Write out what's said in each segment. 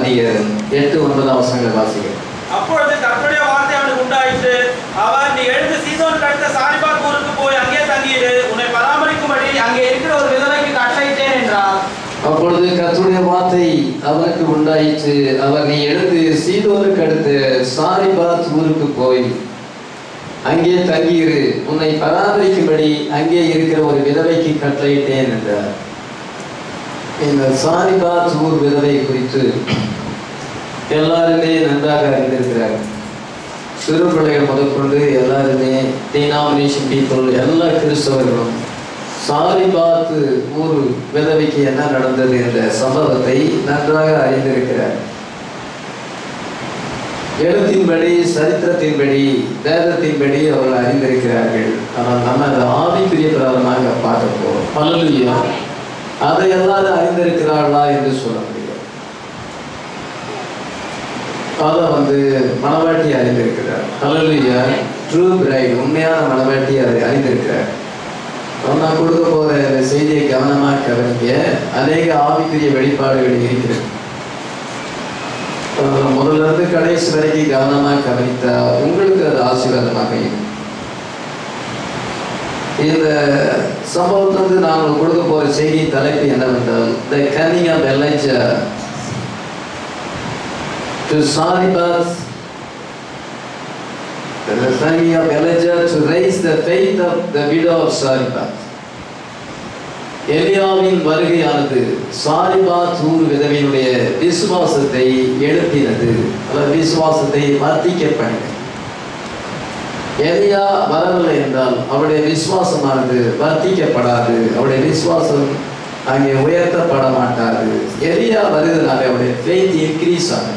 அந்நியர் எட்டு ஒன்பதாம் வசனங்களை வாசிக்கிறேன் அப்பொழுது கர்த்தருடைய வார்த்தை அவனுக்கு உண்டாயிற்று அவர் நீ எழுந்து சீதோனுக்கு அடுத்த சாரிபாத் ஊருக்கு போய் அங்கே தங்கியிரு உன்னை பராமரிக்கும்படி அங்கே இருக்கிற ஒரு விதவைக்கு கட்டளையிட்டேன் என்றார் அப்பொழுது கர்த்தருடைய வார்த்தை அவனுக்கு உண்டாயிற்று அவர் நீ எழுந்து சீதோருக்கு அடுத்து சாரிபாத் ஊருக்கு போய் அங்கே தங்கியிரு உன்னை பராமரிக்கும்படி அங்கே இருக்கிற ஒரு விதவைக்கு கட்டளையிட்டேன் என்றார் இந்த சாரிபாத் ஊர் விதவை குறித்து எல்லாருமே நன்றாக அறிந்திருக்கிறார் சிறு பிள்ளைகள் முதற்கொண்டு எல்லாருமே டினாமினேஷன் பீப்புள் எல்லா கிறிஸ்தவர்களும் சாரிபாத் ஊர் விதவைக்கு என்ன நடந்தது என்ற சம்பவத்தை நன்றாக அறிந்திருக்கிறார் எழுத்தின்படி சரித்திரத்தின்படி வேதத்தின்படி அவர்கள் அறிந்திருக்கிறார்கள் ஆனால் நம்ம அதை ஆவிக்குரிய பிரகாரமாக பார்க்க போறோம் பல்லுயா அதை எல்லாரும் அறிந்திருக்கிறார்களா என்று சொல்ல முடியாது அதை வந்து மனவாட்டி அறிந்திருக்கிறார் ஹalleluya ட்ரூ பிரைட் உண்மையான மனவாட்டி அதை அறிந்திருக்கிறார் நான் கொடுக்க போற இந்த செய்தியை கவனமாக கவனிக்க அநேக ஆவிக்குரிய வெளிப்பாடுகள் இருக்கிறது அஹ் முதல்ல இருந்து கடைசி வரைக்கும் கவனமாக கவனித்தா உங்களுக்கு அது ஆசீர்வாதமாக இருக்கும் இந்த சம்பவத்திலிருந்து நாங்கள் கொடுக்க போற செய்தி தலைப்பு என்னவென்றால் the coming of Elijah to Zarephath the family of Elijah to raise the faith of the widow of Sariphat. எலியாவின் வருகையானது சாரிபாத் ஊர் விதவையினுடைய விசுவாசத்தை எழுப்பினது அல்லது விசுவாசத்தை வர்த்திக்க பண்ணினது எலியா வரவில்லை என்றால் அவருடைய விசுவாசமானது வர்த்திக்கப்படாது அவருடைய விசுவாசம் அங்கே உயர்த்தப்பட மாட்டாது எலியா வருகிறதுனால அவருடைய ஃபெய்த் இன்க்ரீஸ் ஆகும்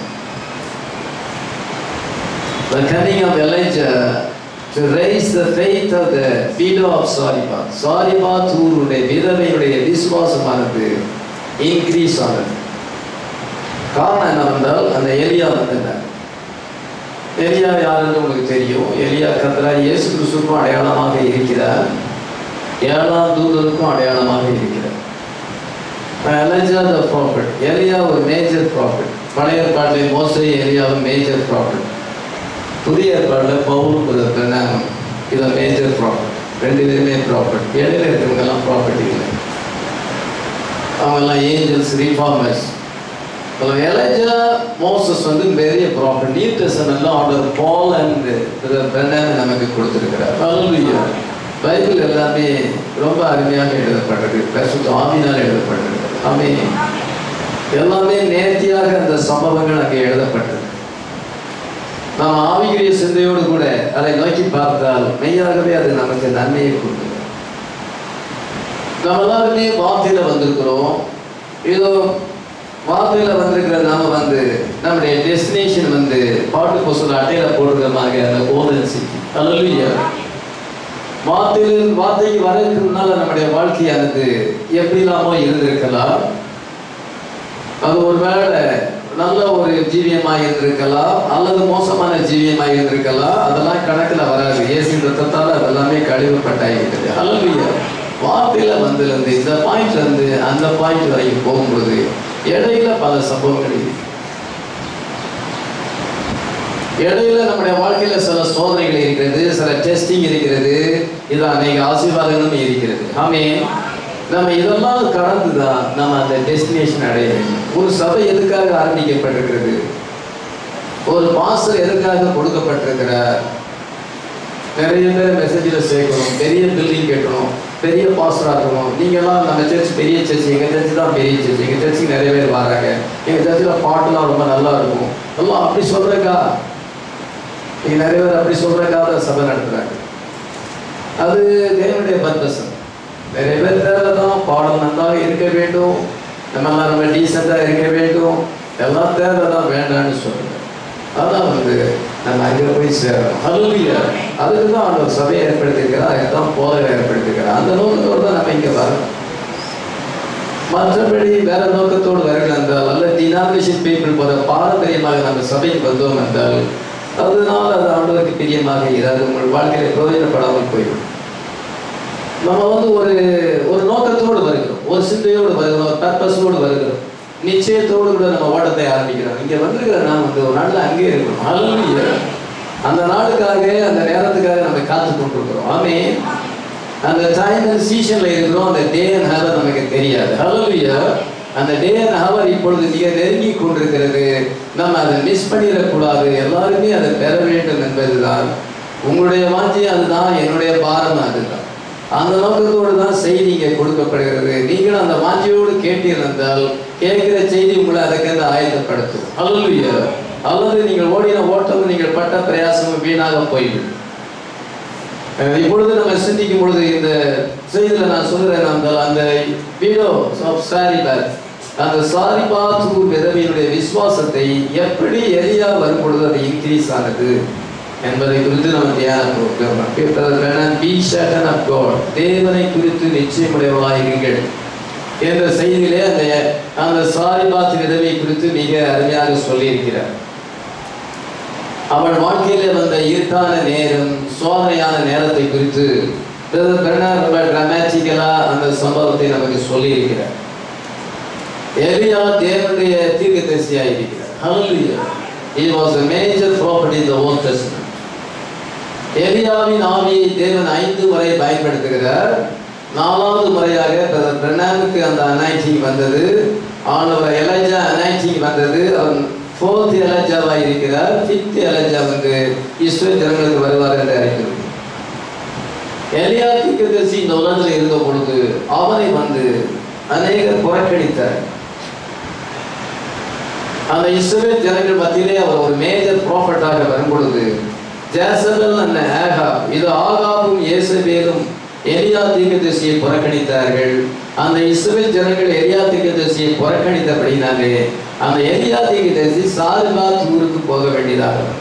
The coming of Elijah to raise the faith of the widow of Sariphat. Sariphat ஊருடைய விதவையுடைய விசுவாசமானது இன்க்ரீஸ் ஆனது காரணம் என்னவென்றால் அந்த எலியா வந்திருந்தார் எலியா யாருன்னு உங்களுக்கு தெரியும் எலியா கத்ரா இயேசு கிறிஸ்துக்கும் அடையாளமாக இருக்கிறார் ஏழாம் தூதருக்கும் அடையாளமாக இருக்கிறார் எலஜா த ப்ராஃபிட் எலியா ஒரு மேஜர் ப்ராஃபிட் பழைய ஏற்பாட்டிலே மோசே எலியாவும் மேஜர் ப்ராஃபிட் புதிய ஏற்பாட்டில் பவுலும் பிரணாமம் இது மேஜர் ப்ராஃபிட் ரெண்டு பேருமே ப்ராஃபிட் இடையில இருக்கிறவங்கெல்லாம் ப்ராஃபிட் இல்லை அவங்கெல்லாம் ஏஞ்சல்ஸ் ரீஃபார்மர்ஸ் எலஜா மோசஸ் வந்து பெரிய ப்ராஃபிட் நியூ டெஸ்டமெண்ட்ல ஆர்டர் பால் அண்ட் பிரணாமம் நமக்கு கொடுத்துருக்கிறார் Hallelujah. பைபிள் எல்லாமே ரொம்ப அருமையாக எழுதப்பட்டது பரிசுத்த ஆவினால் எழுதப்பட்டது ஆமே எல்லாமே நேர்த்தியாக அந்த சம்பவங்கள் அங்கே எழுதப்பட்டது நாம் ஆவிக்குரிய சிந்தையோடு கூட அதை நோக்கி பார்த்தால் மெய்யாகவே அது நமக்கு நன்மையை கொடுக்குது நம்ம எல்லாருமே வார்த்தையில வந்திருக்கிறோம் ஏதோ வார்த்தையில வந்திருக்கிற நாம வந்து நம்முடைய டெஸ்டினேஷன் வந்து பாட்டு பொசுல அட்டையில போடுறதுமாக அந்த கோல்டன் சிட்டி அல்லையா வார்த்தையில் வார்த்தைக்கு வரதுனால நம்முடைய வாழ்க்கையானது எப்படிலாமோ இருந்திருக்கலாம் அது ஒருவேளை நல்ல ஒரு ஜீவியமாக இருந்திருக்கலாம் அல்லது மோசமான ஜீவியமாக இருந்திருக்கலாம் அதெல்லாம் கணக்கில் வராது இயேசு ரத்தத்தால் அதெல்லாமே கழிவுப்பட்டாகிவிட்டது அல்லையா வார்த்தையில வந்திருந்து இந்த பாயிண்ட்ல இருந்து அந்த பாயிண்ட் வரைக்கும் போகும்பொழுது இடையில பல சம்பவங்கள் இருக்கு இடையில நம்முடைய வாழ்க்கையில சில சோதனைகள் இருக்கிறது சில டெஸ்டிங் இருக்கிறது இது அநேக ஆசீர்வாதங்களும் இருக்கிறது ஆமே நம்ம இதெல்லாம் கடந்து தான் நம்ம அந்த டெஸ்டினேஷன் அடைய வேண்டும் ஒரு சபை எதுக்காக ஆரம்பிக்கப்பட்டிருக்கிறது ஒரு பாஸ்டர் எதுக்காக கொடுக்கப்பட்டிருக்கிறார் நிறைய பேர் மெசேஜில் சேர்க்கணும் பெரிய பில்டிங் கட்டணும் பெரிய பாஸ்டர் ஆகணும் நீங்கள்லாம் நம்ம சர்ச் பெரிய சர்ச் எங்கள் சர்ச் தான் பெரிய சர்ச் எங்கள் சர்ச்சுக்கு நிறைய பேர் வராங்க எங்கள் சர்ச்சில் பாட்டுலாம் ரொம்ப நல்லா இருக்கும் எல்லாம் அப்படி சொல்கிறக்கா இங்கே நிறைய பேர் அப்படி சொல்கிறக்காக சபை நடத்துகிறாங்க அது தேவனுடைய பர்பஸ் நிறைய பேர் தேவை தான் பாடம் நன்றாக இருக்க வேண்டும் நம்ம எல்லாம் ரொம்ப டீசெண்டாக இருக்க வேண்டும் எல்லாம் தேவை தான் வேண்டாம்னு சொல்லுங்க அதான் வந்து நம்ம அங்கே போய் சேரணும் அல்லையா அதுக்கு தான் அந்த சபையை ஏற்படுத்தியிருக்கிறார் அதுக்கு தான் போதவை ஏற்படுத்தியிருக்கிறார் அந்த நோக்கத்தோடு தான் நம்ம இங்கே வரணும் மற்றபடி வேற நோக்கத்தோடு வரல என்றால் அல்ல டினாமினேஷன் பீப்புள் போல பாரம்பரியமாக நம்ம சபைக்கு வந்தோம் என்றால் அதனால அது ஆண்டவருக்கு பிரியமாக இராது உங்கள் வாழ்க்கையில பிரயோஜனப்படாமல் போய்விடும் நம்ம வந்து ஒரு ஒரு நோக்கத்தோடு வருகிறோம் ஒரு சிந்தையோடு வருகிறோம் ஒரு பர்பஸோடு வருகிறோம் நிச்சயத்தோடு கூட நம்ம ஓட்டத்தை ஆரம்பிக்கிறோம் இங்க வந்திருக்கிற நாம் வந்து ஒரு நாள்ல அங்கே இருக்கணும் ஹalleluya அந்த நாளுக்காக அந்த நேரத்துக்காக நம்ம காத்து கொண்டிருக்கிறோம் ஆமே அந்த டைம் அண்ட் சீசன்ல இருக்கிறோம் அந்த டே அண்ட் ஹவர் நமக்கு தெரியாது ஹalleluya அந்த டே அண்ட் ஹவர் இப்பொழுது மிக நெருங்கி கொண்டிருக்கிறது நம்ம அதை மிஸ் பண்ணிடக்கூடாது எல்லாருமே அதை பெற வேண்டும் என்பதுதான் உங்களுடைய வாஞ்சி அதுதான் என்னுடைய பாரம் அதுதான் அந்த நோக்கத்தோடு தான் செய்தி இங்கே கொடுக்கப்படுகிறது நீங்கள் அந்த வாஞ்சியோடு கேட்டீர்கள் கேட்கிற செய்தி உங்களை அதுக்கென்று ஆயத்தப்படுத்தும் அல்லையா அல்லது நீங்கள் ஓடின ஓட்டமும் நீங்கள் பட்ட பிரயாசமும் வீணாக போய்விடும் அஹ் இப்பொழுது நம்ம சிந்திக்கும் பொழுது இந்த செய்தியில நான் சொல்கிறேன் அந்த அந்த வீடோ ஆஃப் சாரிபாத் அந்த சாரிபாத் விதவையினுடைய விசுவாசத்தை எப்படி எளியா வரும் பொழுது அது இன்க்ரீஸ் ஆனது என்பதை குறித்து நம்ம தியானம் பி ஷட்டன் ஆஃப் காட் தேவனை குறித்து நிச்சயமுடையவளாயிருங்கள் என்ற செய்தியிலே அந்த அந்த சாரிபாத் விதவை குறித்து மிக அருமையாக சொல்லியிருக்கிறார் அவள் வாழ்க்கையிலே வந்த இருட்டான நேரம் சோதனையான நேரத்தை குறித்து பிரதர் பெர்னார் ரொம்ப டிராமேட்டிக்கலா அந்த சம்பவத்தை நமக்கு சொல்லியிருக்கிறார் எலியா தேவனுடைய தீர்க்கதரிசியாக இருக்கிறார் ஹalleluya he was a major prophet in the old testament எலியாவின் ஆவியை தேவன் ஐந்து முறை பயன்படுத்துகிறார் நாலாவது முறையாக பிரதர் பிரணாமுக்கு அந்த அனாய்டிங் வந்தது ஆனவர் எலஜா அனாய்டிங் வந்தது அவன் ஃபோர்த் எலஜாவா இருக்கிறார் ஃபிஃப்த் எலஜா வந்து இஸ்ரேல் ஜனங்களுக்கு வருவார் என்று அறிகிறது எலியா தீர்க்கதரிசி இந்த உலகத்தில் இருந்த பொழுது அவனை வந்து அநேகர் புறக்கணித்தார் அந்த இஸ்ரேல் ஜனங்கள் மத்தியிலே அவர் ஒரு மேஜர் ப்ராஃபட்டாக வரும் பொழுது ஜேசபல் அண்ண ஆகாப் இது ஆகாபும் இயேசபேலும் எலியா தீர்க்கதரிசியை புறக்கணித்தார்கள் அந்த இஸ்ரேல் ஜனங்கள் எலியா தீர்க்கதரிசியை புறக்கணித்தபடினாலே அந்த எலியா தீர்க்கதரிசி சாரிபாத் ஊருக்கு போக வேண்டியதாக வந்தது.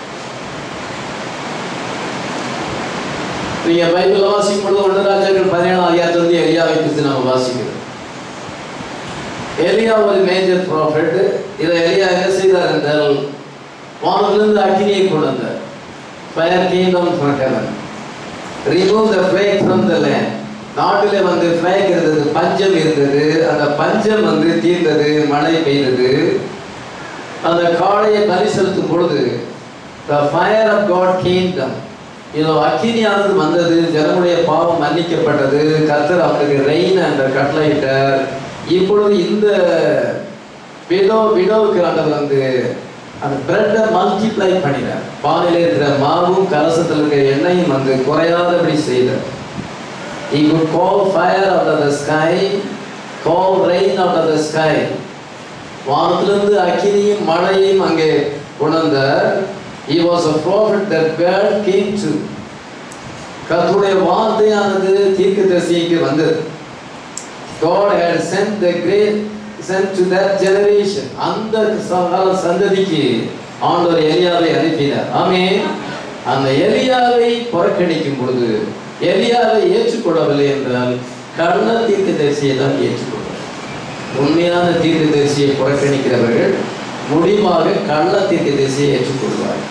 நீங்க பைபிள் வாசிக்கும் பொழுது ஒன்று ராஜாக்கள் பதினேழாம் அதிகாரத்துல இருந்து எலியாவை குறித்து நம்ம வாசிக்கிறோம் எலியா ஒரு மேஜர் ப்ராஃபிட் இதை எலியா என்ன செய்தார் என்றால் வானத்திலிருந்து அக்கினியை கொண்டு வந்தார் fire kingdom from heaven remove the plague from the land நாட்டிலே வந்து ஃபிளேக் இருந்தது பஞ்சம் இருந்தது அந்த பஞ்சம் வந்து தீர்ந்தது மழை பெய்தது அந்த காளையை பலி செலுத்தும் பொழுது the fire of God kingdom இதோ அக்கினியானது வந்தது ஜனமுடைய பாவம் மன்னிக்கப்பட்டது கர்த்தர் அவருக்கு ரெயின் என்ற கட்டளையிட்டார் இப்பொழுது இந்த விடோ விடோவுக்கு ஆண்டவர் வந்து அந்த பிரெட்டை மல்டிப்ளை பண்ணினார் பானையில் இருக்கிற மாவும் கலசத்தில் இருக்கிற எண்ணெயும் வந்து குறையாதபடி செய்தார் He could call fire out of the sky, call rain out of the sky. வானத்திலிருந்து அக்கினியும் மழையும் அங்கே கொண்டார் He was a prophet that God came to. கர்த்தருடைய வார்த்தையானது தீர்க்கதரிசிக்கு வந்தது God had sent the great sent to that generation அந்த கால சந்ததிக்கு ஆண்டவர் எலியாவை அனுப்பினார் ஆமே அந்த எலியாவை புறக்கணிக்கும் பொழுது எலியாவை ஏற்றுக்கொள்ளவில்லை என்றால் கள்ள தீர்க்கதரிசியை தான் ஏற்றுக்கொள்வார் உண்மையான தீர்க்கதரிசியை புறக்கணிக்கிறவர்கள் முடிவாக கள்ள தீர்க்கதரிசியை ஏற்றுக்கொள்வார்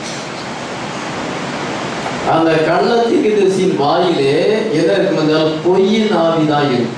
அந்த கள்ள தீர்க்கதரிசியின் வாயிலே எதை இருக்கும் என்றால் பொய்யின் ஆவிதான் இருக்கும்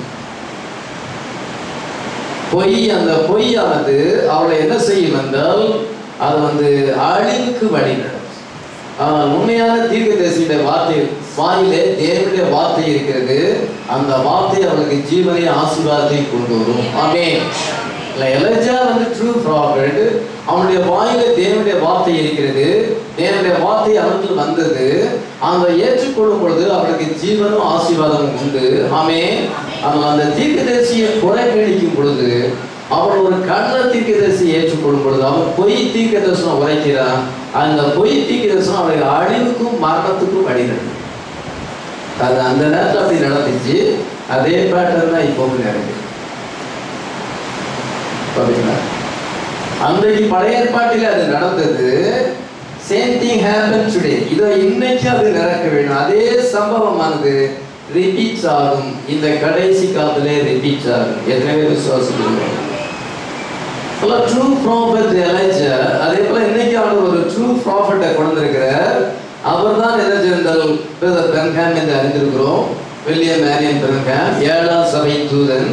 பொய் அந்த பொய்யானது அவளை என்ன செய்யும் என்றால் அது வந்து அழிவுக்கு வழி நடத்தும் ஆனால் உண்மையான தீர்க்கதரிசியுடைய வார்த்தை வாயிலே தேவனுடைய வார்த்தை இருக்கிறது அந்த வார்த்தை அவளுக்கு ஜீவனை ஆசீர்வாதத்தை கொண்டு வரும் ஆமே இல்லை எலஜா வந்து ட்ரூ ப்ராஃபிட் அவனுடைய வாயில தேவனுடைய வார்த்தை இருக்கிறது தேவனுடைய வார்த்தை அவனுக்கு வந்தது அந்த ஏற்றுக்கொள்ளும் பொழுது அவளுக்கு ஜீவனும் ஆசீர்வாதமும் உண்டு ஆமே ஆனால் அந்த தீர்க்கதரிசியை புறக்கணிக்கும் பொழுது அவள் ஒரு கள்ள தீர்க்கதரிசியை ஏற்றுக்கொள்ளும் பொழுது அவன் பொய் தீர்க்க தரிசனம் உரைக்கிறான் அந்த பொய் தீர்க்க தரிசனம் அவளுக்கு அழிவுக்கும் மரணத்துக்கும் வழி நடக்கும் அது அந்த நேரத்தில் அப்படி நடந்துச்சு அதே பேட்டர்ன் தான் இப்போவும் நடக்குது பார்த்தீங்களா அன்றைக்கு பழைய ஏற்பாட்டில் அது நடந்தது சேம் திங் ஹேப்பன் டுடே இதோ இன்னைக்கு அது நடக்க வேண்டும் அதே சம்பவமானது ரிப்பீட்ஸ் ஆகும் இந்த கடைசி காலத்திலே ரிப்பீட்ஸ் ஆகும் எத்தனை விசுவாசிக்கிறோம் ட்ரூ ப்ராஃபட் எலைஜா அதே போல இன்னைக்கு அவர் ஒரு ட்ரூ ப்ராஃபட்டை கொண்டிருக்கிறார் அவர் தான் என்ன செய்தால் பிரதர் பென்ஹாம் என்று அறிந்திருக்கிறோம் வில்லியம் மேரியன் பென்ஹாம் ஏழாம் சபை தூதன்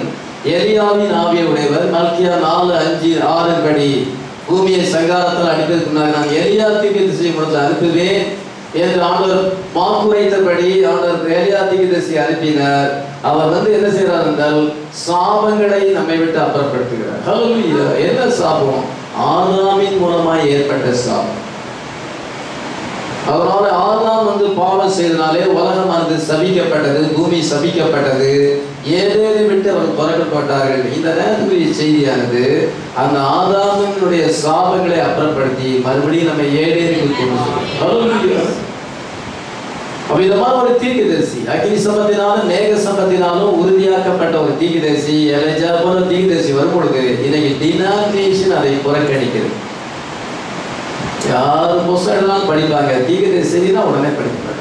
எலியாவின் ஆவியை உடையவர் மல்கியா நாலு அஞ்சு ஆறு படி பூமியை சங்காரத்தால் அனுப்பியதற்கு முன்னாடி நான் எலியா தீர்க்கதரிசியை கொடுத்து அனுப்புவேன் என்று ஆண்டவர் வாக்குரைத்தபடி ஆண்டவர் எலியா தீர்க்கதரிசியை அனுப்பினார் அவர் வந்து என்ன செய்கிறார் என்றால் சாபங்களை நம்மை விட்டு அப்புறப்படுத்துகிறார் ஹalleluya என்ன சாபம் ஆதாமின் மூலமாய் ஏற்பட்ட சாபம் அதனால ஆதாம் வந்து பாவம் செய்தனாலே உலகமானது சபிக்கப்பட்டது பூமி சபிக்கப்பட்டது ஏதேனை விட்டு அவர் புறக்கப்பட்டார்கள் இந்த நேரத்துக்குரிய செய்தியானது அந்த ஆதாமினுடைய சாபங்களை அப்புறப்படுத்தி மறுபடியும் நம்ம ஏடேனுக்கு கொண்டு செல்லும். Hallelujah. அப்ப இந்த மாதிரி ஒரு தீர்க்கதரிசி அக்னி சம்பத்தினாலும் மேக சம்பத்தினாலும் உறுதியாக்கப்பட்ட ஒரு தீர்க்கதரிசி எலஜா போல தீர்க்கதரிசி வரும் பொழுது இன்னைக்கு டினாமினேஷன் அதை புறக்கணிக்கிறது யார் புஸ்தகம் எழுதினாலும் படிப்பாங்க தீர்க்கதரிசினா உடனே படிக்க மாட்டாங்க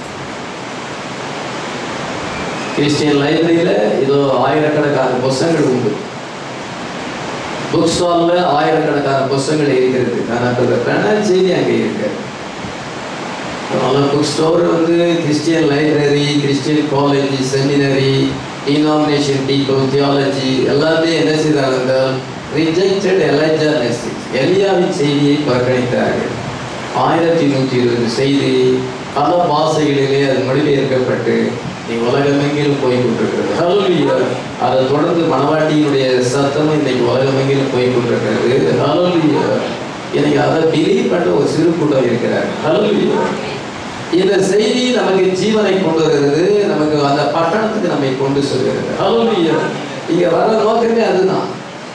கிறிஸ்டியன் லைப்ரரியில இதோ ஆயிரக்கணக்கான புஸ்தகங்கள் உண்டு புக் ஸ்டால்ல ஆயிரக்கணக்கான புஸ்தகங்கள் இருக்கிறது ஆனால் அந்த பெண்ணால் செய்தி அங்கே இருக்கு அதனால புக் ஸ்டோர் வந்து Christian library Christian college seminary denomination people theology எல்லாமே என்ன செய்தார்கள் என்றால் ரிஜெக்டட் எலைஜா மெசேஜ் எலியாவின் செய்தியை புறக்கணித்தார்கள் ஆயிரத்தி நூற்றி இருபது செய்தி பல பாஷைகளிலே அது மொழிபெயர்க்கப்பட்டு நீ உலகமெங்கிலும் போய் கொண்டிருக்கிறது ஹalleluya அதை தொடர்ந்து மணவாட்டியினுடைய சத்தமும் இன்னைக்கு உலகமெங்கிலும் போய் கொண்டிருக்கிறது ஹalleluya இன்னைக்கு அதை பிலீவ் பண்ண ஒரு சிறு கூட்டம் இருக்கிறார் ஹalleluya இந்த செய்தி நமக்கு ஜீவனை கொண்டு வருகிறது நமக்கு அந்த பட்டணத்துக்கு நம்மை கொண்டு செல்கிறது ஹalleluya இங்க வர நோக்கமே அதுதான்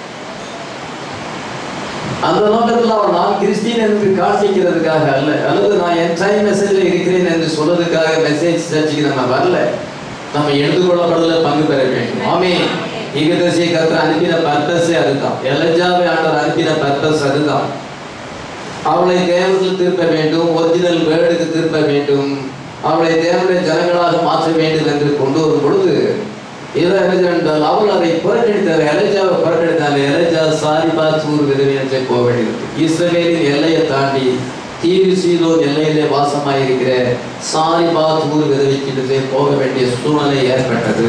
அந்த நோக்கத்தில் அவன் நான் கிறிஸ்டின் என்று காண்பிக்கிறதுக்காக அல்ல அல்லது நான் என் டைம் மெசேஜில் இருக்கிறேன் என்று சொல்றதுக்காக மெசேஜ் சர்ச்சுக்கு நம்ம வரல நம்ம எடுத்துக்கொள்ளப்படுதல பங்கு பெற வேண்டும் ஆமே ஈகதசியை கருத்து அனுப்பின பர்பஸே அதுதான் எலஜாவை ஆண்டவர் அனுப்பின பர்பஸ் அதுதான் அவளை தேவனுக்கு திருப்ப வேண்டும் ஒரிஜினல் வேர்டுக்கு திருப்ப வேண்டும் அவளை தேவனுடைய ஜனங்களாக மாற்ற வேண்டும் என்று கொண்டு வரும் பொழுது இதை என்றால் அவள் அதை புறக்கணித்தார் எலைஜாவை புறக்கணித்தார் எலைஜா சாரிபா சூர் விதவியத்தை போக வேண்டியது இஸ்ரவேலின் எல்லையை தாண்டி தீரு சீதோன் எல்லையிலே வாசமாயிருக்கிற சாரிபா தூர் விதவிக்கிட்டே போக வேண்டிய சூழ்நிலை ஏற்பட்டது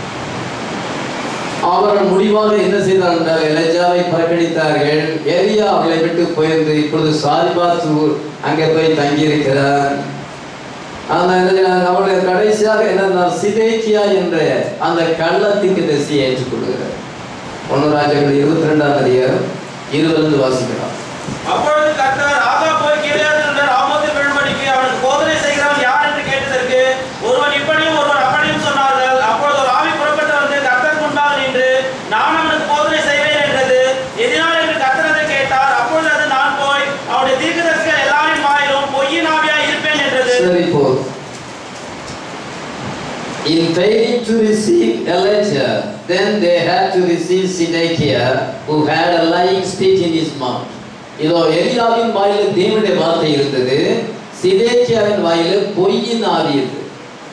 அவர்கள் முடிவாக என்ன செய்தார் என்றால் எலஜாவை புறக்கணித்தார்கள் எலியா அவர்களை விட்டு போயிருந்து இப்பொழுது சாரிபா தூர் அங்கே போய் தங்கியிருக்கிறார் அந்த என்ன செய்றாங்க? அவருடைய கடைசியாக என்னன்னா சிதேக்கியா என்ற அந்த கள்ளத்திற்கு தரிசியை ஏற்றுக்கொள்கிறார் ஒன்று ராஜாக்கள் இருபத்தி ரெண்டாம் அதிகாரம் இருபது வாசிக்கலாம் அப்பொழுது கர்த்தர் ஆகா போய் கீழையாத்தில் உள்ள ராமோத்தில் விழும்படிக்கு அவனுக்கு போதனை செய்கிறவன் யார் என்று கேட்டதற்கு ஒருவன் இப்படியும் ஒருவன் அப்படியும் சொன்னார்கள் அப்பொழுது ஒரு ஆவி புறப்பட்டு வந்து கர்த்தருக்கு முன்பாக நின்று நான் அவனுக்கு போதனை செய்வேன் என்றது எதினால் என்று கர்த்தர் அதை கேட்டார் அப்பொழுது அது நான் போய் அவருடைய தீர்க்கதரிசிகள் எல்லாரின் வாயிலும் பொய்யின் ஆவியாய் இருப்பேன் என்றது சரி போதும் In failing to receive Elijah, then they had to receive Sidekiah, who had a lying speech in his mouth. இதோ எலியாவின் வாயில தேவனுடைய வார்த்தை இருந்தது சிதேக்கியாவின் வாயில பொய்யின் ஆவி இருந்தது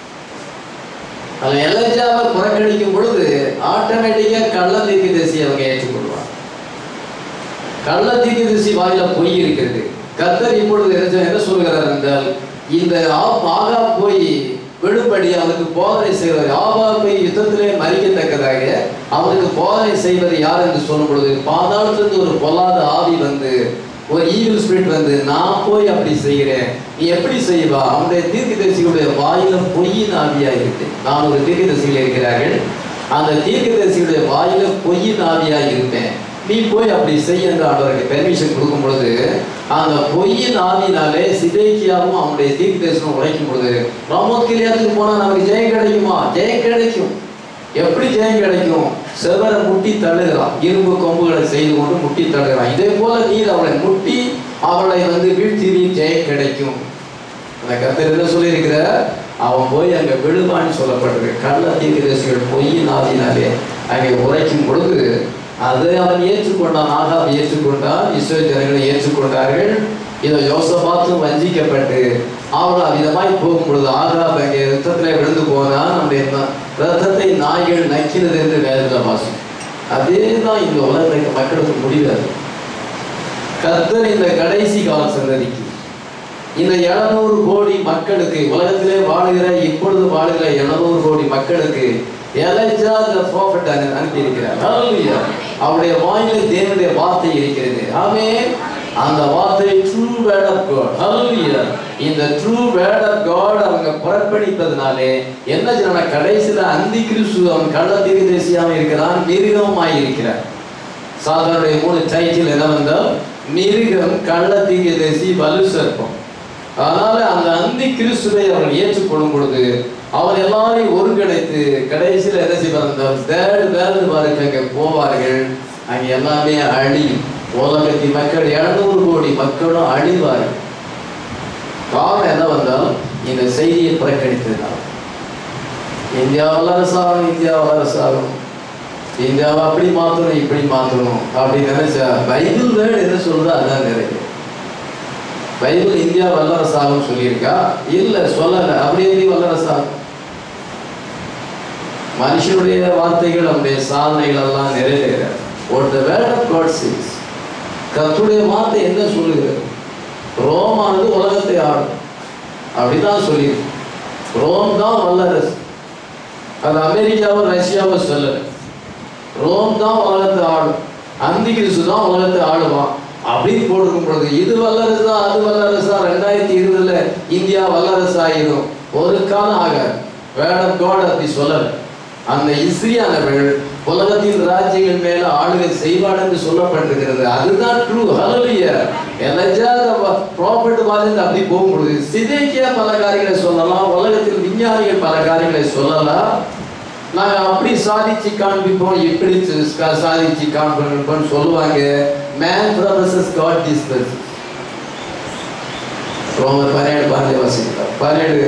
அதில் எலஜாவை புறக்கணிக்கும் பொழுது ஆட்டோமேட்டிக்கா கள்ள தீர்க்கதரிசி அவங்க ஏற்றுக்கொள்வாங்க கள்ள தீர்க்கதரிசி வாயில பொய் இருக்கிறது கர்த்தர் இப்பொழுது என்ன என்ன சொல்கிறார் என்றால் இந்த ஆ- ஆகா போய் விடுபடி அவனுக்கு போதனை செய்வது ஆபா போய் யுத்தத்திலே மறிக்கத்தக்கதாக அவனுக்கு போதனை செய்வது யார் என்று சொல்லும் பொழுது பாதாளத்திலிருந்து ஒரு பொல்லாத ஆவி வந்து ஒரு ஈவில் ஸ்பிரிட் வந்து நான் போய் அப்படி செய்கிறேன் நீ எப்படி செய்வா அவனுடைய தீர்க்கதரிசிகளுடைய வாயில பொய்யின் ஆவியா இருக்கு நான் ஒரு தீர்க்கதரிசிகள் இருக்கிறார்கள் அந்த தீர்க்கதரிசிகளுடைய வாயில பொய்யின் ஆவியா இருப்பேன் நீ போய் அப்படி செய் என்று ஆண்டவருக்கு பெர்மிஷன் கொடுக்கும் பொழுது அந்த பொய்யின் ஆவினாலே சிதைக்கியாவும் அவனுடைய தீர்க்க தரிசனம் உழைக்கும் பொழுது ராமோத் கிளியாத்துக்கு போனா நமக்கு ஜெயம் கிடைக்குமா ஜெயம் கிடைக்கும் எப்படி ஜெயம் கிடைக்கும் செவரை முட்டி தள்ளுகிறான் இரும்பு கொம்புகளை செய்து கொண்டு முட்டி தள்ளுகிறான் இதே போல நீர் அவளை முட்டி அவளை வந்து வீழ்த்தி ஜெயம் கிடைக்கும் அந்த கர்த்தர் என்ன சொல்லியிருக்கிற அவன் போய் அங்க விழுவான்னு சொல்லப்பட்டிருக்கு கள்ள தீர்க்கதரிசிகள் பொய்யின் ஆவினாலே அங்கே உரைக்கும் பொழுது அதை அவன் ஏற்றுக்கொண்டான் ஆகாப் ஏற்றுக்கொண்டான் இஸ்ரேல் ஜனங்களை ஏற்றுக்கொண்டார்கள் இதோ யோசபாத்தும் வஞ்சிக்கப்பட்டு அவள் விதமாய் போகும் பொழுது ஆகாப் அங்கே ரத்தத்திலே விழுந்து போனால் நம்முடைய ந- ரத்தத்தை நாய்கள் நக்கினது என்று வேதத்தில் வாசம் அதே தான் இந்த உலகத்தை மக்களுக்கு முடியாது கர்த்தர் இந்த கடைசி கால சந்ததிக்கு இந்த 700 கோடி மக்களுக்கு உலகத்திலே வாழுகிற இப்பொழுது வாழுகிற 700 கோடி மக்களுக்கு எலைஜா the prophet அனு- அனுப்பியிருக்கிறார் Hallelujah. அவருடைய வாயிலே தேவனுடைய வார்த்தை இருக்கிறது ஆமென் அந்த வார்த்தை true word of God hallelujah இந்த ட்ரூ வேர்ட் ஆஃப் காட் அவங்க புறக்கணிப்பதனாலே என்ன சொன்னா கடைசியில அந்தி கிறிஸ்து அவன் கள்ள தீர்க்கதரிசியாக இருக்கிறான் மிருகமாய் இருக்கிறார் சாதாரண மூணு டைட்டில் என்ன வந்தால் மிருகம் கள்ள தீர்க்கதரிசி வலு சர்ப்பம் அதனால அந்த அந்தி கிறிஸ்துவை அவர்கள் ஏற்றுக்கொள்ளும் பொழுது அவர் எல்லாரையும் ஒருங்கிணைத்து கடைசியில் என்ன செய்வார் தேர்டு வேர்ல்டு வாருக்கு அங்கே போவார்கள் அங்கே எல்லாமே அழி உலகத்தின் மக்கள் இருநூறு கோடி மக்களும் அழிவார்கள் காரணம் என்ன வந்தால் இந்த செய்தியை புறக்கணித்ததுனால் இந்தியா வல்லரசாகும் இந்தியா வல்லரசாகும் இந்தியாவை அப்படி மாற்றணும் இப்படி மாற்றணும் அப்படின்னு நினைச்சா பைபிள் வேர்டு என்ன சொல்றதோ அதான் நிறைய பைபிள் இந்தியா வல்லரசாகும் சொல்லியிருக்கா இல்ல சொல்லல அப்படி எப்படி வல்லரசாகும் மனுஷனுடைய வார்த்தைகள் அவருடைய சாதனைகள் எல்லாம் நிறைவேறாது what the word of God says கர்த்தருடைய வார்த்தை என்ன சொல்லுகிறது ரோமானது உலகத்தை ஆடும் அப்படிதான் சொல்லியிருக்கு ரோம் தான் வல்லரசு அது அமெரிக்காவும் ரஷ்யாவும் சொல்லல ரோம் தான் உலகத்தை ஆடும் அந்தி கிறிஸ்து தான் உலகத்தை ஆடுவான் அப்படின்னு போட்டிருக்கும் பொழுது இது வல்லரசா அது வல்லரசா ரெண்டாயிரத்தி இருபதுல இந்தியா வல்லரசு ஆயிரும் ஒரு காலம் ஆகாது வேர்ட் ஆஃப் காட் அப்படி சொல்லல அந்த இஸ்ரியானவள் உலகத்தின் ராஜ்யங்கள் மேல ஆளுகை செய்வாள் என்று சொல்லப்பட்டிருக்கிறது அதுதான் ட்ரூ ஹalleluya எலஜா ப்ராஃபிட் மாதிரி அப்படி போகும்பொழுது சிதைக்கியா பல காரியங்களை சொல்லலாம் உலகத்தில் விஞ்ஞானிகள் பல காரியங்களை சொல்லலாம் நாங்க அப்படி சாதிச்சு காண்பிப்போம் இப்படி ச- சாதிச்சு காண்பிப்போம் சொல்லுவாங்க மேன் ப்ரொஃபசஸ் காட் டிஸ்பர்ஸ் ரோமர் பதினேழு பதினேழு வாசிக்கலாம் பதினேழு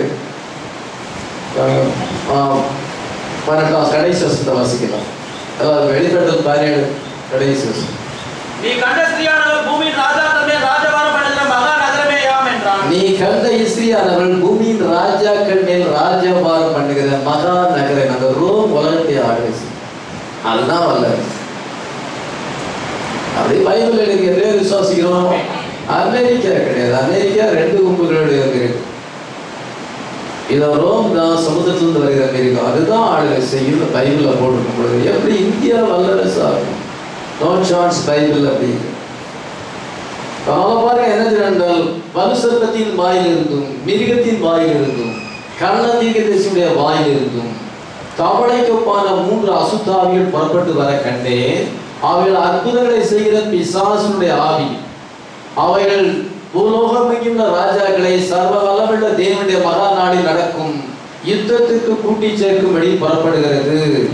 ஆஹ், பன்னெண்டாம் கடைசி வசனத்தை வாசிக்கலாம் அதாவது வெளிப்பட்டது பதினேழு கடைசி வசனம் நீ கண்ட ஸ்திரியானவர் பூமியின் ராஜாக்கள் மேல் ராஜபாரம் பண்ணுகிற மகா நகரமே யாம் என்றான் நீ கண்ட இஸ்ரியானவள் பூமியின் ராஜாக்கள் மேல் ராஜபாரம் பண்ணுகிற மகா நகரம் அந்த ரோம் உலகத்தை ஆளுகை செய்யும். அதுதான் வல்லரசு அப்படி பைபிள் எழுதிய பேர் விசுவாசிக்கிறோம் அமெரிக்கா கிடையாது அமெரிக்கா ரெண்டு கும்புகளோடு இருக்கு இதை ரோம் தான் சமுத்திரத்திலிருந்து வருகிற அமெரிக்கா அதுதான் ஆளுகை செய்யும் பைபிளில் போட்டிருக்கும் பொழுது எப்படி இந்தியா வல்லரசு ஆகும் நோ சான்ஸ் பைபிள் அப்படி அதனால பாருங்க என்ன சொன்னால் வலுசர்ப்பத்தின் வாயில் இருந்தும் மிருகத்தின் வாயில் இருந்தும் கள்ள தீர்க்கதரிசியுடைய வாயில் இருந்தும் தவளைக்கொப்பான மூன்று அசுத்தாவிகள் புறப்பட்டு வர கண்டேன் அவைகள் அற்புதங்களை செய்கிற பிசாசுடைய ஆவி அவைகள் பூலோகமெங்குள்ள ராஜாக்களை சர்வ வல்லமுள்ள தேவனுடைய மகா நாளில் நடக்கும் யுத்தத்துக்கு கூட்டி சேர்க்கும்படி புறப்படுகிறது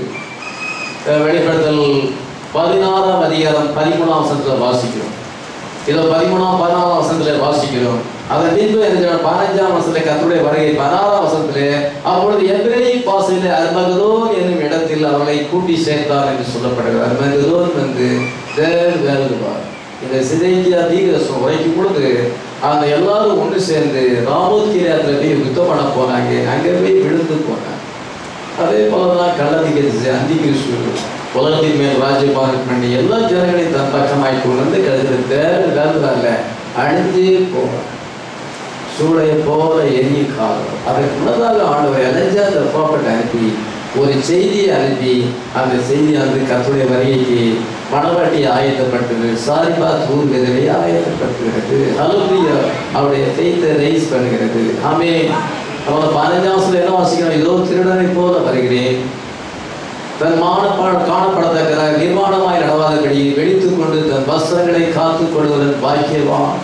அஹ் வெளிப்படுத்தல் பதினாறாம் அதிகாரம் பதிமூணாம் வசனத்துல வாசிக்கிறோம் இதோ பதிமூணாம் பதினாலாம் வசனத்துல வாசிக்கிறோம் அதன் பின்பு என்ன பதினஞ்சாம் வசனத்துல கர்த்தருடைய வருகை பதினாறாம் வசனத்திலே அப்பொழுது எபிரேய பாசையிலே அர்மகதோன் என்னும் இடத்தில் அவர்களை கூட்டி சேர்த்தார் என்று சொல்லப்படுகிறது அர்மகதோன் வந்து தேர் வேல்டுவார் இந்த சிதைக்கியா தீவிரசம் உரைக்கும் பொழுது அந்த எல்லாரும் ஒன்று சேர்ந்து ராமோத் கிரியாத்துல போய் யுத்தம் பண்ண போனாங்க அங்கே போய் விழுந்து போனாங்க அதே போலதான் கள்ளதிகரிசி அந்தி கிறிஸ்து உலகத்தின் மேல் ராஜ்யபாரம் பண்ணி எல்லா ஜனங்களையும் தன் பக்கமாய் கொண்டு வந்து கடைசியில் தேர்வு வேறுதால அழிஞ்சே போவார் சூளையை போல எரிய காலம் அதற்கு முன்னதாக ஆண்டவர் இணைஞ்ச அந்த ப்ராப்பர்ட் அனுப்பி ஒரு செய்தியை அனுப்பி அந்த செய்தி வந்து கத்துடைய வருகைக்கு மணவாட்டி ஆயத்தப்பட்டது சாரிபா தூர் விதவை ஆயத்தப்பட்டுகிறது ஹலோலியா அவருடைய ஃபெய்த்தை ரைஸ் பண்ணுகிறது ஆமே அவனை பதினஞ்சாம் வருஷத்துல என்ன வாசிக்கணும் ஏதோ திருடனை போல வருகிறேன் தன் மானப்பாட காணப்படத்தக்க நிர்வாணமாய் நடவாதபடி வெடித்துக் கொண்டு தன் வஸ்திரங்களை காத்துக் கொள்வதன் பாக்கியவான்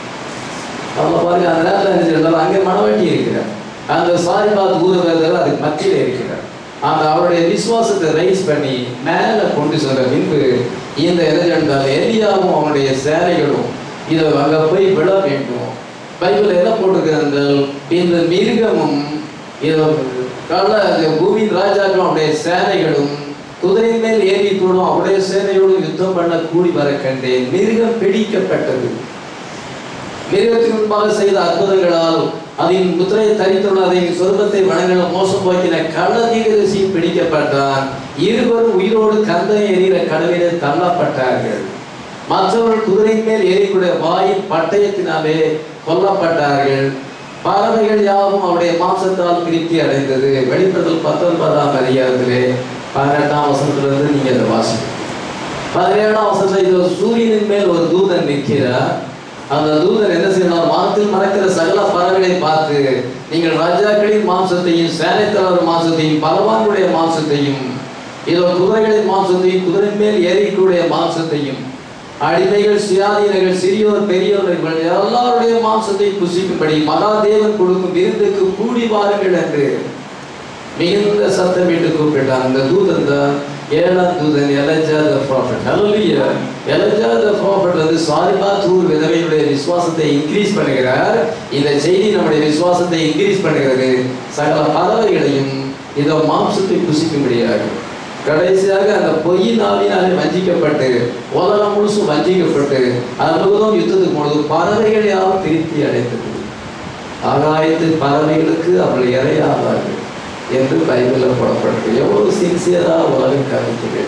அவங்க பாருங்க அந்த நேரத்தில் என்ன செய்யறாரு அங்கே மனவட்டி இருக்கிறார் அந்த சாரிபாத் ஊரகத்தில் அதுக்கு மத்தியில் இருக்கிறார் அந்த அவருடைய விசுவாசத்தை ரைஸ் பண்ணி மேலே கொண்டு சென்ற பின்பு இந்த எதிர்ந்தால் எலியாவும் அவனுடைய சேனைகளும் இதை அங்கே போய் விட வேண்டும் பைபிள் என்ன போட்டிருக்கிறார்கள் இந்த மிருகமும் இது கள்ள இந்த பூமியின் ராஜாக்களும் அவருடைய சேனைகளும் குதிரையின் மேல் ஏறி கூடும் அவருடைய சேனையோடு யுத்தம் பண்ண கூடி வர கண்டேன் மிருகம் பிடிக்கப்பட்டது மிருகத்தின் முன்பாக செய்த அற்புதங்களால் அதன் முத்திரையை தரித்துள்ள அதை சொர்க்கத்தை வணங்கல மோசம் போக்கின கள்ள தீகதரிசி பிடிக்கப்பட்டான் இருவரும் உயிரோடு கந்தை எறிகிற கடலிலே தள்ளப்பட்டார்கள் மற்றவர்கள் குதிரையின் மேல் ஏறிக்கூடிய வாயின் பட்டயத்தினாலே கொல்லப்பட்டார்கள் பறவைகள் யாவும் அவருடைய மாம்சத்தால் திருப்தி அடைந்தது வெளிப்படுத்தல் பத்தொன்பதாம் அதிகாரத்திலே பதினெட்டாம் வசனத்திலிருந்து நீங்க அதை வாசிக்கணும் பதினேழாம் வசனத்துல இது ஒரு சூரியனின் மேல் ஒரு தூதன் நிற்கிறார் அந்த தூதன் என்ன செய்யணும் வானத்தில் மறக்கிற சகல பறவைகளை பார்த்து நீங்கள் ராஜாக்களின் மாம்சத்தையும் சேனைத்தலைவர் மாம்சத்தையும் பலவான்களுடைய மாம்சத்தையும் இதோ குதிரைகளின் மாம்சத்தையும் குதிரை மேல் ஏறிகளுடைய மாம்சத்தையும் அடிமைகள் சுயாதீனர்கள் சிறியோர் பெரியோர்கள் எல்லாருடைய மாம்சத்தை புசிக்கும்படி மகாதேவன் கொடுக்கும் விருந்துக்கு கூடி வாருங்கள் என்று மிகுந்த சத்தமிட்டு கூப்பிட்டான் அந்த தூதன் தான் ஏழாம் தூதன் Elijah the prophet hallelujah Elijah the prophet வந்து சாரிபா தூர் விதவையுடைய விசுவாசத்தை இன்க்ரீஸ் பண்ணுகிறார் இந்த செய்தி நம்முடைய விசுவாசத்தை இன்க்ரீஸ் பண்ணுகிறது சகல பறவைகளையும் இதோ மாம்சத்தை புசிக்கும்படியாக கடைசியாக அந்த பொய் நாவினாலே வஞ்சிக்கப்பட்டு உலகம் முழுசும் வஞ்சிக்கப்பட்டு அது முழுவதும் யுத்தத்துக்கு பொழுது பறவைகள் யாரும் திருப்தி அடைந்தது ஆகாயத்து பறவைகளுக்கு அவர்கள் இறையாவார்கள் என்று பைபிளில் போடப்பட்டு எவ்வளவு சின்சியரா உலகம் கணிக்குது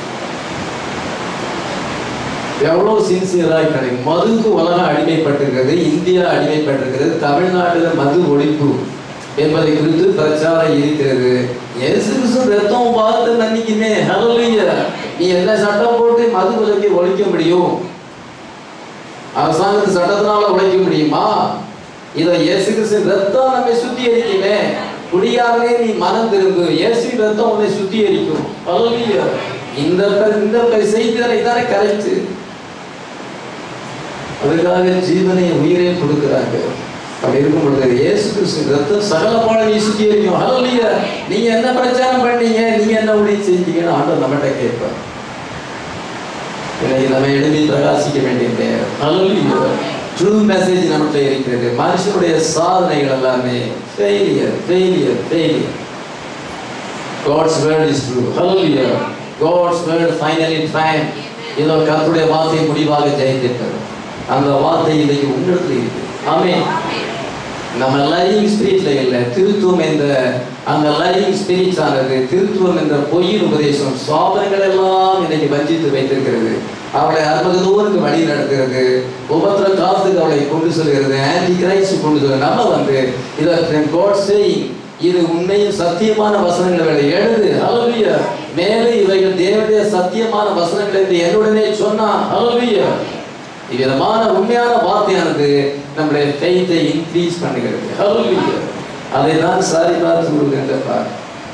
எவ்வளவு சின்சியராக கிடைக்கும் மதுக்கு உலகம் அடிமைப்பட்டிருக்கிறது இந்தியா அடிமைப்பட்டிருக்கிறது தமிழ்நாட்டில் மது ஒழிப்பு என்பதை குறித்து பிரச்சாரம் இருக்கிறது இயேசு கிறிஸ்து ரத்தம் பார்த்து மன்னிக்குமே ஹalleluya நீ என்ன சட்டம் போட்டு மது விலக்கை ஒழிக்க முடியும் அரசாங்கத்து சட்டத்தினால உழைக்க முடியுமா இதை இயேசு கிறிஸ்து ரத்தம் நம்மை சுத்திகரிக்குமே குடியாரே நீ மனம் திரும்பு இயேசு ரத்தம் உன்னை சுத்திகரிக்கும் ஹalleluya இந்த ப- இந்த ப- செய்திகளை தானே கரெக்ட் அதுக்காக ஜீவனை உயிரை கொடுக்கிறாங்க அப்படி இருக்கும் பொழுது இயேசு கிறிஸ்து ரத்தம் சகலமான நீ சுத்திகரிக்கும் ஹalleluya நீங்க என்ன பிரச்சாரம் பண்ணீங்க நீங்க என்ன ஊழியம் செஞ்சீங்கன்னு ஆண்டவர் நம்மகிட்ட கேட்பார் இன்னைக்கு நம்ம எழுதி பிரகாசிக்க வேண்டிய நேரம் ஹalleluya ட்ரூ மெசேஜ் நம்மகிட்ட இருக்கிறது மனுஷனுடைய சாதனைகள் எல்லாமே failure failure failure God's word is true. Hallelujah. God's word finally triumphed. இதோ கர்த்தருடைய வார்த்தை முடிவாக ஜெயித்திட்டது அந்த வார்த்தை இன்னைக்கு உங்களிடத்தில் இருக்கு ஆமென் நம்ம லையிங் ஸ்பிரிட்ல இல்ல திருத்துவம் என்ற அந்த லையிங் ஸ்பிரிட்ஸ் ஆனது திருத்துவம் என்ற பொய்யின் உபதேசம் சாபனங்கள் எல்லாம் இன்னைக்கு வஞ்சித்து வைத்திருக்கிறது அவளை அறுபது தூருக்கு வழி நடத்துகிறது உபத்திர காலத்துக்கு அவளை கொண்டு செல்கிறது ஆன்டி கிரைஸ்ட் கொண்டு செல்கிறது நம்ம வந்து இதை காட் சேயிங் இது உண்மையும் சத்தியமான வசனங்களை வேலை எழுது ஹalleluya மேலே இவைகள் தேவனுடைய சத்தியமான வசனங்கள் என்று என்னுடனே சொன்னான் ஹalleluya இவ்விதமான உண்மையான வார்த்தையானது நம்முடைய ஃபெய்த்தை இன்க்ரீஸ் பண்ணுகிறது ஹalleluya அதை தான் சாரிபா சொல்லுகின்றார்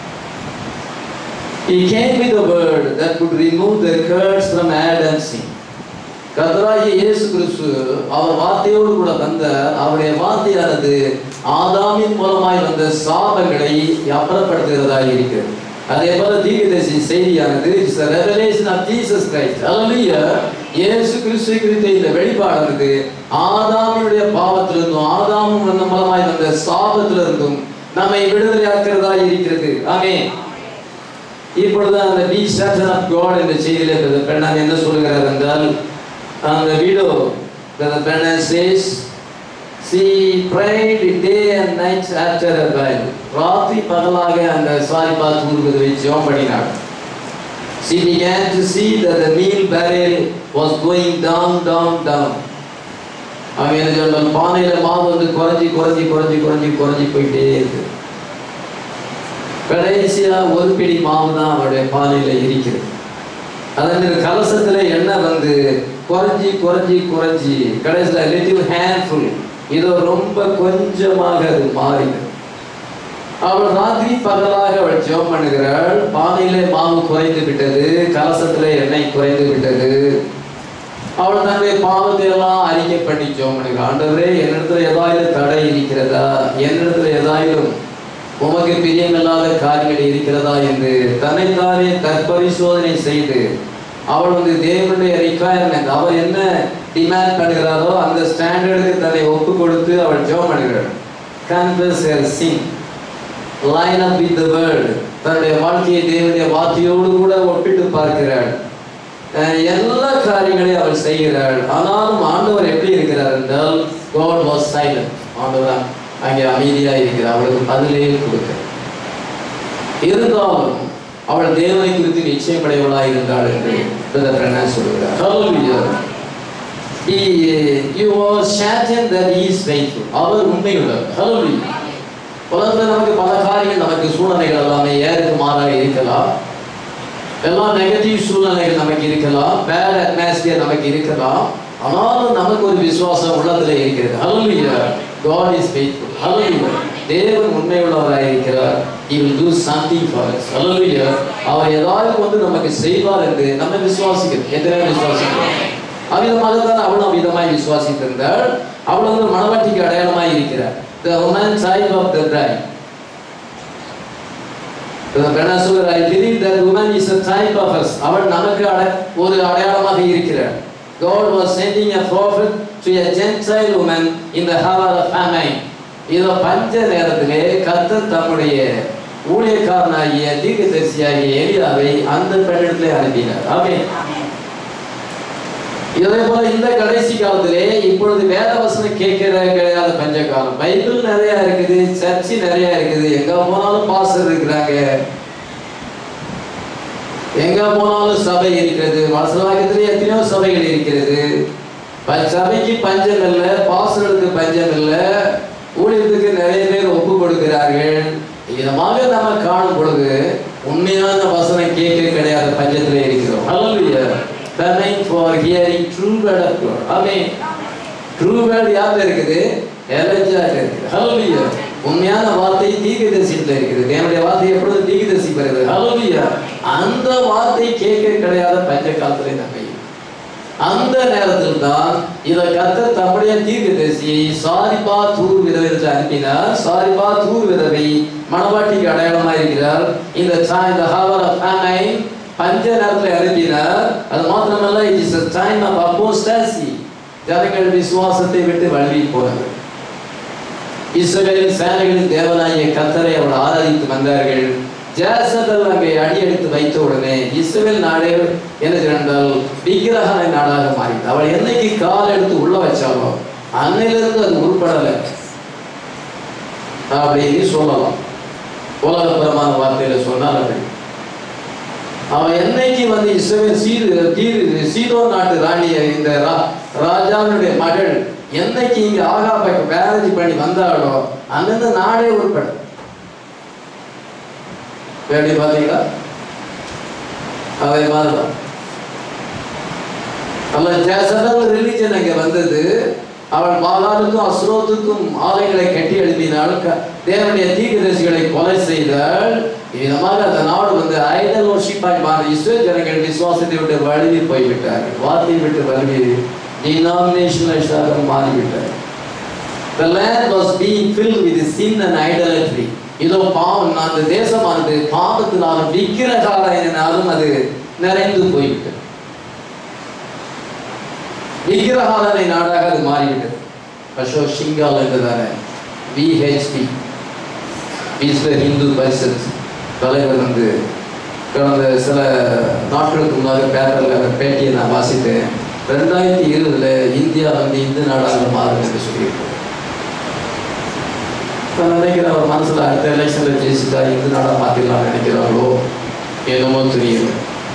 He came with a word that could remove the curse from Adam's sin. கர்த்தராகிய இயேசு கிறிஸ்து அவர் வார்த்தையோடு கூட வந்த அவருடைய வார்த்தையானது ஆதாமின் மூலமாய் வந்த சாபங்களை அப்புறப்படுத்துகிறதாக இருக்கிறது அதே போல தீர்க்கதரிசி செய்தியானது it's revelation of Jesus Christ அல்லேலூயா இயேசு கிறிஸ்து குறித்த இந்த வெளிப்பாடானது ஆதாமினுடைய பாவத்திலிருந்தும் ஆதாமும் மூலமாய் வந்த சாபத்திலிருந்தும் நம்மை விடுதலையாக்கிறதா இருக்கிறது ஆமென் இப்பொழுது அந்த பி ஸ்டார்டன் ஆஃப் காட் என்ற செய்தியில பிரதர் பெண்ணான் என்ன சொல்லுகிறார் என்றால் அந்த வீடோ பிரதர் பெண்ணான் says she prayed day and night after a while ராத்திரி பகலாக அந்த சாரிபா தூர்வதை ஜெபம் பண்ணினார் She began to see that the meal barrel was going down, down, down. அவன் என்ன சொன்னால் பானையில மாவு வந்து குறைஞ்சி குறைஞ்சி குறைஞ்சி குறைஞ்சி குறைஞ்சி போயிட்டே இருக்கு கடைசியா ஒரு பிடி மாவு தான் அவருடைய பானையில இருக்கிறது அதன் கலசத்துல எண்ணெய் வந்து குறைஞ்சி குறைஞ்சி குறைஞ்சி கடைசியில லிட்டில் ஹேண்ட்ஃபுல் இதோ ரொம்ப கொஞ்சமாக அது மாறினது அவள் ராத்திரி பகலாக அவள் ஜெபம் பண்ணுகிறாள் பானையிலே மாவு குறைந்து விட்டது கலசத்திலே எண்ணெய் குறைந்து விட்டது அவள் தன்னுடைய பாவத்தை எல்லாம் அறிக்கை பண்ணி ஜெபம் பண்ணுகிறாள் ஆண்டவரே என்னிடத்துல ஏதாவது தடை இருக்கிறதா என்னிடத்துல ஏதாயிலும் உமக்கு பிரியமில்லாத காரியங்கள் இருக்கிறதா என்று தன்னைத்தானே தற்பரிசோதனை செய்து அவள் வந்து தேவனுடைய ரிக்குவயர்மெண்ட் அவர் என்ன டிமாண்ட் பண்ணுகிறாரோ அந்த ஸ்டாண்டர்டுக்கு தன்னை ஒப்பு கொடுத்து அவள் ஜெபம் பண்ணுகிறாள் கன்வெர்ஸ் ஹர் சிங் line up with the world தன்னுடைய வாழ்க்கையை தேவனுடைய வார்த்தையோடு கூட ஒப்பிட்டு பார்க்கிறாள் அஹ் எல்லா காரியங்களையும் அவள் செய்கிறாள் ஆனாலும் ஆண்டவர் எப்படி இருக்கிறார் என்றால் God was silent ஆண்டவர் அங்கே அமைதியா இருக்கிறார் அவளுக்கு பதிலே கொடுக்க இருந்தாலும் அவள் தேவனை குறித்து நிச்சயப்படையவளாய் இருந்தாள் என்று பிரதர் பிரணான் சொல்கிறார் Hallelujah. he he was certain that he is faithful அவர் உண்மையுள்ளவர் ஹalleluya உலகத்தில் நமக்கு பல காரியங்கள் நமக்கு சூழ்நிலைகள் எல்லாமே ஏறுக்கு மாறாக இருக்கலாம் எல்லாம் நெகட்டிவ் சூழ்நிலைகள் நமக்கு இருக்கலாம் பேட் அட்மாஸ்பியர் நமக்கு இருக்கலாம் ஆனாலும் நமக்கு ஒரு விசுவாசம் உள்ளத்துல இருக்கிறது ஹalleluya God is faithful ஹalleluya தேவன் உண்மை உள்ளவராய் இருக்கிறார் he will do something for us ஹalleluya அவர் ஏதாவது வந்து நமக்கு செய்வார் என்று நம்ம விசுவாசிக்கிறோம் எத்தனை விசுவாசிக்கிறோம் அவ்விதமாக தான் அவளும் விதமாய் விசுவாசித்திருந்தாள் அவள் வந்து மனவாட்டிக்கு அடையாளமாய் இருக்கிறார் the woman child of the bride பெண்ணா சொல்கிறார் I believe that woman is a type of us அவள் நமக்கு அட- ஒரு அடையாளமாக இருக்கிறார் God was sending a prophet to a Gentile woman in the hour of famine இதோ பஞ்ச நேரத்திலே கர்த்தர் தம்முடைய ஊழியக்காரனாகிய தீர்க்கதரிசியாகிய எலியாவை அந்த பெண்ணிடத்திலே அனுப்பினார் ஆமென் இதே போல இந்த கடைசி காலத்திலே இப்பொழுது வேத வசனம் கேட்கிற கிடையாத பஞ்ச காலம் பைபிள் நிறைய இருக்குது சர்ச்சு நிறைய இருக்குது எங்க போனாலும் பாஸ்டர் இருக்கிறாங்க எங்க போனாலும் சபை இருக்கிறது வசனவாக்கத்திலே எத்தனையோ சபைகள் இருக்கிறது ப- சபைக்கு பஞ்சம் இல்லை பாஸ்டருக்கு பஞ்சம் இல்லை ஊழியத்துக்கு நிறைய பேர் ஒப்பு கொடுக்கிறார்கள் இதமாக நம்ம காணும் பொழுது உண்மையான வசனம் கேட்க கிடையாத பஞ்சத்திலே இருக்கிறோம் hallelujah coming for hearing true word of God ஆமென் ட்ரூ வேர்ட் யார்ல இருக்குது எலஜால இருக்குது ஹalleluya உண்மையான வார்த்தை தீர்க்கதரிசியில இருக்குது என்னுடைய வார்த்தை எப்பொழுது தீர்க்கதரிசி வருது ஹalleluya அந்த வார்த்தை கேட்க கிடையாத பஞ்ச காலத்துல நம்ம இருக்கிறோம். அந்த நேரத்தில் தான் இதை கத்த தம்முடைய தீர்க்கதரிசியை சாரிபா தூர் விதவிற்கு அனுப்பினார் சாரிபா தூர் விதவை மணவாட்டிக்கு அடையாளமாக இருக்கிறார் இந்த time the hour of famine பஞ்ச நேரத்தில் அனுப்பினார் அது மாத்திரமல்ல it is a time of apostasy ஜனங்கள் விசுவாசத்தை விட்டு வழுவி போனார்கள் இஸ்ரவேலின் சேனைகளின் தேவனாகிய கத்தரை அவர்கள் ஆராதித்து வந்தார்கள் ஜேசபல் அங்கே அடியெடுத்து வைத்த உடனே இஸ்ரவேல் நாடே என்ன செய்தால் விக்கிரக நாடாக மாறிட்டு அவள் என்னைக்கு கால் எடுத்து உள்ள வச்சாலோ அன்னையிலிருந்து அது உருப்படலை அப்படின்னு சொல்லலாம் உலகபரமான வார்த்தையில சொன்னால் அப்படி அவன் என்னைக்கு வந்து இஸ்ரவேல் சீது தீரு சீதோ நாட்டு ராணிய இந்த ரா- ராஜாவினுடைய மகள் என்னைக்கு இங்க ஆகாப மேரேஜ் பண்ணி வந்தாளோ அங்கிருந்து நாடே உட்படும் எப்படி பாத்தீங்களா அதே மாதிரிதான் அல்ல ஜேசபல் ரிலிஜன் அங்க வந்தது அவள் பாலாலுக்கும் அஸ்ரோத்துக்கும் ஆலைகளை கட்டி எழுப்பினாள் க- தேவனுடைய தீர்க்கதரிசிகளை கொலை செய்தாள் விதமாக அந்த நாடு வந்து ஐடல் வர்ஷிப்பாய் மாறி இஸ்ரேல் ஜனங்கள் விசுவாசத்தை விட்டு வழுவி போய்விட்டார்கள் வார்த்தையை விட்டு வழுவி டினாமினேஷனலிஸ்டாக மாறிவிட்டார் The land was being filled with sin and idolatry. இதோ பாவம் அந்த தேசமானது பாவத்தினாலும் விக்கிரகாராயனாலும் அது நிறைந்து போய்விட்டது விக்கிரகாரனை நாடாக அது மாறிவிட்டது அசோக் சிங்கால் என்றதான விஹெச்பி விஸ்வ இந்து பரிஷத் தலைவர் வந்து கடந்த சில நாட்களுக்கு முன்னாக பேப்பரில் அந்த பேட்டியை நான் வாசித்தேன் ரெண்டாயிரத்தி இருபதுல இந்தியா வந்து இந்து நாடாக மாறும் என்று சொல்லியிருக்காரு நான் நினைக்கிறேன் அவர் மனசுல அடுத்த எலெக்ஷன்ல ஜெயிச்சுட்டா இந்து நாடா மாத்திடலாம் நினைக்கிறாங்களோ என்னமோ தெரியல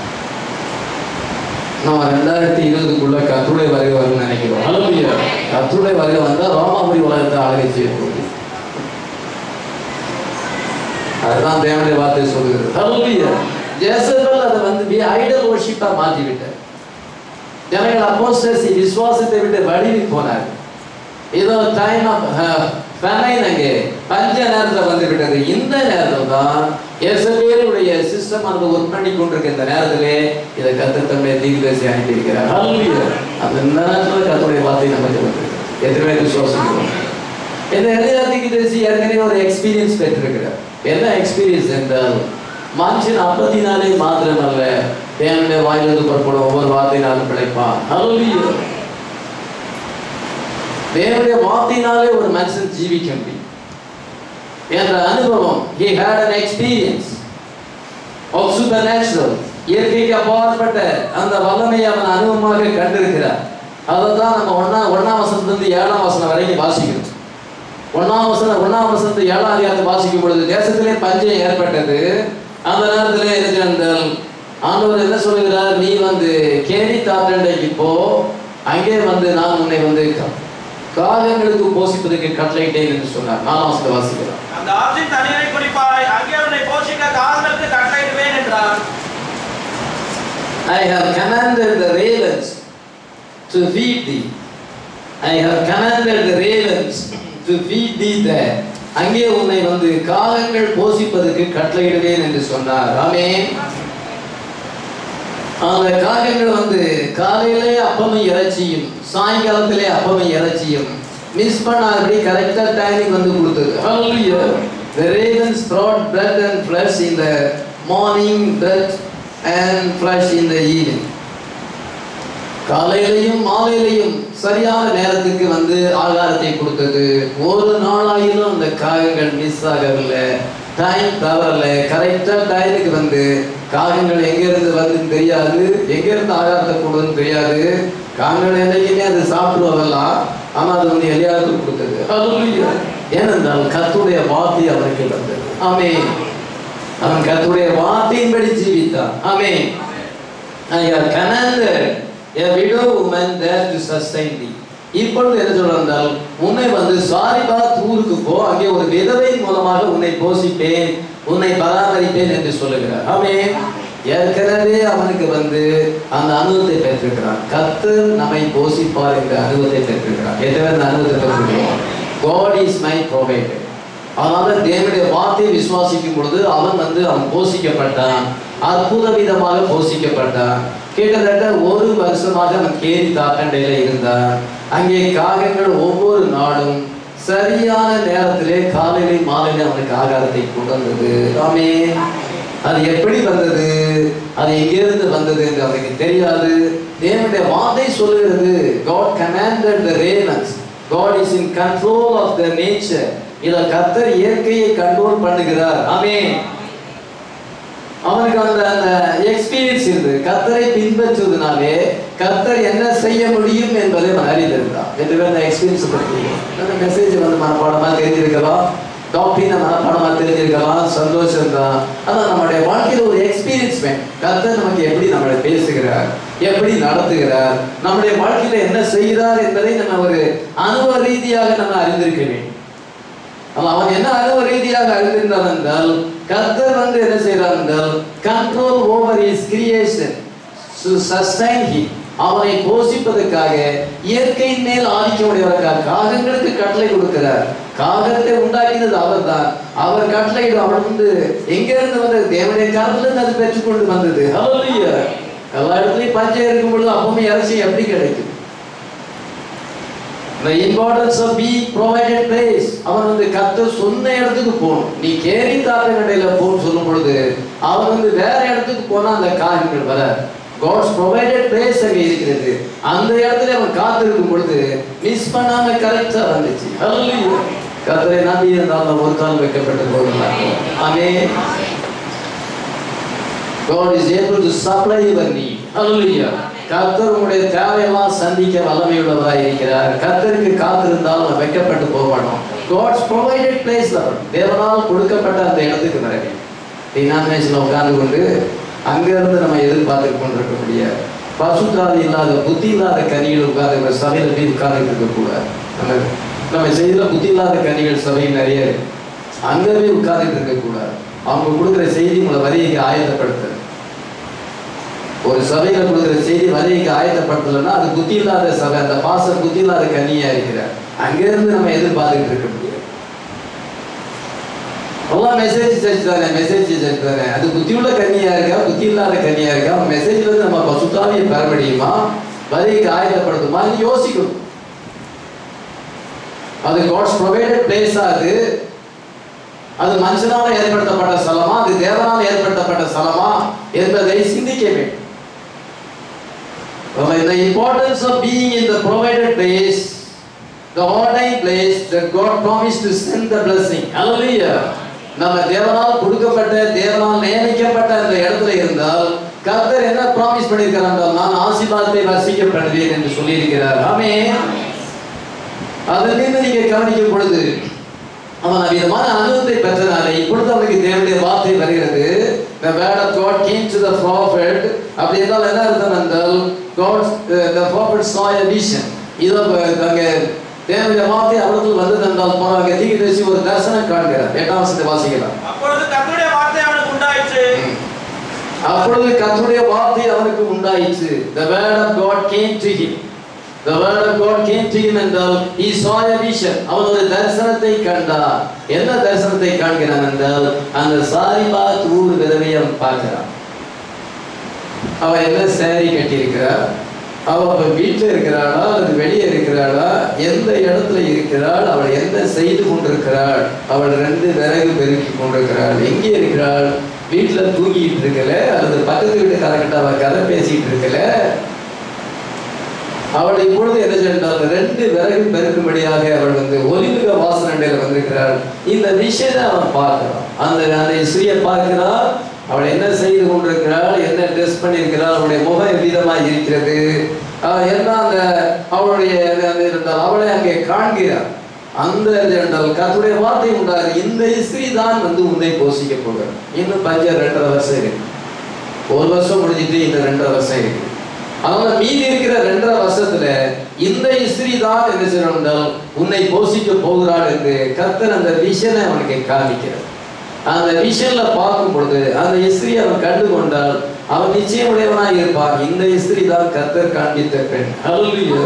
நம்ம ரெண்டாயிரத்தி இருபதுக்குள்ள கத்துடைய வருகை வரும்னு நினைக்கிறோம் ஹalleluya கத்துடைய வருகை வந்தா ரோமாபுரி உலகத்தை ஆளுகை செய்ய போகுது அதுதான் தேவனுடைய வார்த்தை சொல்லுகிறது ஹalleluya ஜேசபல் அதை வந்து பி ஐடல் வர்ஷிப்பா மாத்தி விட்டார் ஜனங்கள் அப்போஸ்டசி விசுவாசத்தை விட்டு வழிவி போனார் ஏதோ டைம் ஆஃப் ஃபெமைன் அங்கே பஞ்ச நேரத்தில் வந்து விட்டது இந்த நேரத்தில் தான் எசபேலுடைய சிஸ்டம் அந்த ஒர்க் பண்ணி கொண்டிருக்க இந்த நேரத்திலே இதை கத்து தம்முடைய தீர்க்கதரிசி அனுப்பியிருக்கிறார் ஹalleluya அந்த நேரத்தில் கத்துடைய வார்த்தை நமக்கு வந்து எத்தனை பேர் விசுவாசிக்கிறோம் இந்த எளியா தீர்க்கதரிசி ஏற்கனவே ஒரு எக்ஸ்பீரியன்ஸ் பெற்றிருக்கிறார் என்ன எக்ஸ்பீரியன்ஸ் என்றால் மனுஷன் அப்பத்தினாலே மாத்திரமல்ல தேவனுடைய வாயிலிருந்து புறப்படும் ஒவ்வொரு வார்த்தையினாலும் பிழைப்பான் ஹalleluya தேவனுடைய வார்த்தையினாலே ஒரு மனுஷன் ஜீவிக்க முடியும் என்ற அனுபவம் he had an experience of supernatural இயற்கைக்கு அப்பாற்பட்ட அந்த வல்லமையை அவன் அனுபவமாக கண்டிருக்கிறார் அதை தான் நம்ம ஒன்னா ஒன்னாம் வசனத்திலிருந்து ஏழாம் வசனம் வரைக்கும் வாசிக்கிறோம் ஒன்னாம் வசனம் ஒன்னாம் வசனத்து ஏழாம் அதிகாரத்தை வாசிக்கும் பொழுது தேசத்திலே பஞ்சம் ஏற்பட்டது அந்த நேரத்திலே இருந்தால் ஆண்டவர் என்ன சொல்லுகிறார் நீ வந்து கேரி தாத்தண்டைக்கு போ அங்கே வந்து நான் உன்னை வந்து கா- காகங்களுக்கு போஷிப்பதற்கு கட்டளையிட்டேன் என்று சொன்னார் நாலாம் வசனத்தை வாசிக்கிறோம் அந்த ஆற்றின் தண்ணீரை குடிப்பாய் அங்கே உன்னை போஷிக்க காகங்களுக்கு கட்டளையிடுவேன் என்றார் I have commanded the ravens to feed thee. I have commanded the ravens to feed thee there. அங்கே உன்னை வந்து காகங்கள் போஷிப்பதற்கு கட்டளையிடுவேன் என்று சொன்னார் ஆமென் அந்த காகங்கள் வந்து காலையிலே அப்பமும் இறைச்சியும் சாயங்காலத்திலே அப்பமும் இறைச்சியும் மிஸ் பண்ணாதபடி கரெக்டா டைமிங் வந்து கொடுத்தது Hallelujah. The ravens brought bread and flesh in the morning, bread and flesh in the evening. காலையிலையும் மாலையிலையும் சரியான நேரத்துக்கு வந்து ஆகாரத்தை கொடுத்தது ஒரு நாளாயிலும் அந்த காகங்கள் மிஸ் ஆகவில்லை டைம் தவறல கரெக்டா டைமுக்கு வந்து காகங்கள் எங்க இருந்து வருதுன்னு தெரியாது எங்க இருந்து ஆகாரத்தை கொடுன்னு தெரியாது காகங்கள் என்னைக்குமே அது சாப்பிடுவதெல்லாம் ஆனா அது வந்து எளியாருக்கு கொடுத்தது Hallelujah. ஏனென்றால் கத்துடைய வார்த்தை அவருக்கு வந்தது ஆமென் அவன் கத்துடைய வார்த்தையின்படி ஜீவித்தான் ஆமென் I have commanded a widow woman there to sustain thee. இப்பொழுது என்ன சொல்றால் உன்னை வந்து சாரிபாத் ஊருக்கு போ அங்கே ஒரு விதவை மூலமாக உன்னை போஷிப்பேன் உன்னை பராமரிப்பேன் என்று சொல்லுகிறார் ஆமென் ஏற்கனவே அவனுக்கு வந்து அந்த அனுபவத்தை பெற்றிருக்கிறான் கர்த்தர் நம்மை போஷிப்பார் என்ற அனுபவத்தை பெற்றிருக்கிறான் எத்தனை அந்த அனுபவத்தை பெற்றிருக்கிறோம் God is my provider அதனால தேவனுடைய வார்த்தையை விசுவாசிக்கும் பொழுது அவன் வந்து அவன் போஷிக்கப்பட்டான் அற்புத விதமாக போஷிக்கப்பட்டான் கிட்டத்தட்ட ஒரு வருஷமாக அவன் கேரி தாக்கண்டையில இருந்தான் அங்கே காகங்கள் ஒவ்வொரு நாளும் சரியான நேரத்திலே காலையிலே மாலையிலே அவனுக்கு ஆகாரத்தை கொண்டு வந்தது ஆமே அது எப்படி வந்தது அது எங்கிருந்து வந்தது என்று அவனுக்கு தெரியாது தேவனுடைய வார்த்தை சொல்லுகிறது God commanded the ravens God is in control of the nature இத கர்த்தர் இயற்கையை கண்ட்ரோல் பண்ணுகிறார் ஆமென் அவனுக்கு அந்த அந்த எக்ஸ்பீரியன்ஸ் இருந்தது கர்த்தரை பின்பற்றுவதனாலே கர்த்தர் என்ன செய்ய முடியும் என்பதை அவன் அறிந்திருந்தான் என்று அந்த எக்ஸ்பீரியன்ஸ் பற்றி அந்த மெசேஜ் வந்து மனப்பாடமா தெரிஞ்சிருக்கலாம் டாக்டரின மனப்பாடமா தெரிஞ்சிருக்கலாம் சந்தோஷம் தான் அதான் நம்மளுடைய வாழ்க்கையில ஒரு எக்ஸ்பீரியன்ஸ் வேணும் கர்த்தர் நமக்கு எப்படி நம்மளை பேசுகிறார் எப்படி நடத்துகிறார் நம்முடைய வாழ்க்கையில என்ன செய்கிறார் என்பதை நம்ம ஒரு அனுபவ ரீதியாக நம்ம அறிந்திருக்க வேண்டும் அப்ப அவன் என்ன அனுபவ ரீதியாக அறிந்திருந்தான் என்றால் கர்த்தர் வந்து என்ன செய்கிறார் என்றால் control over his creation to sustain he அவனை போஷிப்பதற்காக இயற்கையின் மேல் ஆதிக்கம் உடையவருக்காக காகங்களுக்கு கட்டளை கொடுக்கிறார் காகத்தை உண்டாக்கினது அவர்தான் அவர் கட்டளையிடும் அவர் வந்து எங்க இருந்து வந்தது தேவனுடைய கரத்துல இருந்து அது பெற்றுக்கொண்டு வந்தது Hallelujah. எல்லா இடத்துலயும் பஞ்சம் இருக்கும் பொழுது அப்பவுமே இறைச்சி எப்படி கிடைக்கும் The importance of being provided place. அவன் வந்து கர்த்தர் சொன்ன இடத்துக்கு போகணும் நீ கேரி தாத்த கடையில போன்னு சொல்லும் பொழுது அவன் வந்து வேற இடத்துக்கு போனா அந்த காரியங்கள் வர காட்ஸ் ப்ரொவைடட் பிளேஸ் அங்க இருக்கிறது அந்த இடத்துல அவன் காத்திருக்கும் பொழுது மிஸ் பண்ணாம கரெக்டா வந்துச்சு Hallelujah. கர்த்தரை நம்பி இருந்தால் ஒரு கால் வைக்கப்பட்ட போதும் ஆமே God is able to supply your need. Hallelujah. கர்த்தர் உங்களுடைய தேவையெல்லாம் சந்திக்க வல்லமையுள்ளவராய் இருக்கிறார் கர்த்தருக்கு காத்திருந்தால் நம்ம வெட்கப்பட்டு போக மாட்டோம் காட்ஸ் ப்ரொவைடட் பிளேஸ் தேவனால் கொடுக்கப்பட்ட அந்த இடத்துக்கு வர வேண்டும் டினாமினேஷன்ல உட்கார்ந்து கொண்டு அங்கிருந்து நம்ம எதிர்பார்த்து கொண்டிருக்க முடியாது பசுத்தாதி இல்லாத புத்தி இல்லாத கனிகள் உட்கார்ந்து சபையில போய் உட்கார்ந்து இருக்கக்கூடாது நம்ம நம்ம செய்தில புத்தி இல்லாத கனிகள் சபையில் நிறைய இருக்கு அங்க போய் உட்கார்ந்துட்டு இருக்கக்கூடாது அவங்க கொடுக்குற செய்தி உங்களை வரிக்கு ஆயத்தப்படுத்துறது ஒரு சபையில கொடுக்குற செய்தி வரிக்கு ஆயத்தப்படுத்தலைன்னா அது புத்தி இல்லாத சபை அந்த பாசம் புத்தி இல்லாத கனியா இருக்கிறார் அங்கிருந்து நம்ம எதிர்பார்த்துட்டு இருக்க முடியாது எல்லாம் மெசேஜ் சர்ச் தானே மெசேஜ் சர்ச் தானே அது புத்தியுள்ள கன்னியா இருக்கா புத்தி இல்லாத கன்னியா இருக்கா மெசேஜ்ல இருந்து நம்ம பசுத்தாவியை பெற முடியுமா வரிக்கு ஆயத்தப்படுத்துமா யோசிக்கணும் அது காட்ஸ் ப்ரொவைடட் பிளேஸா அது அது மனுஷனால ஏற்படுத்தப்பட்ட ஸ்தலமா அது தேவனால் ஏற்படுத்தப்பட்ட ஸ்தலமா என்பதை சிந்திக்க வேண்டும் the importance of being in the provided place the ordained place that God promised to send the blessing hallelujah நம்ம தேவனால் கொடுக்கப்பட்ட தேவனால் நியமிக்கப்பட்ட அந்த இடத்துல இருந்தால் கர்த்தர் என்ன ப்ராமிஸ் பண்ணியிருக்கிறார் என்றால் நான் ஆசீர்வாதத்தை வசிக்கப்படுவேன் என்று சொல்லியிருக்கிறார் ஆமே அதிலிருந்து நீங்க கவனிக்கும் பொழுது அவன் அவ்விதமான அனுபவத்தை பெற்றனாலே இப்பொழுது அவனுக்கு தேவனுடைய வார்த்தை வருகிறது the word of God came to the prophet அப்படி என்றால் என்ன அர்த்தம் என்றால் God, uh, the prophet saw a vision. இதோ அஹ், அங்கே தேவனுடைய வார்த்தை அவர்கள் வந்தது என்றால் போனாங்க தீர்க்கதரிசி ஒரு தரிசனம் காண்கிறார் எட்டாம் வசனத்தை வாசிக்கலாம் அப்பொழுது கர்த்தருடைய வார்த்தை அவனுக்கு உண்டாயிற்று அப்பொழுது கர்த்தருடைய வார்த்தை அவனுக்கு உண்டாயிற்று the word of god came to him the word of god came to him என்றால் he saw a vision அவன் ஒரு தரிசனத்தை கண்டார் என்ன தரிசனத்தை காண்கிறான் என்றால் அந்த சாரிபாத் ஊர் விதவையை அவன் பார்க்கிறான் அவ என்ன சேரி கட்டியிருக்கிறாள் அவ அப்ப வீட்டுல இருக்கிறாளா அல்லது வெளியே இருக்கிறாளா எந்த இடத்துல இருக்கிறாள் அவள் என்ன செய்து கொண்டிருக்கிறாள் அவள் ரெண்டு விறகு பெருக்கி கொண்டிருக்கிறாள் எங்கே இருக்கிறாள் வீட்டுல தூங்கிட்டு இருக்கல அல்லது பக்கத்து வீட்டுக்காரங்கிட்ட அவ கதை பேசிட்டு இருக்கல அவள் இப்பொழுது என்ன சென்றால் ரெண்டு விறகு பெருக்கும்படியாக அவள் வந்து ஒலிமுக வாசனண்டையில வந்திருக்கிறாள் இந்த விஷயத்தை அவன் பார்க்கிறான் அந்த அந்த ஸ்ரீயை பார்க்கிறாள் அவள் என்ன செய்து கொண்டிருக்கிறாள் என்ன ட்ரெஸ் பண்ணியிருக்கிறாள் அவளுடைய முகம் எவ்விதமாக இருக்கிறது ஆஹ் என்ன அந்த அவளுடைய அந்த இருந்தால் அவளை அங்கே காண்கிறார் அந்த என்றால் கர்த்தருடைய வார்த்தை உண்டாது இந்த ஸ்திரீ தான் வந்து உன்னை போஷிக்க போகிறார் இன்னும் பஞ்ச ரெண்டரை வருஷம் இருக்கு ஒரு வருஷம் முடிஞ்சிட்டு இன்னும் ரெண்டரை வருஷம் இருக்கு அதனால மீதி இருக்கிற ரெண்டரை வருஷத்துல இந்த ஸ்திரீ தான் என்ன செய்யணும் என்றால் உன்னை போஷிக்க போகிறாள் என்று கர்த்தர் அந்த விஷனை அவனுக்கு காமிக்கிறார் அந்த விஷன்ல பார்க்கும் பொழுது அந்த இஸ்திரி அவன் கண்டு கொண்டால் அவன் நிச்சயமுடையவனாய் இருப்பான் இந்த இஸ்திரி தான் கர்த்தர் காண்பித்த பெண் Hallelujah.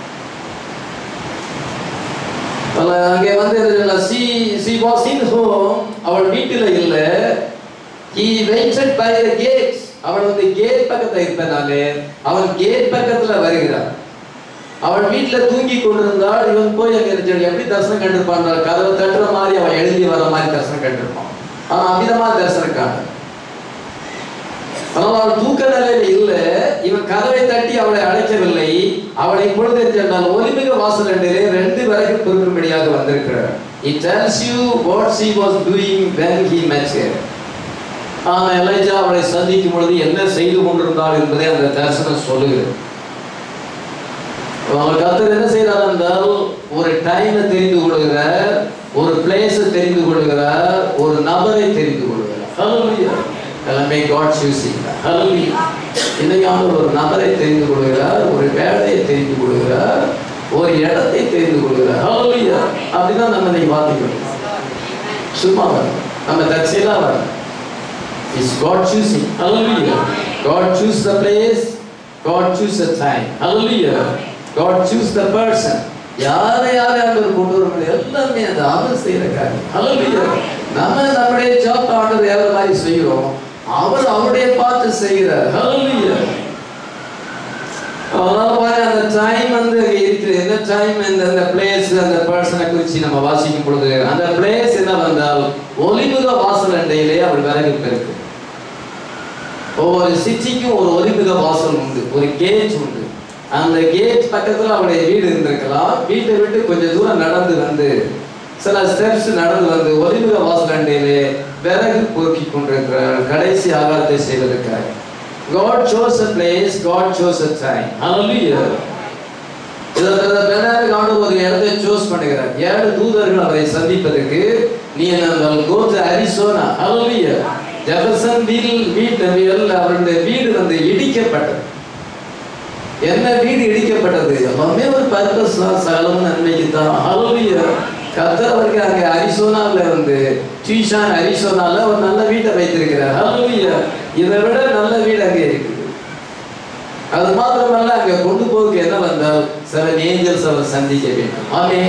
அவ அங்கே வந்து she she was in home அவள் வீட்டில் இல்லை he waited by the gates அவள் வந்து கேட் பக்கத்துல இருப்பனாலே அவன் கேட் பக்கத்துல வருகிறான் அவள் வீட்டுல தூங்கி கொண்டிருந்தாள் இவன் போய் அங்க இருந்து எப்படி தரிசனம் கண்டிருப்பான் கதவை தட்டுற மாதிரி அவன் எழுதி வர மாதிரி தரிசனம் கண்டிருப்பான் அவன் அமிதமா தரிசனம் காண ஆனால் அவள் தூக்க நிலையில இல்ல இவன் கதவை தட்டி அவளை அழைக்கவில்லை அவளை பொழுது சென்றால் ஒலிமிக வாசல் ரெண்டிலே ரெண்டு வரைக்கும் பொறுக்கும்படியாக வந்திருக்கிறார் It tells you what she was doing when he met her. ஆனா எலைஜா அவளை சந்திக்கும் பொழுது என்ன செய்து கொண்டிருந்தாள் என்பதை அந்த தரிசனம் சொல்லுகிறது அவர் கர்த்தர் என்ன செய்கிறார் என்றால் ஒரு டைமை தெரிந்து கொள்கிறார் ஒரு பிளேஸை தெரிந்து கொள்கிறார் ஒரு நபரை தெரிந்து கொள்கிறார் Hallelujah. எல்லாமே காட் சூசிங் Hallelujah. இன்னைக்கான ஒரு நபரை தெரிந்து கொள்கிறார் ஒரு வேலையை தெரிந்து கொள்கிறார் ஒரு இடத்தை தெரிந்து கொள்கிறார் Hallelujah. அப்படிதான் நம்ம இன்னைக்கு பார்த்துக்கணும் சும்மா வரணும் நம்ம தற்செயலாக வரணும் It's God choosing. Hallelujah. God choose the place. God choose the time. Hallelujah. God choose the person. யாரை யாரை ஆண்டவர் கொண்டு வர முடியும் எல்லாமே அந்த அவர் செய்யற காரியம் Hallelujah. நம்ம நம்முடைய ஜாப் ஆண்டவர் எவ்வளவு மாதிரி செய்கிறோம் அவர் அவருடைய பார்த்து செய்கிறார் Hallelujah. அதனால பாரு அந்த டைம் வந்து அங்க இருக்குது என்ன டைம் இந்த அந்த பிளேஸ் அந்த பர்சனை குறித்து நம்ம வாசிக்கும் பொழுது அந்த பிளேஸ் என்ன வந்தால் ஒலிமுக வாசல் அண்டையிலே அவள் விறகு பெருக்கு ஒவ்வொரு சிட்டிக்கும் ஒரு ஒலிமுக வாசல் உண்டு ஒரு கேட் உண்டு அந்த கேட் பக்கத்துல அவளுடைய வீடு இருந்திருக்கலாம் வீட்டை விட்டு கொஞ்சம் தூரம் நடந்து வந்து சில ஸ்டெப்ஸ் நடந்து வந்து ஒலிமுக வாசல் அண்டையிலே விறகு பொறுக்கி கொண்டிருக்கிறார் கடைசி ஆகாரத்தை செய்வதற்காக God chose a place, God chose a time. Hallelujah. பெண்ணாருக்கு ஆண்டு ஒரு இடத்தை சூஸ் பண்ணுகிறார் ஏழு தூதர்கள் அவரை சந்திப்பதற்கு நீ என்ன கோத்து அரிசோனா ஹalleluya ஜெபர்சன் வீல் வீட்டு அவருடைய வீடு வந்து இடிக்கப்பட்டது என்ன வீடு இடிக்கப்பட்டது எல்லாமே ஒரு பர்பஸ் தான் சகலம் நன்மைக்கு தான் ஹalleluya கர்த்தர் அவருக்கு அங்கே அரிசோனாவில் வந்து டியூஷான் அரிசோனால ஒரு நல்ல வீட்டை வைத்திருக்கிறார் ஹalleluya இதை விட நல்ல வீடு அங்கே இருக்குது அது மாத்திரமல்ல அங்க கொண்டு போக என்ன வந்தால் செவன் ஏஞ்சல்ஸ் அவர் சந்திக்க வேண்டும் ஆமே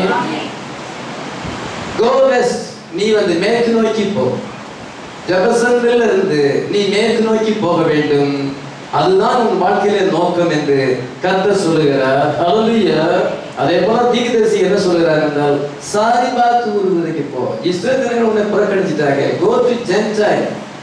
கோ வெஸ்ட் நீ வந்து மேற்கு நோக்கி போ ஜெபசன்ல இருந்து நீ மேற்கு நோக்கி போக வேண்டும் அதுதான் உன் வாழ்க்கையில நோக்கம் என்று கர்த்தர் சொல்லுகிறார் ஹalleluya அதே போல தீர்க்கதரிசி என்ன சொல்லுகிறார் என்றால் சாரிபாத் ஊருக்கு போ இஸ்ரவேலர்கள் உன்னை புறக்கணிச்சிட்டாங்க கோ டு ஜென்டைல்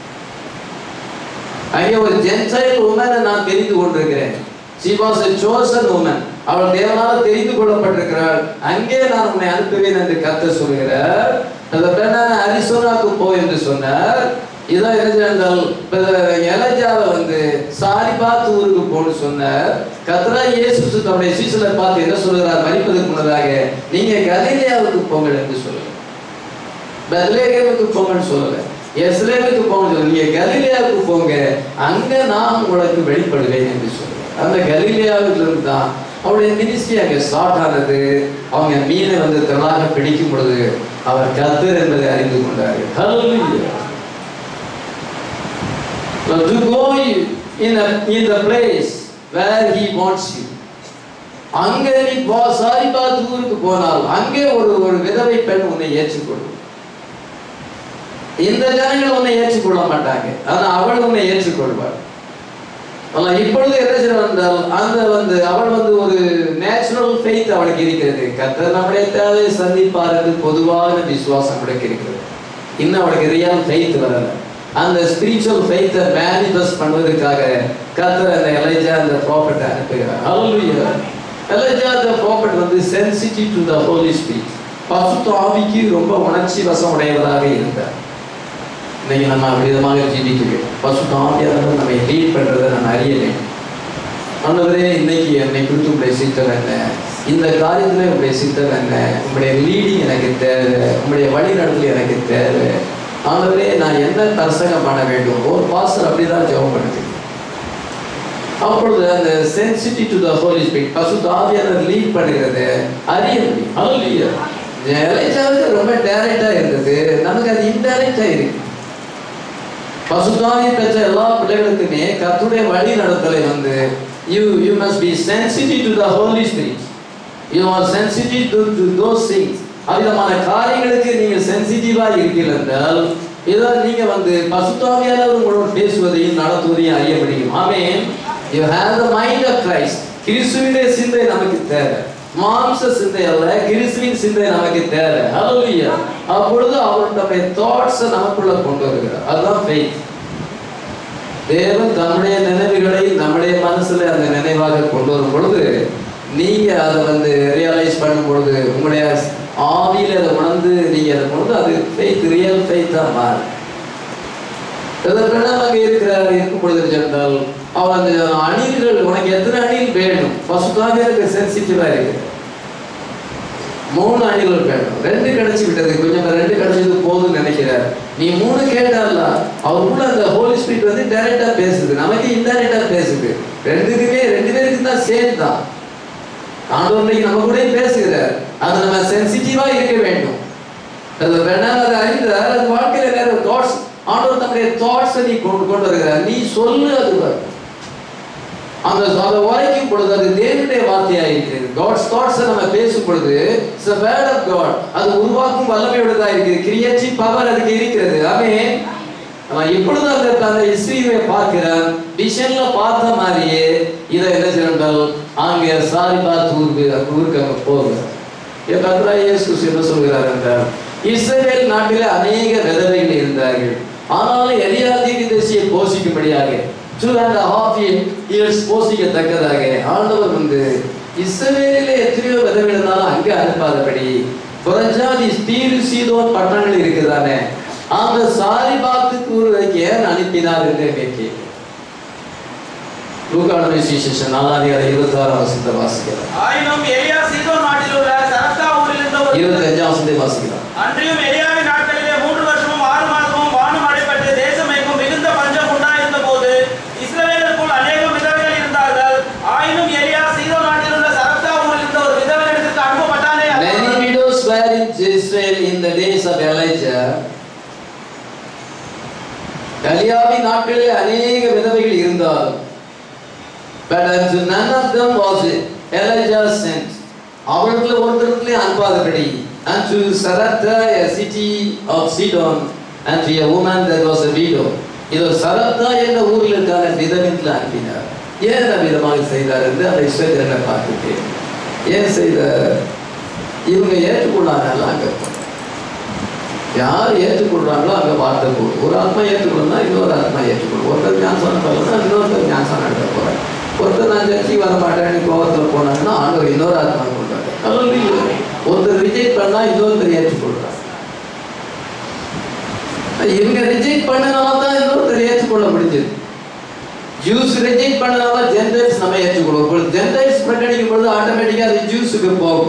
அங்கே ஒரு ஜென்டைல் உமனை நான் தெரிந்து கொண்டிருக்கிறேன் she was a chosen woman அவள் தேவனால் தெரிந்து கொள்ளப்பட்டிருக்கிறாள் அங்கே நான் உன்னை அனுப்புவேன் என்று கர்த்தர் சொல்கிறார் அந்த பெண்ணான அரிசோனாக்கு போ என்று சொன்னார் இதான் என்ன என்றால் எலஜாவை வந்து சாரி பார்த்து ஊருக்கு போன்னு சொன்னார் கத்ரா இயேசு தம்முடைய சீசலை பார்த்து என்ன சொல்கிறார் மறிப்பதற்கு முன்னதாக நீங்க கலிலியாவுக்கு போங்கள் என்று சொல்லுங்க பெத்லேகேமுக்கு போங்கன்னு சொல்லல எஸ்ரேலுக்கு போங்க சொல்லல நீங்க கலிலியாவுக்கு போங்க அங்க நான் உங்களுக்கு வெளிப்படுவேன் என்று சொல்லுவேன் அந்த கலிலியாவிலிருந்து தான் அவருடைய மினிஸ்ட்ரி அங்கே ஸ்டார்ட் ஆனது அவங்க மீனை வந்து திரளாக பிடிக்கும் பொழுது அவர் கத்தர் என்பதை அறிந்து கொண்டார்கள் Hallelujah. So to go in, a, in the place where he wants you அங்கே நீ போ சாரிபாத் ஊருக்கு போனால் அங்கே ஒரு ஒரு விதவை பெண் உன்னை ஏற்றுக்கொள்ளும் இந்த ஜனங்கள் உன்னை ஏற்றுக்கொள்ள மாட்டாங்க ஆனா அவள் உன்னை ஏற்றுக்கொள்வாள் ஆனா இப்பொழுது என்ன செய்யணும் என்றால் அந்த வந்து அவள் வந்து ஒரு நேச்சுரல் ஃபெய்த் அவளுக்கு இருக்கிறது கர்த்தர் நம்முடைய தேவையை சந்திப்பார் என்று பொதுவான விசுவாசம் அவளுக்கு இருக்கிறது இன்னும் அவளுக்கு ரியல் ஃபெய்த் வரல அந்த ஸ்பிரிச்சுவல் ஃபெய்த்தை மேனிஃபெஸ்ட் பண்ணுவதற்காக கர்த்தர் அந்த எலைஜா அந்த ப்ராஃபட்டை அனுப்புகிறார் ஹalleluya எலைஜா அந்த ப்ராஃபட் வந்து sensitive to the Holy Spirit பசுத்த ஆவிக்கு ரொம்ப உணர்ச்சி வசம் உடையவராக இருந்தார் இன்னைக்கு நம்ம விதமாக ஜீவிக்க வேண்டும் பசுத்த ஆவியானவர் நம்மை லீட் பண்றதை நான் அறிய வேண்டும் ஆண்டவரே இன்னைக்கு என்னை குறித்து உங்களுடைய சித்தம் என்ன இந்த காரியத்தில் உங்களுடைய சித்தம் என்ன உங்களுடைய லீடிங் எனக்கு தேவை உங்களுடைய வழிநடத்தல் எனக்கு தேவை ஆண்டவரே நான் என்ன பிரசங்கம் பண்ண வேண்டும் ஒரு பாஸ்டர் அப்படிதான் ஜெபம் பண்ணுது அப்பொழுது அந்த sensitive to the Holy Spirit பசுத்த ஆவியானவர் லீட் பண்ணுகிறது அறிய முடியும் ஹalleluya எலைச்சாவுக்கு ரொம்ப டைரக்டா இருந்தது நமக்கு அது இன்டைரக்டா இருக்கு பசுத்தாவி பெற்ற எல்லா பிள்ளைகளுக்குமே கர்த்தருடைய வழி நடத்தலை வந்து you you must be sensitive to the Holy Spirit you are sensitive to to those things அவ்விதமான காரியங்களுக்கு நீங்க சென்சிட்டிவா இருக்கீர்கள் என்றால் இதோ நீங்க வந்து பசுத்தாவியானவர் உங்களோட பேசுவதையும் நடத்துவதையும் அறிய முடியும் ஆமென் you have the mind of Christ கிறிஸ்துவினுடைய சிந்தை நமக்கு தேவை மாம்ச சிந்தை அல்ல கிறிஸ்துவின் சிந்தை நமக்கு தேவை ஹalleluya அப்பொழுது அவர் நம்முடைய தாட்ஸ் நமக்குள்ள கொண்டு வருகிறார் அதுதான் ஃபெய்த் தேவன் தம்முடைய நினைவுகளை நம்முடைய மனசுல அந்த நினைவாக கொண்டு வரும் பொழுது நீங்க அதை வந்து ரியலைஸ் பண்ணும் பொழுது உங்களுடைய ஆவியில அதை உணர்ந்து நீங்க அதை பொழுது அது ஃபெய்த் ரியல் ஃபெய்த்தா மாறும் இதற்கெல்லாம் அங்கே இருக்கிறார் இருக்கும் பொழுது சொன்னால் அவன் அந்த அணில்கள் உனக்கு எத்தனை அணில் வேணும் பசுதாக இருக்க சென்சிட்டிவா இருக்கு மூணு அணில்கள் வேணும் ரெண்டு கிடைச்சி விட்டது கொஞ்சம் ரெண்டு கிடைச்சது போதும்னு நினைக்கிறார் நீ மூணு கேட்டால அவருக்குள்ள அந்த ஹோலி ஸ்பிரிட் வந்து டைரக்டா பேசுது நமக்கு இன்டைரக்டா பேசுது ரெண்டுக்குமே ரெண்டு பேருக்கு தான் சேம் தான் ஆண்டவர் இன்னைக்கு நம்ம கூட பேசுகிறார் அது நம்ம சென்சிட்டிவா இருக்க வேண்டும் அது வேணாம் அதை அறிந்தால் அது வாழ்க்கையில வேற தாட்ஸ் ஆண்டவர் தன்னுடைய தாட்ஸை நீ கொண்டு கொண்டு வருகிறார் நீ சொல்லு அது வரும் அந்த அதை உரைக்கும் பொழுது அது தேவனுடைய வார்த்தையாக இருக்கிறது காட்ஸ் தாட்ஸை நம்ம பேசும் பொழுது it's a word of God அது உருவாக்கும் வல்லமையுள்ளதா இருக்குது கிரியேட்டிவ் பவர் அதுக்கு இருக்கிறது ஆமே அவன் எப்பொழுது அந்த அந்த இஸ்ரீவை பார்க்கிறான் விஷன்ல பார்த்த மாதிரியே இதை என்ன செய்யறால் அங்கே சாரி பார்த்து ஊருக்கு அந்த ஊருக்கு அங்கே போகிறார் என் கத்ரா இயேசு கிறிஸ்து என்ன சொல்கிறார் என்றால் இஸ்ரவேல் நாட்டிலே அநேக விதவைகள் இருந்தார்கள் ஆனாலும் எரியா தீர்க்கதரிசியை போஷிக்கும்படியாக டூ அண்ட் ஹாஃப் இயர்ஸ் போஷிக்கத்தக்கதாக ஆண்டவர் வந்து இஸ்ரவேலிலே எத்தனையோ விதவைகள் இருந்தாலும் அங்கே அனுப்பாதபடி புறஜாதி தீரு சீதோன் பட்டணங்கள் இருக்குதானே அந்த சாரி பார்த்து கூறுவதற்கு ஏன் அனுப்பினார் என்று கேட்கிறேன் லூக்கான விசேஷன் நாலாதிகார இருபத்தி ஆறாம் வசனத்தை வாசிக்கிறார் ஆயினும் எலியா சீதோன் நாட்டில் உள்ள சரத்தா ஊரில் இருந்த ஒரு இருபத்தி அஞ்சாம் வசனத்தை வாசிக்கிறார் அன்றியும் எலியாவின் நாட்களிலே மூன்று வருஷமும் ஆறு மாதமும் வானம் அடைப்பட்டு தேசம் எங்கும் மிகுந்த பஞ்சம் உண்டாயிருந்த போது இஸ்ரவேலுக்குள் அநேகம் விதவைகள் இருந்தார்கள் ஆயினும் எலியா சீதோ நாட்டில் உள்ள சரப்தா ஊரில் இருந்த ஒரு விதவையிடத்திற்கு அனுப்பப்பட்டானே Many widows were in Israel in the days of Elijah. கலியாவின் நாட்களில் அநேக விதவைகள் இருந்தாலும் but unto none of them was Elijah sent. அவர்களுக்கு ஒருத்தருக்குள்ளே அனுப்பாதபடி unto Sarepta a city of Sidon and to a woman that was a widow. இதோ சரப்தா என்ற ஊரில் இருக்கான விதவித்தில் அனுப்பினார் ஏன் விதமாக செய்தார் என்று அந்த இஸ்ரேலை பார்த்துட்டு ஏன் செய்தார் இவங்க ஏற்றுக்கொள்ளாங்கல்ல அங்கே யார் ஏற்றுக்கொள்றாங்களோ அங்கே வார்த்தை போடும் ஒரு ஆத்மா ஏற்றுக்கொள்ளனா இன்னொரு ஆத்மா ஏற்றுக்கொள்ளும் ஒருத்தர் ஞானசானம் பண்ணலாம் இன்னொருத்தர் ஞானசானம் எடுக்க போறார் ஒருத்தர் நான் சர்ச்சைக்கு வர மாட்டேன்னு கோபத்தில் போனாங்கன்னா ஆண்டவர் இன்னொரு ஆத்மா கொண்டாரு அல்ல ஒருத்தர் ரிஜெக்ட் பண்ணா இன்னொருத்தர் ஏற்றுக்கொள்றார் இவங்க ரிஜெக்ட் பண்ணனால தான் இன்னொருத்தர் ஏற்றுக்கொள்ள முடிஞ்சது ஜூஸ் ரிஜெக்ட் பண்ணனால ஜென்டைல்ஸ் நம்ம ஏற்றுக்கொள்வோம் இப்பொழுது ஜென்டைல்ஸ் பிரட்டடிக்கும் பொழுது ஆட்டோமேட்டிக்காக அது ஜூஸுக்கு போகும்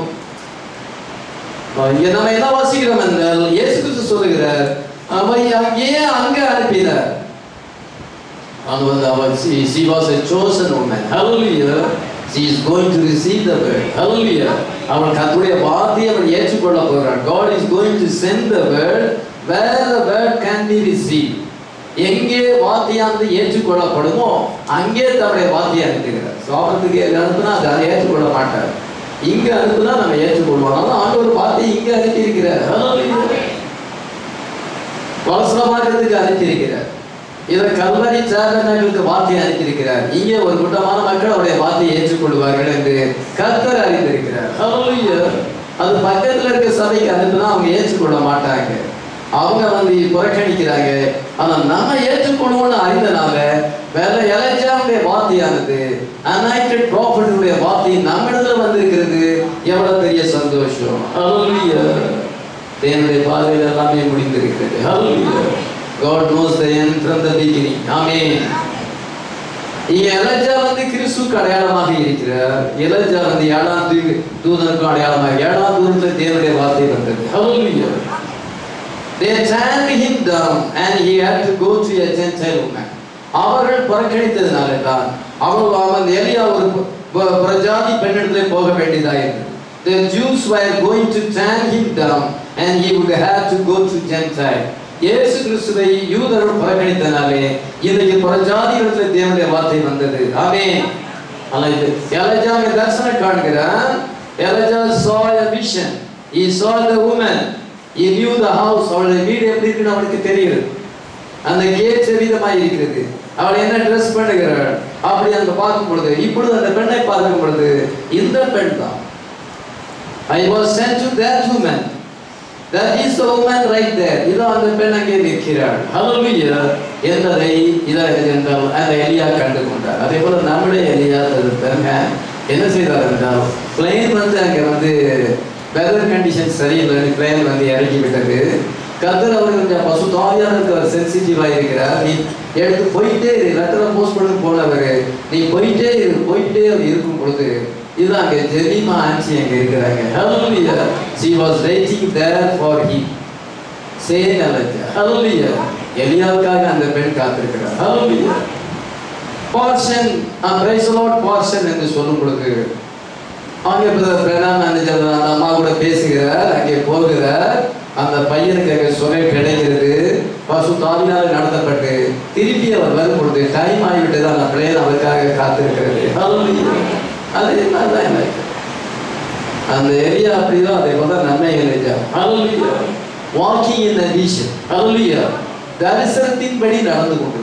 இங்க நம்ம என்ன வாசிக்கிறோம் என்றால் இயேசு கிறிஸ்து சொல்லுகிறார் அவன் ஏன் அங்க அனுப்பினார் அங்க வந்து அவள் she, she was a chosen woman hallelujah she is going to receive the word hallelujah அவள் கர்த்தருடைய வார்த்தையை அவள் ஏற்றுக்கொள்ள போகிறாள் god is going to send the word where the word can be received எங்கே வார்த்தையானது ஏற்றுக்கொள்ளப்படுமோ அங்கே தன்னுடைய வார்த்தையை அனுப்புகிறார் சோபத்துக்கு அனுப்புனா அதை அதை ஏற்றுக்கொள்ள மாட்டார் இங்க அனுப்புனா நம்ம ஏற்றுக்கொள்வோம் அதனால ஆண்டவர் வார்த்தையை இங்க அனுப்பி இருக்கிறார் அவசரமாக்கிறதுக்கு அனுப்பியிருக்கிறார் இதை கல்வரி சாதனைகளுக்கு வார்த்தையை அனுப்பியிருக்கிறார் இங்கே ஒரு கூட்டமான மக்கள் அவருடைய வார்த்தையை ஏற்றுக்கொள்வார்கள் என்று கர்த்தர் அறிந்திருக்கிறார் Hallelujah. அது பக்கத்துல இருக்க சபைக்கு அனுப்புனா அவங்க ஏற்றுக்கொள்ள மாட்டாங்க அவங்க வந்து புறக்கணிக்கிறாங்க ஆனா நம்ம ஏற்றுக்கொள்வோம்னு அறிந்தனால வேற எலஜாவுடைய வார்த்தையானது அனாய்டட் ப்ராஃபிட்டுடைய வார்த்தை நம்மிடத்துல வந்திருக்கிறது எவ்வளவு பெரிய சந்தோஷம் Hallelujah. தேவனுடைய பார்வையில் எல்லாமே முடிந்திருக்கிறது Hallelujah. God knows the end from the beginning. Amen. இங்க எலஜா வந்து கிறிஸ்துக்கு அடையாளமாக இருக்கிறார் எலஜா வந்து ஏழாம் தூ தூதனுக்கும் அடையாளமாக ஏழாம் தூதத்துல தேவனுடைய வார்த்தை வந்தது Hallelujah. They turned him down and he had to go to a Gentile woman. அவர்கள் புறக்கணித்ததினால தான் அவள் அவன் எலியா ஒரு பு- பு- புறஜாதி பெண்ணிடத்திலே போக வேண்டியதாயிருந்தது The Jews were going to turn him down and he would have to go to Gentile. இயேசு கிறிஸ்துவை யூதர்கள் புறக்கணித்தனாலே இன்னைக்கு புறஜாதிகளிடத்தில் தேவனுடைய வார்த்தை வந்தது ஆமென் ஆனால் இது எலஜா அங்கே தரிசனம் காண்கிறான் Elijah saw a vision he saw the woman he knew the house அவளுடைய வீடு எப்படி இருக்குன்னு அவனுக்கு தெரியுது அந்த கேட் செவிதமாய் இருக்கிறது அவள் என்ன ட்ரெஸ் பண்ணுகிறாள் அப்படி அங்க பார்க்கும் பொழுது இப்பொழுது அந்த பெண்ணை பார்க்கும் பொழுது இந்த பெண் தான் I was sent to that woman that is the woman right there இதோ அந்த பெண் அங்கே நிற்கிறாள் hallelujah என்பதை இதை என்றால் அந்த எலியா கண்டு கொண்டார் அதே போல நம்முடைய எலியா தருத்தங்க என்ன செய்தார் என்றால் பிளேன் வந்து அங்கே வந்து வெதர் கண்டிஷன் சரியில்லைன்னு பிளேன் வந்து இறங்கி விட்டது கத்தர் அவர் கொஞ்சம் பசு தாவியாக இருக்கிறவர் சென்சிட்டிவாக இருக்கிறார் நீ எடுத்து போயிட்டே இரு லெட்டரை போஸ்ட் பண்ணி போனவர் நீ போயிட்டே இரு போயிட்டே அது இருக்கும் பொழுது இதுதான் அங்கே ஜெனிமா ஆன்சி அங்கே இருக்கிறாங்க Hallelujah. She was waiting there for him. Say hallelujah. Hallelujah. எலியாவுக்காக அந்த பெண் காத்திருக்கிறார் Hallelujah. பார்ஷன் பிரைஸ் லார்ட் பார்ஷன் என்று சொல்லும் பொழுது அங்கே பிரணாம் மேனேஜர் அந்த அம்மா கூட பேசுகிறார் அங்கே போகிறார் அந்த பையனுக்கு அங்கே சுமை கிடைக்கிறது பசு தாவினால் நடத்தப்பட்டு திருப்பி அவர் வரும் பொழுது டைம் ஆகிவிட்டது அந்த பிளேன் அவருக்காக காத்திருக்கிறது Hallelujah. அதே மாதிரி தான் எனக்கு அந்த ஏரியா அப்படிதான் அதே போல நன்மை area Hallelujah. Walking in the vision Hallelujah. தரிசனத்தின்படி நடந்து கொண்டிருக்கு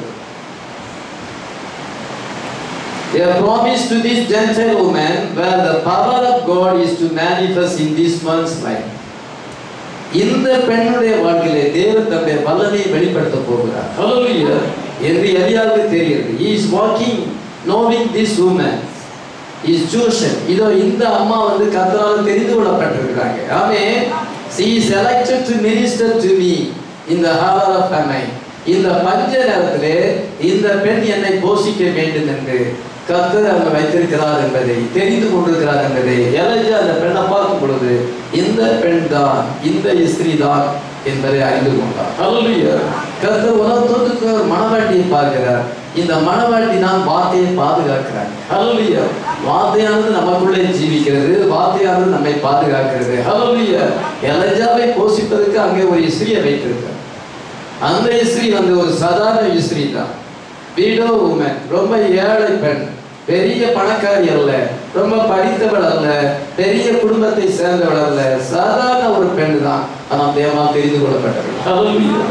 A promise to this Gentile woman where the power of God is to manifest in this man's life. இந்த பெண்ணுடைய வாழ்க்கையிலே தேவன் தன்னுடைய வல்லமையை வெளிப்படுத்த போகிறார் Hallelujah. என்று எலியாவுக்கு தெரிகிறது he is walking knowing this woman is chosen இதோ இந்த அம்மா வந்து கர்த்தரால் தெரிந்து கொள்ளப்பட்டிருக்கிறாங்க ஆமே she is elected to minister to me in the hour of famine இந்த பஞ்ச நேரத்திலே இந்த பெண் என்னை போஷிக்க வேண்டும் என்று கர்த்தர் அங்க வைத்திருக்கிறார் என்பதை தெரிந்து கொண்டிருக்கிறார் என்பதை எலஜா அந்த பெண்ணை பார்க்கும் பொழுது இந்த பெண் தான் இந்த ஸ்திரீ தான் என்பதை அறிந்து கொண்டார் Hallelujah. கர்த்தர் உலகத்தோட்டுக்கு ஒரு மணவாட்டியை பார்க்கிறார் இந்த மணவாட்டி தான் வார்த்தையை பாதுகாக்கிறார் Hallelujah. வார்த்தையானது நமக்குள்ளே ஜீவிக்கிறது வார்த்தையானது நம்மை பாதுகாக்கிறது Hallelujah. எலஜாவை போஷிப்பதற்கு அங்கே ஒரு இஸ்திரியை வைத்திருக்கிறார் அந்த இஸ்திரி வந்து ஒரு சாதாரண இஸ்திரி தான் வீடோ உமன் ரொம்ப ஏழை பெண் பெரிய பணக்காரி அல்ல ரொம்ப படித்தவள் அல்ல பெரிய குடும்பத்தை சேர்ந்தவள் அல்ல சாதாரண ஒரு பெண் தான் ஆனால் தேவனால் தெரிந்து கொள்ளப்பட்டவள் Hallelujah.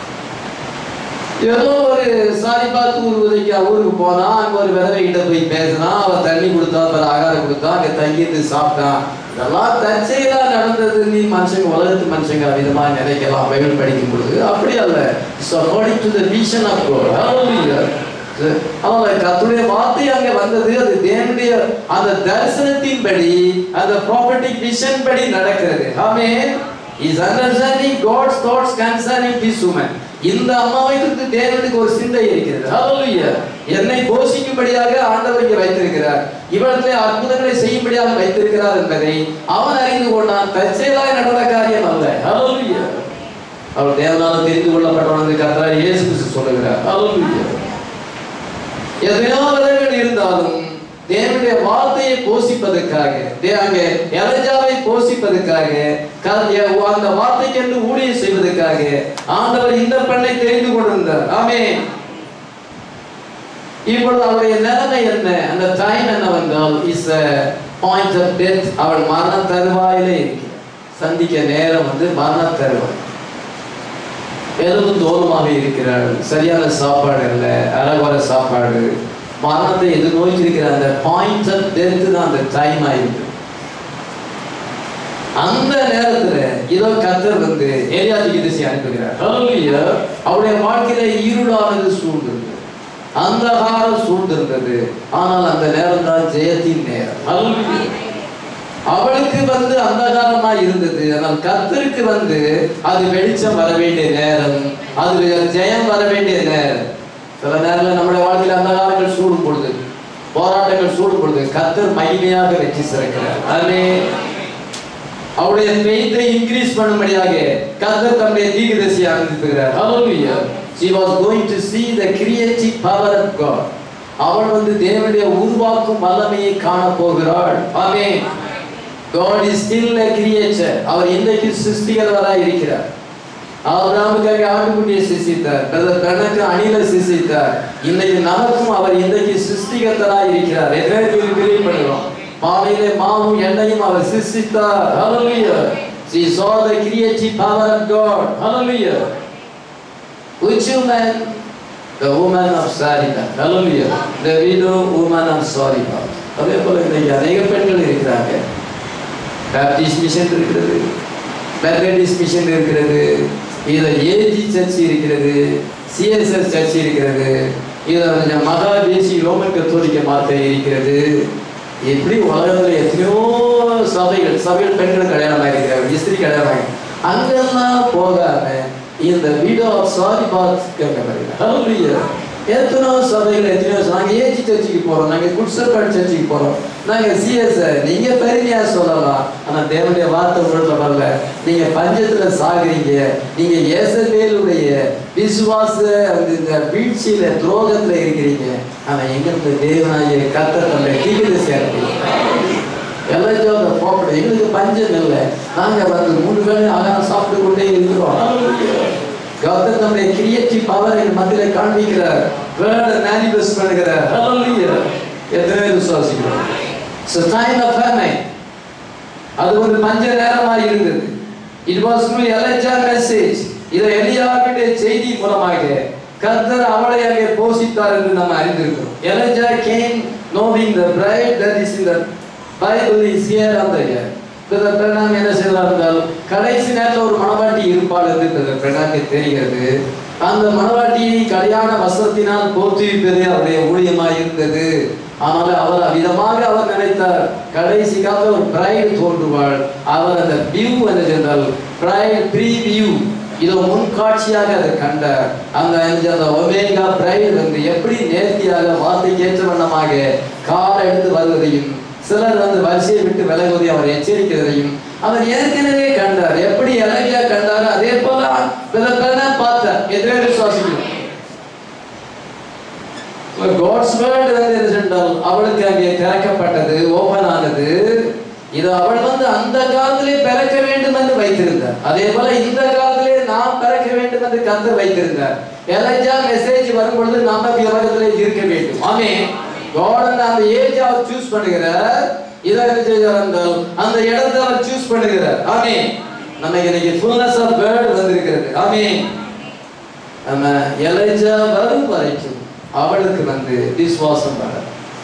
ஏதோ ஒரு சாரி பார்த்து ஊர் உதைக்கு ஊருக்கு போனா அங்க ஒரு விதவை கிட்ட போய் பேசினா அவ தண்ணி கொடுத்தா அப்புறம் ஆகாரம் கொடுத்தா அங்க தங்கிட்டு சாப்பிட்டான் இதெல்லாம் தற்செயலா நடந்தது நீ மனுஷங்க உலகத்து மனுஷங்க விதமா நினைக்கலாம் பைபிள் படிக்கும் பொழுது அப்படி அல்ல it's according to the vision of God hallelujah அவன் கர்த்தருடைய வார்த்தை அங்க வந்தது அது தேவனுடைய அந்த தரிசனத்தின்படி அந்த ப்ராப்பர்ட்டிக் விஷன் படி நடக்கிறது ஆமென் is understanding God's thoughts concerning this woman இந்த அம்மாவை குறித்து தேவனுக்கு ஒரு சிந்தை இருக்கிறது ஹalleluya என்னை போஷிக்கும்படியாக ஆண்டவர் இங்கே வைத்திருக்கிறார் இவரிடத்திலே அற்புதங்களை செய்யும்படியாக வைத்திருக்கிறார் என்பதை அவன் அறிந்து கொண்டான் தற்செயலாய் நடந்த காரியம் அல்ல ஹalleluya அவர் தேவனால தெரிந்து கொள்ளப்பட்டவன் என்று கர்த்தராகிய இயேசு கிறிஸ்து சொல்லுகிறார் ஹalleluya எத்தனையோ விதங்கள் இருந்தாலும் தேவனுடைய வார்த்தையை போஷிப்பதற்காக தே- அங்கே எலஜாவை போஷிப்பதற்காக க- எ- அந்த வார்த்தைக்கு என்று ஊழியம் செய்வதற்காக ஆண்டவர் இந்த பெண்ணை தெரிந்து கொண்டிருந்தார் ஆமே இப்பொழுது அவருடைய நிலைமை என்ன அந்த டைம் என்னவென்றால் இஸ் பாயிண்ட் ஆஃப் டெத் அவள் மரண தருவாயிலே இருக்கிறார் சந்திக்க நேரம் வந்து மரண தருவாய் எலும்பும் தோலுமாக இருக்கிறாள் சரியான சாப்பாடு இல்லை அறகுற சாப்பாடு மரணத்தை எதிர்நோக்கி இருக்கிற அந்த பாயிண்ட் ஆஃப் டெத் தான் அந்த டைம் ஆயிருக்கு அந்த நேரத்துல இதோ கர்த்தர் வந்து ஏரியாஜிக்கு திசை அனுப்புகிறார் Hallelujah. அவருடைய வாழ்க்கையில இருளானது சூழ்ந்தது அந்தகாரம் சூழ்ந்திருந்தது ஆனால் அந்த நேரம் தான் ஜெயத்தின் நேரம் Hallelujah. அவளுக்கு வந்து அந்தகாரமா இருந்தது ஆனால் கர்த்தருக்கு வந்து அது வெளிச்சம் வர வேண்டிய நேரம் அது ஜெயம் வர வேண்டிய நேரம் சில நேரங்களில் நம்முடைய வாழ்க்கையில் அந்தகாரங்கள் சூடும் பொழுது போராட்டங்கள் சூடும் பொழுது கர்த்தர் மகிமையாக வெற்றி சிறக்கிறார் அதே அவருடைய faith-ஐ இன்க்ரீஸ் பண்ணும்படியாக கர்த்தர் தம்முடைய தீர்க்கதரிசியை அனுப்புகிறார் Hallelujah. She was going to see the creative power of God. அவள் வந்து தேவனுடைய உருவாக்கும் வல்லமையை காண போகிறாள் ஆமென் God is still a creator. அவர் இன்றைக்கு சிருஷ்டிக்கிறவராய் இருக்கிறார் ஆபிரகாமுக்காக ஆட்டுக்குட்டியை சிசித்தார் பிரதர் கணக்கு அணில சிசித்தார் இன்னைக்கு நமக்கும் அவர் இன்றைக்கு சிருஷ்டிகத்தராய் இருக்கிறார் எத்தனை பேர் பிலீவ் பண்ணுறோம் பானையிலே மாவும் எண்ணெயும் அவர் சிருஷ்டித்தார் Hallelujah. She saw the creative power of God. Hallelujah. Which woman? The woman of Sarita. Hallelujah. The widow woman of Sarita. அதே போல இன்னைக்கு அநேக பெண்கள் இருக்கிறாங்க பேப்டிஸ்ட் மிஷன் இருக்கிறது மெத்தடிஸ்ட் மிஷன் இருக்கிறது இதில் ஏஜி சர்ச் இருக்கிறது சிஎஸ்எஸ் சர்ச் இருக்கிறது இதில் மகா தேசி ரோமன் கத்தோலிக்க மாத்தை இருக்கிறது இப்படி உலகத்தில் எத்தனையோ சபைகள் சபைகள் பெண்கள் கல்யாணம் ஆகிருக்கிறாங்க இஸ்திரி கல்யாணம் ஆகி அங்கெல்லாம் போகாம இந்த வீடோ ஆஃப் சாரி பாத் கேட்க பாருங்க எத்தனையோ சபைகள் எத்தனையோ நாங்கள் ஏஜி சர்ச்சுக்கு போகிறோம் நாங்கள் குட்சர்பாட் சர்ச்சுக்கு போகிறோம் நாங்கள் சிஎஸ் நீங்கள் பெருமையாக சொல்லலாம் ஆனால் தேவனுடைய வார்த்தை உங்கள்கிட்ட வரல நீங்கள் பஞ்சத்தில் சாகுறீங்க நீங்கள் ஏசபேலுடைய விசுவாச அந்த இந்த வீழ்ச்சியில் துரோகத்தில் இருக்கிறீங்க ஆனால் எங்களுக்கு தேவனாய கத்தர் நம்ம தீவிரத்தை எல்லாத்தையும் போகப்பட எங்களுக்கு பஞ்சம் இல்லை நாங்கள் வந்து மூணு வேளை ஆகாரம் சாப்பிட்டு கொண்டே இருக்கிறோம் கர்த்தர் நம்முடைய கிரியேட்டிவ் பவர் எங்க மத்தியில காண்பிக்கிறார் வேர்ட மேனிஃபெஸ்ட் பண்ணுகிறார் ஹalleluya எத்தனை பேர் விசுவாசிக்கிறோம் so time of famine அது ஒரு பஞ்ச நேரமா இருந்தது it was through Elijah message இதை எலியாவினுடைய செய்தி மூலமாக கர்த்தர் அவளை அங்கே போஷித்தார் என்று நம்ம அறிந்திருக்கிறோம் Elijah came knowing the bride that is in the Bible is here on the here brother Branham என்ன செய்தார் என்றால் கடைசி நேரத்தில் ஒரு மணவாட்டி இருப்பாள் என்று பிரதர் பிரணாக்கு தெரிகிறது அந்த மணவாட்டியை கல்யாண வஸ்திரத்தினால் போற்றுவிப்பது அவருடைய ஊழியமாய் இருந்தது ஆனால் அவர் அவ்விதமாக அவர் நினைத்தார் கடைசி காலத்தில் ஒரு பிரைடு தோன்றுவாள் அவர் அந்த வியூ என்ன சென்றால் பிரைடு ப்ரீ வியூ இதோ முன்காட்சியாக அதை கண்டார் அந்த அஞ்சு அந்த ஒமேகா பிரைடு வந்து எப்படி நேர்த்தியாக வார்த்தைக்கு ஏற்ற வண்ணமாக காலை எடுத்து வருவதையும் சிலர் வந்து வரிசையை விட்டு விலகுவதை அவர் எச்சரிக்கிறதையும் அவர் ஏற்கனவே கண்டார் எப்படி இலகியா கண்டாரோ அதே போல விதப்பென பார்த்தார் எதிரே விசுவாசிக்கணும் காட்ஸ் வேர்ட் வந்து என்ன சென்றால் அவளுக்கு அங்கே திறக்கப்பட்டது ஓபன் ஆனது இது அவள் வந்து அந்த காலத்திலே பிறக்க வேண்டும் என்று வைத்திருந்தார் அதே போல இந்த காலத்திலே நாம் பிறக்க வேண்டும் என்று கத்து வைத்திருந்தார் எலஜா மெசேஜ் வரும்பொழுது நாம உலகத்திலே இருக்க வேண்டும் ஆமே காட் அந்த ஏஜ் அவர் சூஸ் பண்ணுகிறார் இதை என்ன செய்கிறார் என்றால் அந்த இடத்தை அவர் சூஸ் பண்ணுகிறார் ஆமே நமக்கு இன்னைக்கு ஃபுல்னஸ் ஆஃப் வேர்ட் வந்திருக்கிறது ஆமே நம்ம எலைஜா வரும் வரைக்கும் அவளுக்கு வந்து விசுவாசம் வர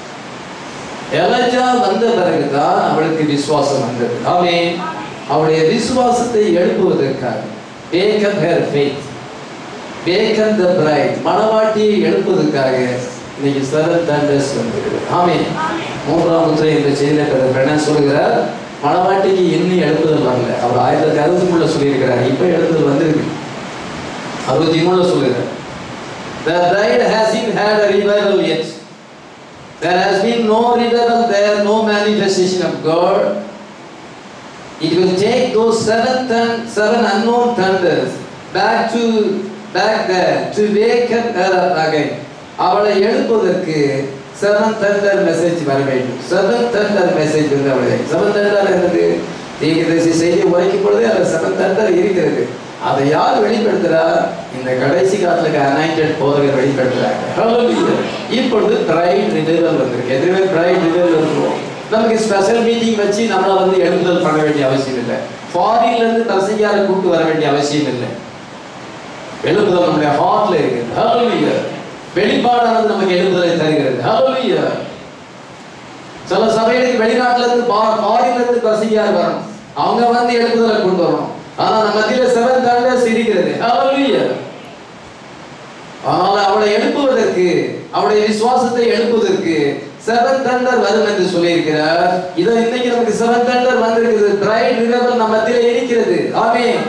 எலஜா வந்த பிறகுதான் அவளுக்கு விசுவாசம் வந்தது ஆமே அவளுடைய விசுவாசத்தை எழுப்புவதற்காக waken her faith waken the bride மணவாட்டியை எழுப்புவதற்காக இன்னைக்கு செவன் தண்டர்ஸ் வந்திருக்கு ஆமே மூன்றாம் முத்திரை என்ற செய்தியில் என்ன சொல்கிறார் மணவாட்டிக்கு இன்னும் எழுப்புதல் வரல அவர் ஆயிரத்தி தொள்ளாயிரத்தி அறுபத்தி மூணுல சொல்லியிருக்கிறார் இப்போ எழுப்புதல் வந்திருக்கு அறுபத்தி மூணுல சொல்லுகிறார் The bride hasn't had a revival yet. There has been no revival there, no manifestation of God. It will take those seven, thun- seven unknown thunders back to back there to wake up her up again. அவளை எழுப்புவதற்கு seven Thunder message வர வேண்டும் seven Thunder message வந்து அவளை seven Thunder என்னது தீர்க்கதரிசி செய்தி உரைக்கும் பொழுதே அந்த செவன் தண்டர் இருக்கிறது அதை யார் வெளிப்படுத்துறா இந்த கடைசி காலத்துக்கு அனாயிண்டட் போதகர் வெளிப்படுத்துறாங்க Hallelujah. இப்பொழுது பிரைட் ரினிவல் வந்திருக்கு எதுவுமே பிரைட் ரினிவல் இருக்கும் நமக்கு ஸ்பெஷல் மீட்டிங் வச்சு நம்மள வந்து எழுதுதல் பண்ண வேண்டிய அவசியம் இல்லை ஃபாரின்ல இருந்து பிரசங்கியாரை கூட்டு வர வேண்டிய அவசியம் இல்லை எழுப்புதல் நம்முடைய ஹார்ட்ல இருக்கு ஹalleluya வெளிப்பாடானது நமக்கு எழுப்புதலை தருகிறது ஹalleluya சில சபைகளுக்கு வெளிநாட்டுல இருந்து ஃபாரின்ல இருந்து பிரசங்கியார் வரணும் அவங்க வந்து எழுப்புதலை கொண்டு வரணும் ஆனா நம்ம மத்தியில செவன் தாண்டர்ஸ் இருக்கிறது ஹalleluya ஆனால் அவளை எழுப்புவதற்கு அவளுடைய விசுவாசத்தை எழுப்புவதற்கு செவன் தண்டர் வரும் என்று சொல்லியிருக்கிறார் இதோ இன்னைக்கு நமக்கு செவன் தண்டர் வந்திருக்குது பிரைட் ரிவல் நம்ம மத்தியில இருக்கிறது ஆமென்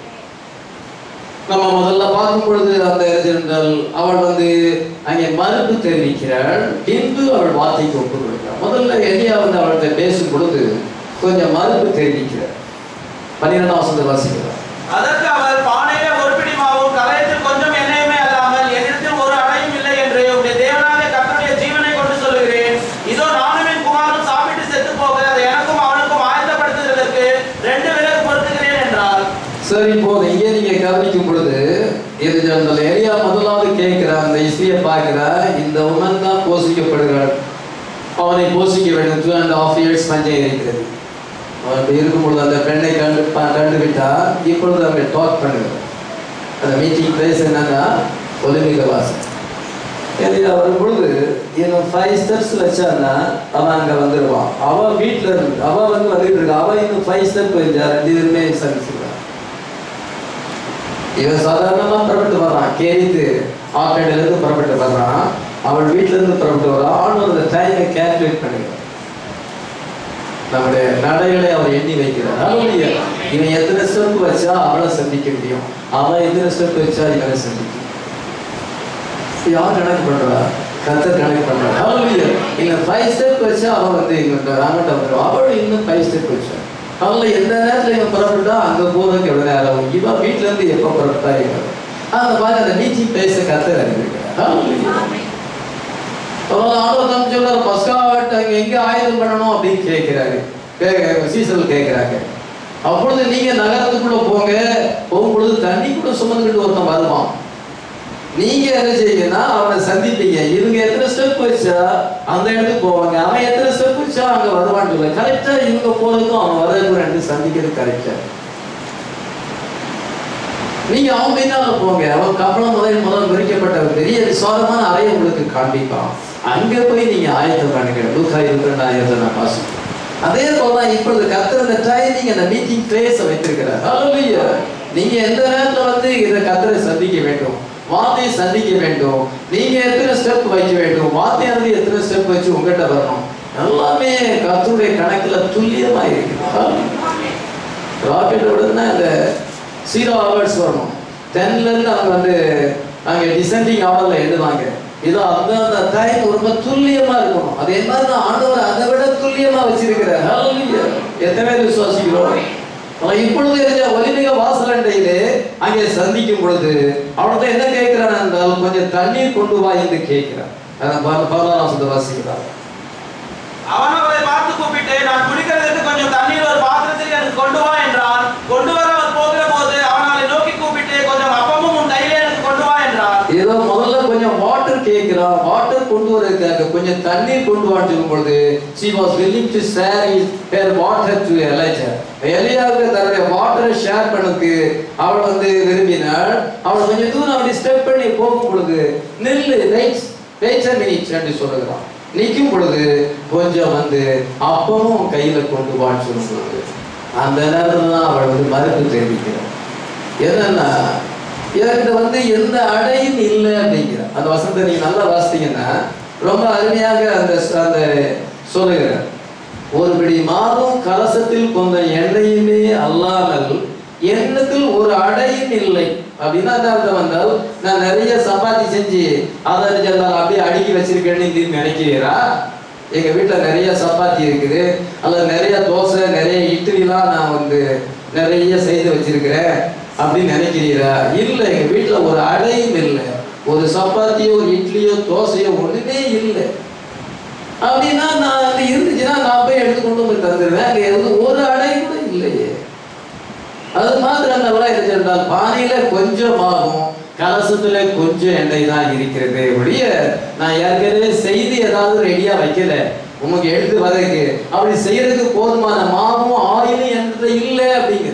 நம்ம முதல்ல பார்க்கும் பொழுது அந்த ஜெனரல் அவள் வந்து அங்கே மறுப்பு தெரிவிக்கிறாள் பின்பு அவள் வார்த்தைக்கு ஒப்பு கொடுக்கிறாள் முதல்ல எலியா வந்து அவள்கிட்ட பேசும் பொழுது கொஞ்சம் மறுப்பு தெரிவிக்கிறார் பன்னிரெண்டாம் வசந்த வாசிக்கிறார் அதற்கு அவர் பானையில ஒரு பிடி மாவும் கலையத்தில் கொஞ்சம் எண்ணெயுமே அல்லாமல் என்னிடத்தில் ஒரு அடையும் இல்லை என்று உடைய தேவனாகிய கர்த்தருடைய ஜீவனை கொண்டு சொல்லுகிறேன் இதோ நானும் என் குமாரனும் சாப்பிட்டு செத்து போக அதை எனக்கும் அவனுக்கும் ஆயத்தப்படுத்துவதற்கு ரெண்டு விலகு பொறுத்துகிறேன் என்றார் சரி இப்போது இங்கே நீங்க கவனிக்கும் பொழுது இது அந்த எலியா முதலாவது கேட்கிறார் அந்த இஸ்திரியை பார்க்கிறா இந்த உமன் தான் போஷிக்கப்படுகிறாள் அவனை போஷிக்க வேண்டும் டூ அண்ட் ஹாஃப் இயர்ஸ் பஞ்சம் இருக்கிறது அவன் அப்படி இருக்கும் பொழுது அந்த பெண்ணை கண்டு பா- கண்டு விட்டா இப்பொழுது அவன் டாக் பண்ணுகிறார் அந்த மீட்டிங் பிளேஸ் என்னன்னா ஒலிமிக வாசல் எலியா வரும் பொழுது இன்னும் ஃபைவ் ஸ்டெப்ஸ் வச்சான்னா அவன் அங்க வந்துடுவான் அவன் வீட்டுல இருந்து அவன் வந்து வந்துட்டு இருக்கா அவன் இன்னும் ஃபைவ் ஸ்டெப் வச்சா ரெண்டு பேருமே சந்திச்சுக்கிறான் இவன் சாதாரணமா புறப்பட்டு வர்றான் கேரித்து ஆக்கடையில இருந்து புறப்பட்டு வர்றான் அவள் வீட்டுல இருந்து புறப்பட்டு வர்றான் அவன் அந்த டைமை கேல்குலேட் பண்ணுகிறான் நம்முடைய நடைகளை அவர் எண்ணி வைக்கிறார் Hallelujah. இவன் எத்தனை ஸ்டெப் வச்சா அவளை சந்திக்க முடியும் அவன் எத்தனை ஸ்டெப் வச்சா இவனை சந்திக்க முடியும். யார் கணக்கு பண்றா கத்தர் கணக்கு பண்றா Hallelujah. இவன் ஃபைவ் ஸ்டெப் வச்சா அவன் வந்து இவன் ராமட்ட வந்துடும் அவள் இன்னும் ஃபைவ் ஸ்டெப் வச்சா அவளை எந்த நேரத்துல இவன் புறப்பட்டா அங்க போறதுக்கு எவ்வளவு நேரம் ஆகும் இவன் வீட்டுல இருந்து எப்ப புறப்பட்டா இவன் அந்த மாதிரி அந்த மீட்டிங் பேச கத்தர் அறிவிக்கிறார் Hallelujah. அதனால ஆண்டவர் நம்ம சொல்றாரு பஸ்காவட்ட அங்க எங்க ஆயுதம் பண்ணணும் அப்படின்னு கேட்கிறாரு சீசல் கேட்கிறாங்க அப்பொழுது நீங்க நகரத்துக்குள்ள போங்க போகும்பொழுது தண்ணி கூட சுமந்துக்கிட்டு ஒருத்தன் வருவான் நீங்க என்ன செய்யுங்கன்னா அவனை சந்திப்பீங்க இவங்க எத்தனை ஸ்டெப் வச்சா அந்த இடத்துக்கு போவாங்க அவன் எத்தனை ஸ்டெப் வச்சா அங்க வருவான்னு சொல்ல கரெக்டா இவங்க போறதுக்கும் அவன் வர்றதுக்கும் ரெண்டு சந்திக்கிறது கரெக்டா நீங்க அவன் பின்னால போங்க அவன் கப்பலம் முதல் முதல் விரிக்கப்பட்ட ஒரு பெரிய விசாலமான அறையை உங்களுக்கு காண்பிப்பான் அங்க போய் நீங்க ஆயத்தம் பண்ணுங்க லூக்கா இருபத்தி ஆயிரத்தை நான் வாசிப்பேன் அதே போலதான் இப்பொழுது கத்துற அந்த டைமிங் அந்த மீட்டிங் பிளேஸை வைத்திருக்கிறார் Hallelujah. நீங்க எந்த நேரத்துல வந்து இதை கத்தரை சந்திக்க வேண்டும் வார்த்தையை சந்திக்க வேண்டும் நீங்க எத்தனை ஸ்டெப் வைக்க வேண்டும் வார்த்தையானது எத்தனை ஸ்டெப் வச்சு உங்ககிட்ட வரணும் எல்லாமே கத்தருடைய கணக்குல துல்லியமா இருக்குது ராக்கெட்டோட இந்த சீரோ ஹவர்ஸ் வரணும் டென்ல இருந்து அவங்க வந்து அங்க டிசெண்டிங் ஆர்டர்ல எழுதுவாங்க இது அந்த அந்த டைம் ரொம்ப துல்லியமா இருக்கணும் அதே மாதிரி தான் ஆண்டவர் அதை விட துல்லியமா வச்சிருக்கிறார் Hallelujah. எத்தனை பேர் விசுவாசிக்கிறோம் ஆனா இப்பொழுது இருந்த ஒலிமிக வாசலண்டையிலே அங்கே சந்திக்கும் பொழுது அவனத்தை என்ன கேட்கிறான் என்றால் கொஞ்சம் தண்ணீர் கொண்டு வா என்று கேட்கிறான் அதான் பா- பதினாறாம் வசனத்தை வாசிக்கிறார் அவன் அவளை பார்த்து கூப்பிட்டு நான் குடிக்கிறதுக்கு கொஞ்சம் தண்ணீர் ஒரு பாத்திரத்தில் எனக்கு கொண்டு வா என்றான் கொண்டு வர அவர் போகிற போது அவன் அவளை நோக்கி கூப்பிட்டு கொஞ்சம் அப்பமும் உன் கையிலே எனக்கு கொண்டு வா என்றான் ஏதோ முதல்ல கொஞ்சம் வாட்டர் கேட்கிறான் வாட்டர் கொண்டு வரதுக்காக கொஞ்சம் தண்ணீர் கொண்டு வான்னு சொல்லும் பொழுது she was willing to share his her water to Elijah எலியாவுக்கு தன்னுடைய வாட்டரை ஷேர் பண்ணதுக்கு அவள் வந்து விரும்பினாள் அவள் கொஞ்சம் தூரம் அப்படி ஸ்டெப் பண்ணி போகும் பொழுது நில்லு வெயிட் வெயிட் மினிட்ஸ் என்று சொல்லுகிறான் நிற்கும் பொழுது கொஞ்சம் வந்து அப்பமும் கையில கொண்டு வான்னு சொல்லும் பொழுது அந்த நேரத்துல தான் அவள் வந்து மறுப்பு தெரிவிக்கிறாள் என்னன்னா எனக்கு வந்து எந்த அடையும் இல்லை அப்படிங்கிற அந்த வசனத்தை நீங்க நல்லா வாசித்தீங்கன்னா ரொம்ப அருமையாக அந்த அந்த சொல்லுகிறார் ஒரு பிடி மாதம் கலசத்தில் கொஞ்சம் எண்ணெயுமே அல்லாமல் எண்ணத்தில் ஒரு அடையும் இல்லை அப்படின்னா அந்த அர்த்தம் வந்தால் நான் நிறைய சப்பாத்தி செஞ்சு அதை சொன்னால் அப்படியே அடுக்கி வச்சிருக்கேன்னு திரும்பி நினைக்கிறீரா எங்க வீட்டுல நிறைய சப்பாத்தி இருக்குது அல்லது நிறைய தோசை நிறைய இட்லிலாம் நான் வந்து நிறைய செய்து வச்சிருக்கிறேன் அப்படின்னு நினைக்கிறீரா இல்ல எங்க வீட்டுல ஒரு அடையும் இல்லை ஒரு சப்பாத்தியோ ஒரு இட்லியோ தோசையோ ஒண்ணுமே இல்லை அப்படின்னா நான் அது இருந்துச்சுன்னா நான் போய் எடுத்து கொண்டு போய் தந்துடுவேன் அங்கே எதுவும் ஒரு அடை கூட இல்லையே அது மாத்திரம் நல்லா என்ன சொன்னால் பானையில கொஞ்சம் ஆகும் கலசத்துல கொஞ்சம் எண்ணெய் தான் இருக்கிறது ஒழிய நான் ஏற்கனவே செய்து ஏதாவது ரெடியா வைக்கல உமக்கு எடுத்து வரதுக்கு அப்படி செய்யறதுக்கு போதுமான மாவும் ஆயிலும் என்கிட்ட இல்லை அப்படிங்கிற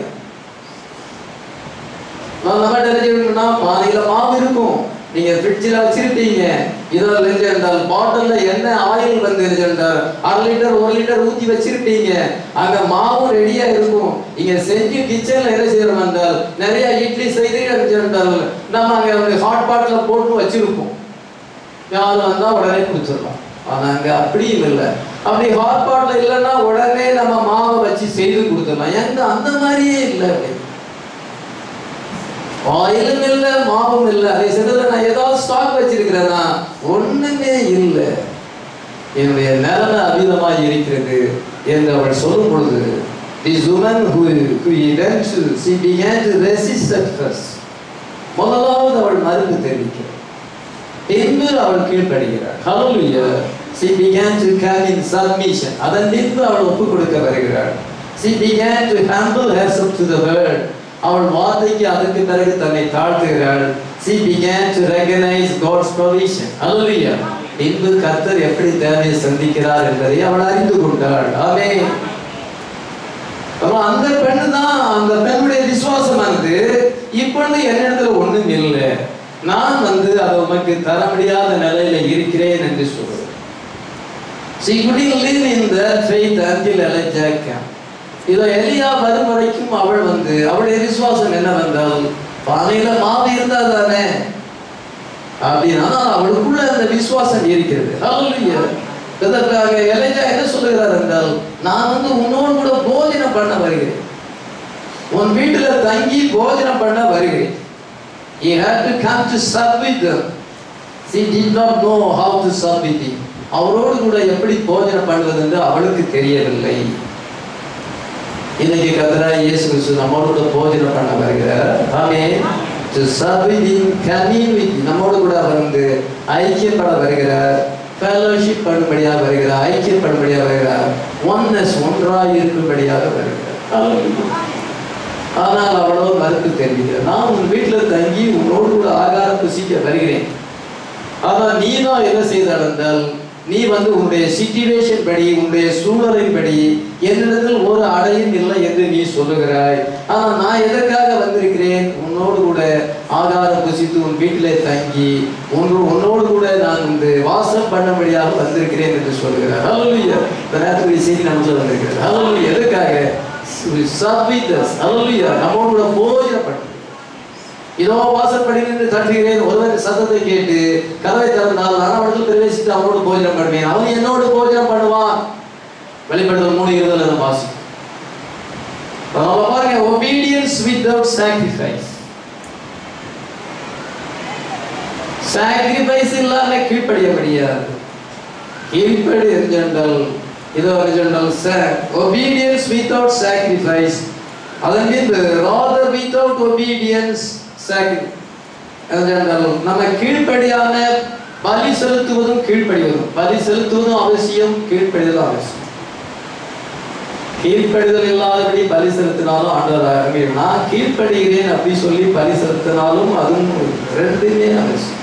நான் நம்ம தெரிஞ்சுக்கணும்னா பானையில மாவு இருக்கும் நீங்க ஃப்ரிட்ஜில் வச்சிருப்பீங்க இதில் இருந்து என்றால் பாட்டில்ல எண்ணெய் ஆயில் வந்து என்றால் அரை லிட்டர் ஒரு லிட்டர் ஊத்தி வச்சிருப்பீங்க அங்க மாவும் ரெடியா இருக்கும் இங்க செஞ்சு கிச்சன்ல என்ன செய்யறோம் என்றால் நிறைய இட்லி செய்து என்றால் நம்ம அங்க வந்து ஹாட் பாட்ல போட்டு வச்சிருப்போம் யாரும் வந்தா உடனே குடிச்சிடலாம் ஆனா அங்க அப்படியும் இல்லை அப்படி ஹாட் பாட்ல இல்லைன்னா உடனே நம்ம மாவை வச்சு செய்து கொடுத்துடலாம் எங்க அந்த மாதிரியே இல்லை அப்படி ஆயிலும் இல்லை மாவும் இல்லை அதே சமயத்தில் நான் ஏதாவது ஸ்டாக் வச்சிருக்கிறேன்னா ஒண்ணுமே இல்லை என்னுடைய நிலைமை அமிதமாக இருக்கிறது என்று அவள் சொல்லும் பொழுது this woman who who went to she began to resist at first முதலாவது அவள் மறுப்பு தெரிவிக்கிறார் பின்பு அவள் கீழ்ப்படுகிறாள் hallelujah she began to come in submission அதன் பின்பு அவள் ஒப்பு கொடுக்க வருகிறாள் she began to humble herself to the word அவள் வார்த்தைக்கு அதற்கு பிறகு தன்னை தாழ்த்துகிறாள் she began to recognize God's provision hallelujah பின்பு கர்த்தர் எப்படி தேவையை சந்திக்கிறார் என்பதை அவள் அறிந்து கொண்டாள் ஆமென் அப்ப அந்த பெண்ணு தான் அந்த பெண்ணுடைய விசுவாசமானது இப்பொழுது என்னிடத்துல ஒண்ணும் இல்லை நான் வந்து அதை உமக்கு தர முடியாத நிலையில இருக்கிறேன் என்று சொல்றேன் She couldn't live in that faith until Elijah came. இதோ எலியா வரும் வரைக்கும் அவள் வந்து அவளுடைய விசுவாசம் என்னவென்றால் பானையில மாவு இருந்தா தானே அப்படின்னா அவளுக்குள்ள அந்த விசுவாசம் இருக்கிறது Hallelujah. இதற்காக எலைஜா என்ன சொல்லுகிறார் என்றால் நான் வந்து உன்னோடு கூட போஜனம் பண்ண வருகிறேன் உன் வீட்டுல தங்கி போஜனம் பண்ண வருகிறேன் He had to come to sup with them. She did not know how to sup with him. அவரோடு கூட எப்படி போஜனம் பண்ணுவது என்று அவளுக்கு தெரியவில்லை இன்னைக்கு கத்தராய் இயேசு கிறிஸ்து நம்மோடு கூட போஜனம் பண்ண வருகிறார் ஆமே to sup with him, commune with him. நம்மோடு கூட அவர் வந்து ஐக்கியப்பட வருகிறார் fellowship பண்ணும்படியாக வருகிறார் ஐக்கியப்படும்படியாக வருகிறார் ஒன்னஸ் ஒன்றாய் இருக்கும்படியாக வருகிறார் Hallelujah. ஆனால் அவளோ மறுப்பு தெரிவிக்கிறார் நான் உன் வீட்டில் தங்கி உன்னோடு கூட ஆகாரம் புசிக்க வருகிறேன் ஆனால் நீ தான் என்ன செய்தால் என்றால் நீ வந்து உன்னுடைய சிச்சுவேஷன் படி உன்னுடைய சூழலின் படி என்னிடத்தில் ஒரு அடையும் இல்லை என்று நீ சொல்லுகிறாய் ஆனால் நான் எதற்காக வந்திருக்கிறேன் உன்னோடு கூட ஆகாரம் புசித்து உன் வீட்டிலே தங்கி உன் உன்னோடு கூட நான் வந்து வாசம் பண்ணும்படியாக வந்திருக்கிறேன் என்று சொல்லுகிறார் ஹalleluya இந்த நேரத்துக்கு செய்தி நமக்கு வந்திருக்கிறது ஹalleluya எதற்காக சபிதஸ் ஹalleluya நம்மோடு கூட போஜனம் பண்ணு இதோ வாசற்படி நின்று தட்டுகிறேன் ஒருவன் சத்தத்தை கேட்டு கதவை திறந்தால் நான் அவனுக்கு பிரவேசித்து அவனோடு போஜனம் பண்ணுவேன் அவன் என்னோடு போஜனம் பண்ணுவான் வெளிப்படுத்தல் மூணு இருபதுல நம்ம வாசிக்கும் அதனால பாருங்க obedience without sacrifice சாக்ரிஃபைஸ் இல்லாம கீழ்ப்படிய முடியாது கீழ்ப்படி என்றால் இதோ என்றால் obedience without sacrifice அதன் பின்பு rather without obedience sacri- என்றால் நம்ம கீழ்ப்படியாம பலி செலுத்துவதும் கீழ்ப்படிவதும் பலி செலுத்துவதும் அவசியம் கீழ்ப்படிதலும் அவசியம் கீழ்ப்படிதல் இல்லாதபடி பலி செலுத்தினாலும் ஆண்டவர் அங்கே நான் கீழ்ப்படுகிறேன் அப்படி சொல்லி பலி செலுத்தினாலும் அதுவும் ரெண்டுமே அவசியம்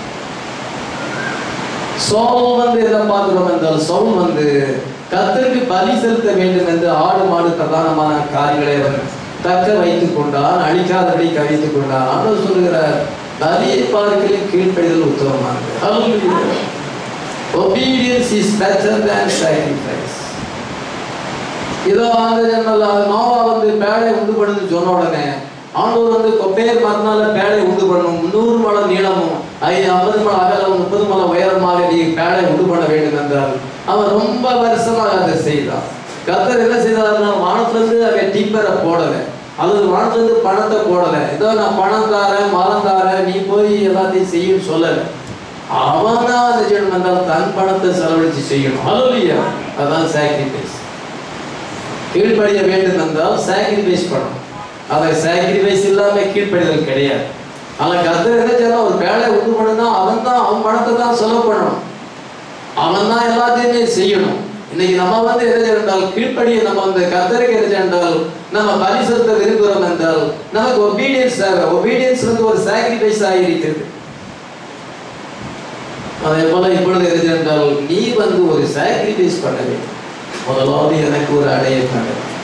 சவுல் வந்து எதை பார்க்கிறோம் என்றால் சவுல் வந்து கர்த்தருக்கு பலி செலுத்த வேண்டும் என்று ஆடு மாடு பிரதானமான காரியங்களை அவர் தக்க வைத்துக் கொண்டான் அழிக்காதபடி கவித்துக் கொண்டான் ஆண்டவர் சொல்லுகிறார் பலியை பார்க்கலும் கீழ்ப்படிதல் உத்தமமானது Hallelujah. Obedience is better than sacrifice. இதோ அந்த ஜன்னல் நோவா வந்து பேடை உண்டு பண்ணுன்னு சொன்ன உடனே ஆண்டவர் வந்து கொப்பேர் மறுநாள் பேடை உண்டு பண்ணும் முந்நூறு மலம் நீளமும் ஐ ஐம்பது மலம் அகலம் முப்பது மலம் உயரமாக நீ பேடை உண்டு பண்ண வேண்டும் என்றால் அவன் ரொம்ப வருஷமாக அதை செய்தான் கத்தர் என்ன செய்தார்னா வானத்திலிருந்து அவன் டிப்பரை போடல அல்லது வானத்திலிருந்து பணத்தை போடல ஏதோ நான் பணம் தாரேன் மரம் தாரேன் நீ போய் எல்லாத்தையும் செய்யும் சொல்லல அவனா அந்த செய்யணும் என்றால் தன் பணத்தை செலவழிச்சு செய்யணும் ஹalleluya அதான் சாக்ரிஃபைஸ் கீழ்ப்படிய வேண்டும் என்றால் சாக்ரிஃபைஸ் பண்ணணும் அதை சாக்ரிஃபைஸ் இல்லாம கீழ்ப்படிதல் கிடையாது ஆனா கர்த்தர் என்ன செய்யணும் ஒரு வேலை உண்டு பண்ணுனா அவன் தான் அவன் பணத்தை தான் செலவு பண்ணணும் அவன் தான் எல்லாத்தையுமே செய்யணும் இன்னைக்கு நம்ம வந்து என்ன செய்யணும் என்றால் கீழ்ப்படியை நம்ம அந்த கர்த்தருக்கு என்ன செய்யணும் என்றால் நம்ம பரிசுத்த விரும்புகிறோம் என்றால் நமக்கு ஒபீடியன்ஸ் தேவை ஒபீடியன்ஸ் வந்து ஒரு சாக்ரிஃபைஸ் ஆகியிருக்கிறது அதே போல இப்பொழுது என்ன செய்யணும் என்றால் நீ வந்து ஒரு சாக்ரிஃபைஸ் பண்ண வேண்டும் முதலாவது எனக்கு ஒரு அடைய பண்ண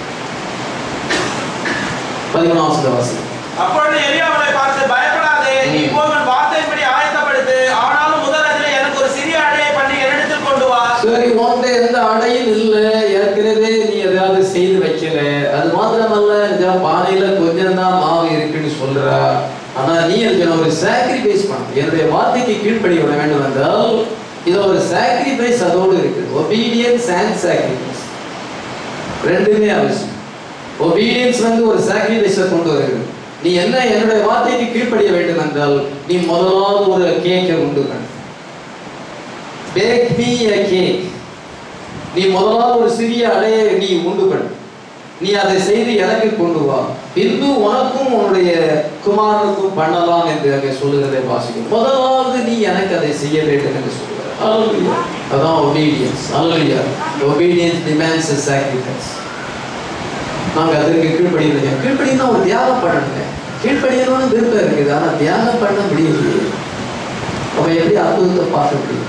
பதிமூணாவது வாசி அப்பொழுது எலியா அவனை பார்த்து பயப்படாதே நீ ம். போய் உன் வார்த்தையின்படி ஆயத்தப்படுத்து ஆனாலும் முதல் அதிலே எனக்கு ஒரு சிறிய அடையை பண்ணி என்னிடத்தில் கொண்டு வா சரி உன்கிட்ட எந்த அடையும் இல்லை ஏற்கனவே நீ எதாவது செய்து வைக்கல அது மாத்திரமல்ல இந்த பானையில கொஞ்சம் தான் மாவு இருக்குன்னு சொல்ற ஆனா நீ எனக்கு ஒரு சாக்ரிஃபைஸ் பண்ண என்னுடைய வார்த்தைக்கு கீழ்ப்படி விட வேண்டும் என்றால் இது ஒரு சாக்ரிஃபைஸ் அதோடு இருக்கு ஒபீடியன்ஸ் அண்ட் சாக்ரிஃபைஸ் ரெண்டுமே அவசியம் ஒபீடியன்ஸ் வந்து ஒரு சாக்ரிஃபைஸை கொண்டு வருகிறது நீ என்ன என்னுடைய வார்த்தைக்கு கீழ்ப்படிய வேண்டும் என்றால் நீ முதலாவது ஒரு கேக்கை உண்டு பண்ணு பேக் மீ a கேக் நீ முதலாவது ஒரு சிறிய அடையை நீ உண்டு பண்ணு நீ அதை செய்து எனக்கு கொண்டு வா பின்பு உனக்கும் உன்னுடைய குமாரனுக்கும் பண்ணலாம் என்று அங்கே சொல்லுகிறதை வாசிக்கும் முதலாவது நீ எனக்கு அதை செய்ய வேண்டும் என்று சொல்லுகிறார் Hallelujah. அதான் obedience Hallelujah. obedience demands a sacrifice நாங்க அதற்கு கீழ்ப்படியலைங்க கீழ்ப்படினா ஒரு தியாகம் பண்ணணுங்க கீழ்ப்படியணும்னு விருப்பம் இருக்குது ஆனா தியாகம் பண்ண முடியலையே அப்ப எப்படி அற்புதத்தை பார்க்க முடியும்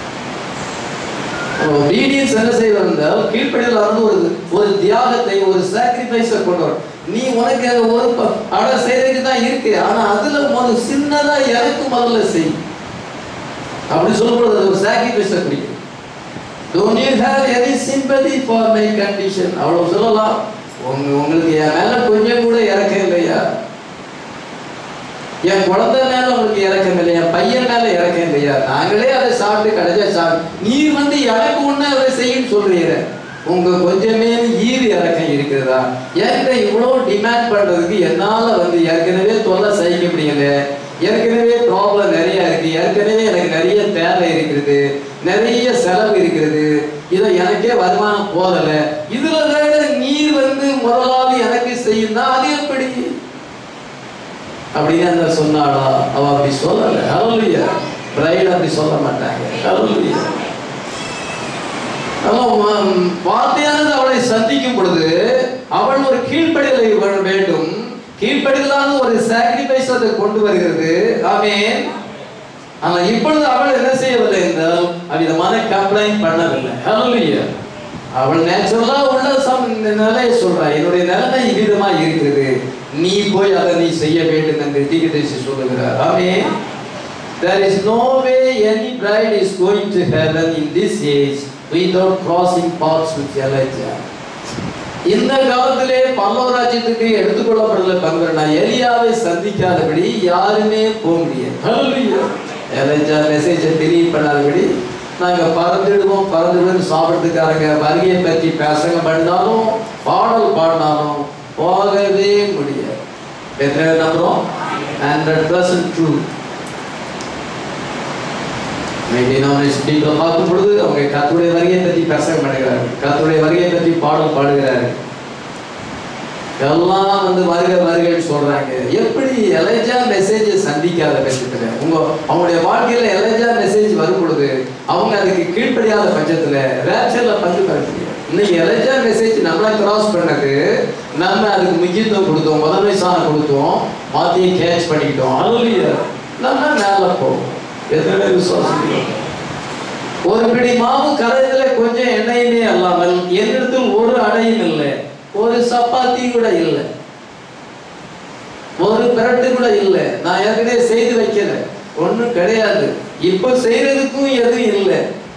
obedience என்ன செய்வது என்றால் கீழ்ப்படிதல் வந்து ஒரு ஒரு தியாகத்தை ஒரு சாக்ரிஃபைஸை கொண்டு வரும் நீ உனக்கு அங்க ஒரு ப- அட செய்யறதுக்கு தான் இருக்கு ஆனா அதுல ஒரு சின்னதா எனக்கு முதல்ல செய் அப்படி சொல்லும்போது அது ஒரு சாக்ரிஃபைஸை குறிக்கும் Don't you have any sympathy for my condition? அவ்வளவு சொல்லலாம் உங்க உங்களுக்கு என் மேல கொஞ்சம் கூட இறக்கம் இல்லையா என் குழந்தை மேல உங்களுக்கு இறக்கம் இல்லையா என் பையன் மேல இறக்கம் இல்லையா நாங்களே அதை சாப்பிட்டு கடைசியா சாப்பிட்டு நீ வந்து எனக்கு ஒண்ணு அதை செய்யுன்னு சொல்றீங்க உங்க கொஞ்சமே ஈவு இறக்கம் இருக்கிறதா என்கிட்ட இவ்வளவு டிமாண்ட் பண்றதுக்கு என்னால வந்து ஏற்கனவே தொல்லை சகிக்க முடியல ஏற்கனவே ப்ராப்ளம் நிறைய இருக்கு ஏற்கனவே எனக்கு நிறைய தேவை இருக்கிறது நிறைய செலவு இருக்கிறது இதை எனக்கே வருமானம் போதல இதுல வேற நீர் வந்து முதலாவது எனக்கு செய்யும்னா அது எப்படி அப்படின்னு அந்த சொன்னாளா அவ அப்படி சொல்லல ஹalleluya பிரைட் அப்படி சொல்ல மாட்டாங்க ஹalleluya அவன் வார்த்தையானது அவளை சந்திக்கும் பொழுது அவள் ஒரு கீழ்ப்படிதலை வே- வேண்டும் கீழ்ப்படிதலான ஒரு சாக்ரிஃபைஸ் அதை கொண்டு வருகிறது ஆமென் ஆனா இப்பொழுது அவள் என்ன செய்யவில்லை என்றால் அவ்விதமான கம்ப்ளைண்ட் பண்ணவில்லை ஹalleluya அவள் நேச்சுரலா உள்ள சம் நிலையை சொல்றா என்னுடைய நிலைமை இவ்விதமா இருக்கிறது நீ போய் அதை நீ செய்ய வேண்டும் என்று தீர்க்கதரிசி சொல்லுகிறார் ஆமென் There is no way any bride is going to heaven in this age without crossing paths with Elijah. இந்த காலத்திலே பல்லவராஜ்யத்துக்கு எடுத்துக்கொள்ளப்படல பங்குனா எலியாவை சந்திக்காதபடி யாருமே போக முடியாது Hallelujah. எலிஜா மெசேஜை தெரிய பண்ணாதபடி நாங்க பறந்துடுவோம் பறந்துடுவோம் சாப்பிட்றதுக்காரங்க வருகையை பற்றி பேசங்க பண்ணாலும் பாடல் பாடினாலும் போகவே முடியாது எத்தனை பேர் நம்புறோம் ஹண்ட்ரட் பர்சன்ட் ட்ரூ டினாமினேஷன் பீப்புளை பார்க்கும் பொழுது அவங்க கத்துடைய வருகையை பற்றி பிரசங்கம் பண்ணுகிறார்கள் கத்துடைய வருகையை பற்றி பாடல் பாடுகிறார்கள் எல்லாம் வந்து வருக வருகைன்னு சொல்றாங்க எப்படி எலைஜா மெசேஜை சந்திக்காத பட்சத்துல உங்க அவங்களுடைய வாழ்க்கையில எலைஜா மெசேஜ் வரும் பொழுது அவங்க அதுக்கு கீழ்ப்படியாத பட்சத்துல ரேப்சர்ல பங்கு பெற முடியும் இன்னைக்கு எலைஜா மெசேஜ் நம்மளை கிராஸ் பண்ணது நம்ம அதுக்கு முக்கியத்துவம் கொடுத்தோம் முதன்மை சாணம் கொடுத்தோம் மாத்தியும் கேட்ச் பண்ணிக்கிட்டோம் அதுலயே நம்ம மேல போவோம் எத்தனை பேர் விசுவாசிக்கிறோம் ஒரு பிடி மாவு கரையத்துல கொஞ்சம் எண்ணெயுமே அல்லாமல் என்னிடத்தில் ஒரு அடையும் இல்லை ஒரு சப்பாத்தி கூட இல்லை ஒரு பிரட்டு கூட இல்லை நான் ஏற்கனவே செய்து வைக்கல ஒண்ணும் கிடையாது இப்போ செய்யறதுக்கும் எதுவும் இல்லை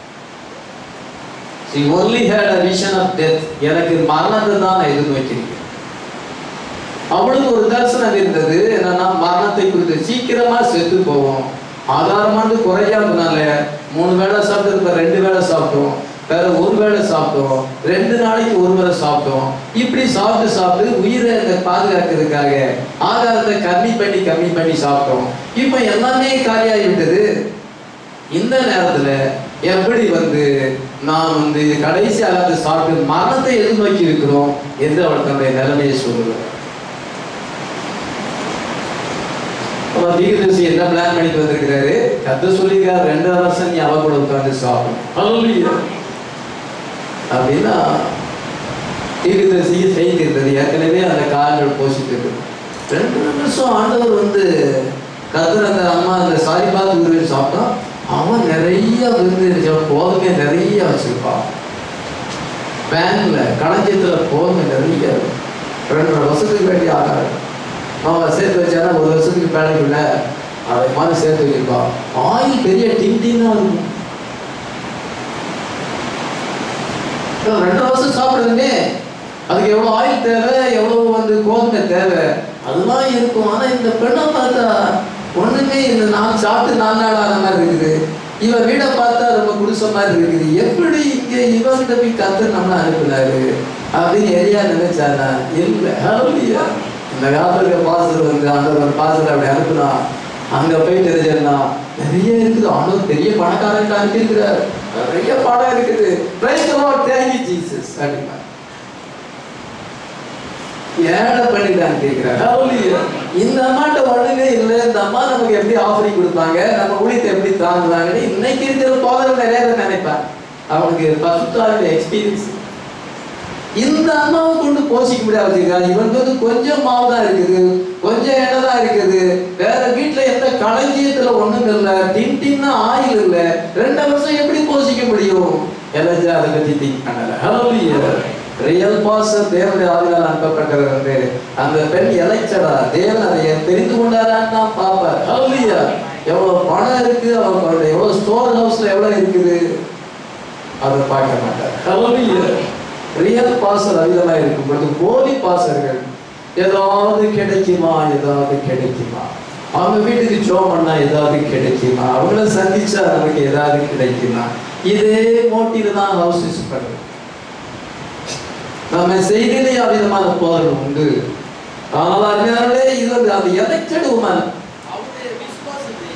She only had a vision of death. எனக்கு மரணத்தை தான் நான் எதிர்நோக்கிறேன் அவளுக்கு ஒரு தரிசனம் இருந்தது என்னன்னா மரணத்தை குறித்து சீக்கிரமா செத்து போவோம் ஆதாரமானது குறையாததுனால மூணு வேளை சாப்பிட்டது இப்ப ரெண்டு வேளை சாப்பிட்டோம் வேற ஒரு வேளை சாப்பிட்டோம் ரெண்டு நாளைக்கு ஒரு வேளை சாப்பிட்டோம் இப்படி சாப்பிட்டு சாப்பிட்டு உயிரை அந்த பாதுகாக்கிறதுக்காக ஆகாரத்தை கம்மி பண்ணி கம்மி பண்ணி சாப்பிட்டோம் இப்ப எல்லாமே காலியாகி விட்டது இந்த நேரத்துல எப்படி வந்து நான் வந்து இது கடைசி ஆகாத சாப்பிட்டு மரணத்தை எதிர்நோக்கி இருக்கிறோம் என்று அவள் தன்னுடைய நிலைமையை சொல்லுகிறார் அப்ப நம்ம தீர்க்கதரிசி என்ன பிளான் பண்ணிட்டு வந்திருக்கிறாரு கத்த சொல்லியிருக்காரு ரெண்டரை வருஷம் நீ அவ கூட உட்கார்ந்து சாப்பிடும் Hallelujah. அப்படின்னா தீர்க்கதரிசிக்கு செய்தி இருந்தது ஏற்கனவே அந்த காலங்கள் போஷித்தது ரெண்டு வருஷம் ஆண்டவர் வந்து கத்தர் அந்த அம்மா அந்த சாரி பார்த்து விரும்பி சாப்பிட்டான் அவன் நிறைய விருந்து கோதுமை நிறைய வச்சிருப்பான் பேங்க்ல களஞ்சியத்துல கோதுமை நிறைய இருக்கும். ரெண்டரை வருஷத்துக்கு வேண்டிய ஆகாரம் அவன் சேர்த்து வச்சானா ஒரு வருஷத்துக்கு வேலைக்குள்ள அதை மாதிரி சேர்த்து வச்சிருப்பான் ஆயில் பெரிய டின் டின்னா இருக்கும் இன்னும் ரெண்டு வருஷம் சாப்பிடுறதுமே அதுக்கு எவ்வளோ ஆயில் தேவை எவ்வளோ வந்து கோதுமை தேவை அதெல்லாம் இருக்கும் ஆனால் இந்த பெண்ணை பார்த்தா ஒண்ணுமே இந்த நான் சாப்பிட்டு நாலு நாள் ஆன மாதிரி இருக்குது இவன் வீடை பார்த்தா ரொம்ப குடிச மாதிரி இருக்குது எப்படி இங்கே இவன் போய் கத்து நம்மளை அனுப்புனாரு அப்படின்னு எரியா நினைச்சானா இல்லை ஹலோலியா இந்த காலத்துல பாசல் வந்து அந்த பாசல் அப்படி அனுப்புனா அங்க போயிட்டு தெரிஞ்சா நிறைய இருக்குது ஆண்டவர் பெரிய பணக்காரன் அனுப்பியிருக்கிறார் நிறைய பணம் இருக்குது praise Lord thank you Jesus அப்படிமா ஏழை பண்ணிட்டான்னு கேட்கிறார் Hallelujah. இந்த அம்மாட்ட ஒண்ணுமே இல்லை இந்த அம்மா நமக்கு எப்படி ஆஃபரிங் கொடுப்பாங்க நம்ம ஊழியத்தை எப்படி தாங்குவாங்கன்னு இன்னைக்கு இருக்கிற போதல் நிறைய பேர் நினைப்பாங்க அவனுக்கு பசுத்தாருடைய எக்ஸ்பீரியன்ஸ் இந்த அம்மாவை கொண்டு போஷிக்க முடியாது வச்சிருக்காங்க இவனுக்கு வந்து கொஞ்சம் மாவு தான் இருக்குது கொஞ்சம் எண்ணெய் தான் இருக்குது வேற வீட்டுல எந்த களஞ்சியத்துல ஒண்ணும் இல்ல டின் டின்னா ஆயில் இல்ல ரெண்டு வருஷம் எப்படி போஷிக்க முடியும் எல்லாம் அதை பத்தி திங்க் பண்ணல ஹலோ ரியல் பாசர் தேவனுடைய ஆவியால் அனுப்பப்பட்டவர் வந்து அந்த பெண் எலைச்சடா தேவன் அதை தெரிந்து கொண்டாரான்னு தான் பார்ப்பார் ஹalleluya எவ்வளவு பணம் இருக்கு அவங்களுடைய எவ்வளவு ஸ்டோர் ஹவுஸ்ல எவ்வளவு இருக்குது அதை பார்க்க மாட்டார் ஹalleluya ரியல் பாசர் அதிகமா இருக்கும் பொழுது போலி பாசர்கள் ஏதாவது கிடைக்குமா ஏதாவது கிடைக்குமா அவங்க வீட்டுக்கு ஜோம் பண்ணா ஏதாவது கிடைக்குமா அவங்கள சந்திச்சா நமக்கு ஏதாவது கிடைக்குமா இதே மோட்டிவ் தான் ஹவுஸ் யூஸ் பண்ணுறது நம்ம செய்தியிலே அவ்விதமான போதல் உண்டு ஆனால் அருமையானே இது வந்து அது எலெக்டட் உமன் அவருடைய விசுவாசத்தை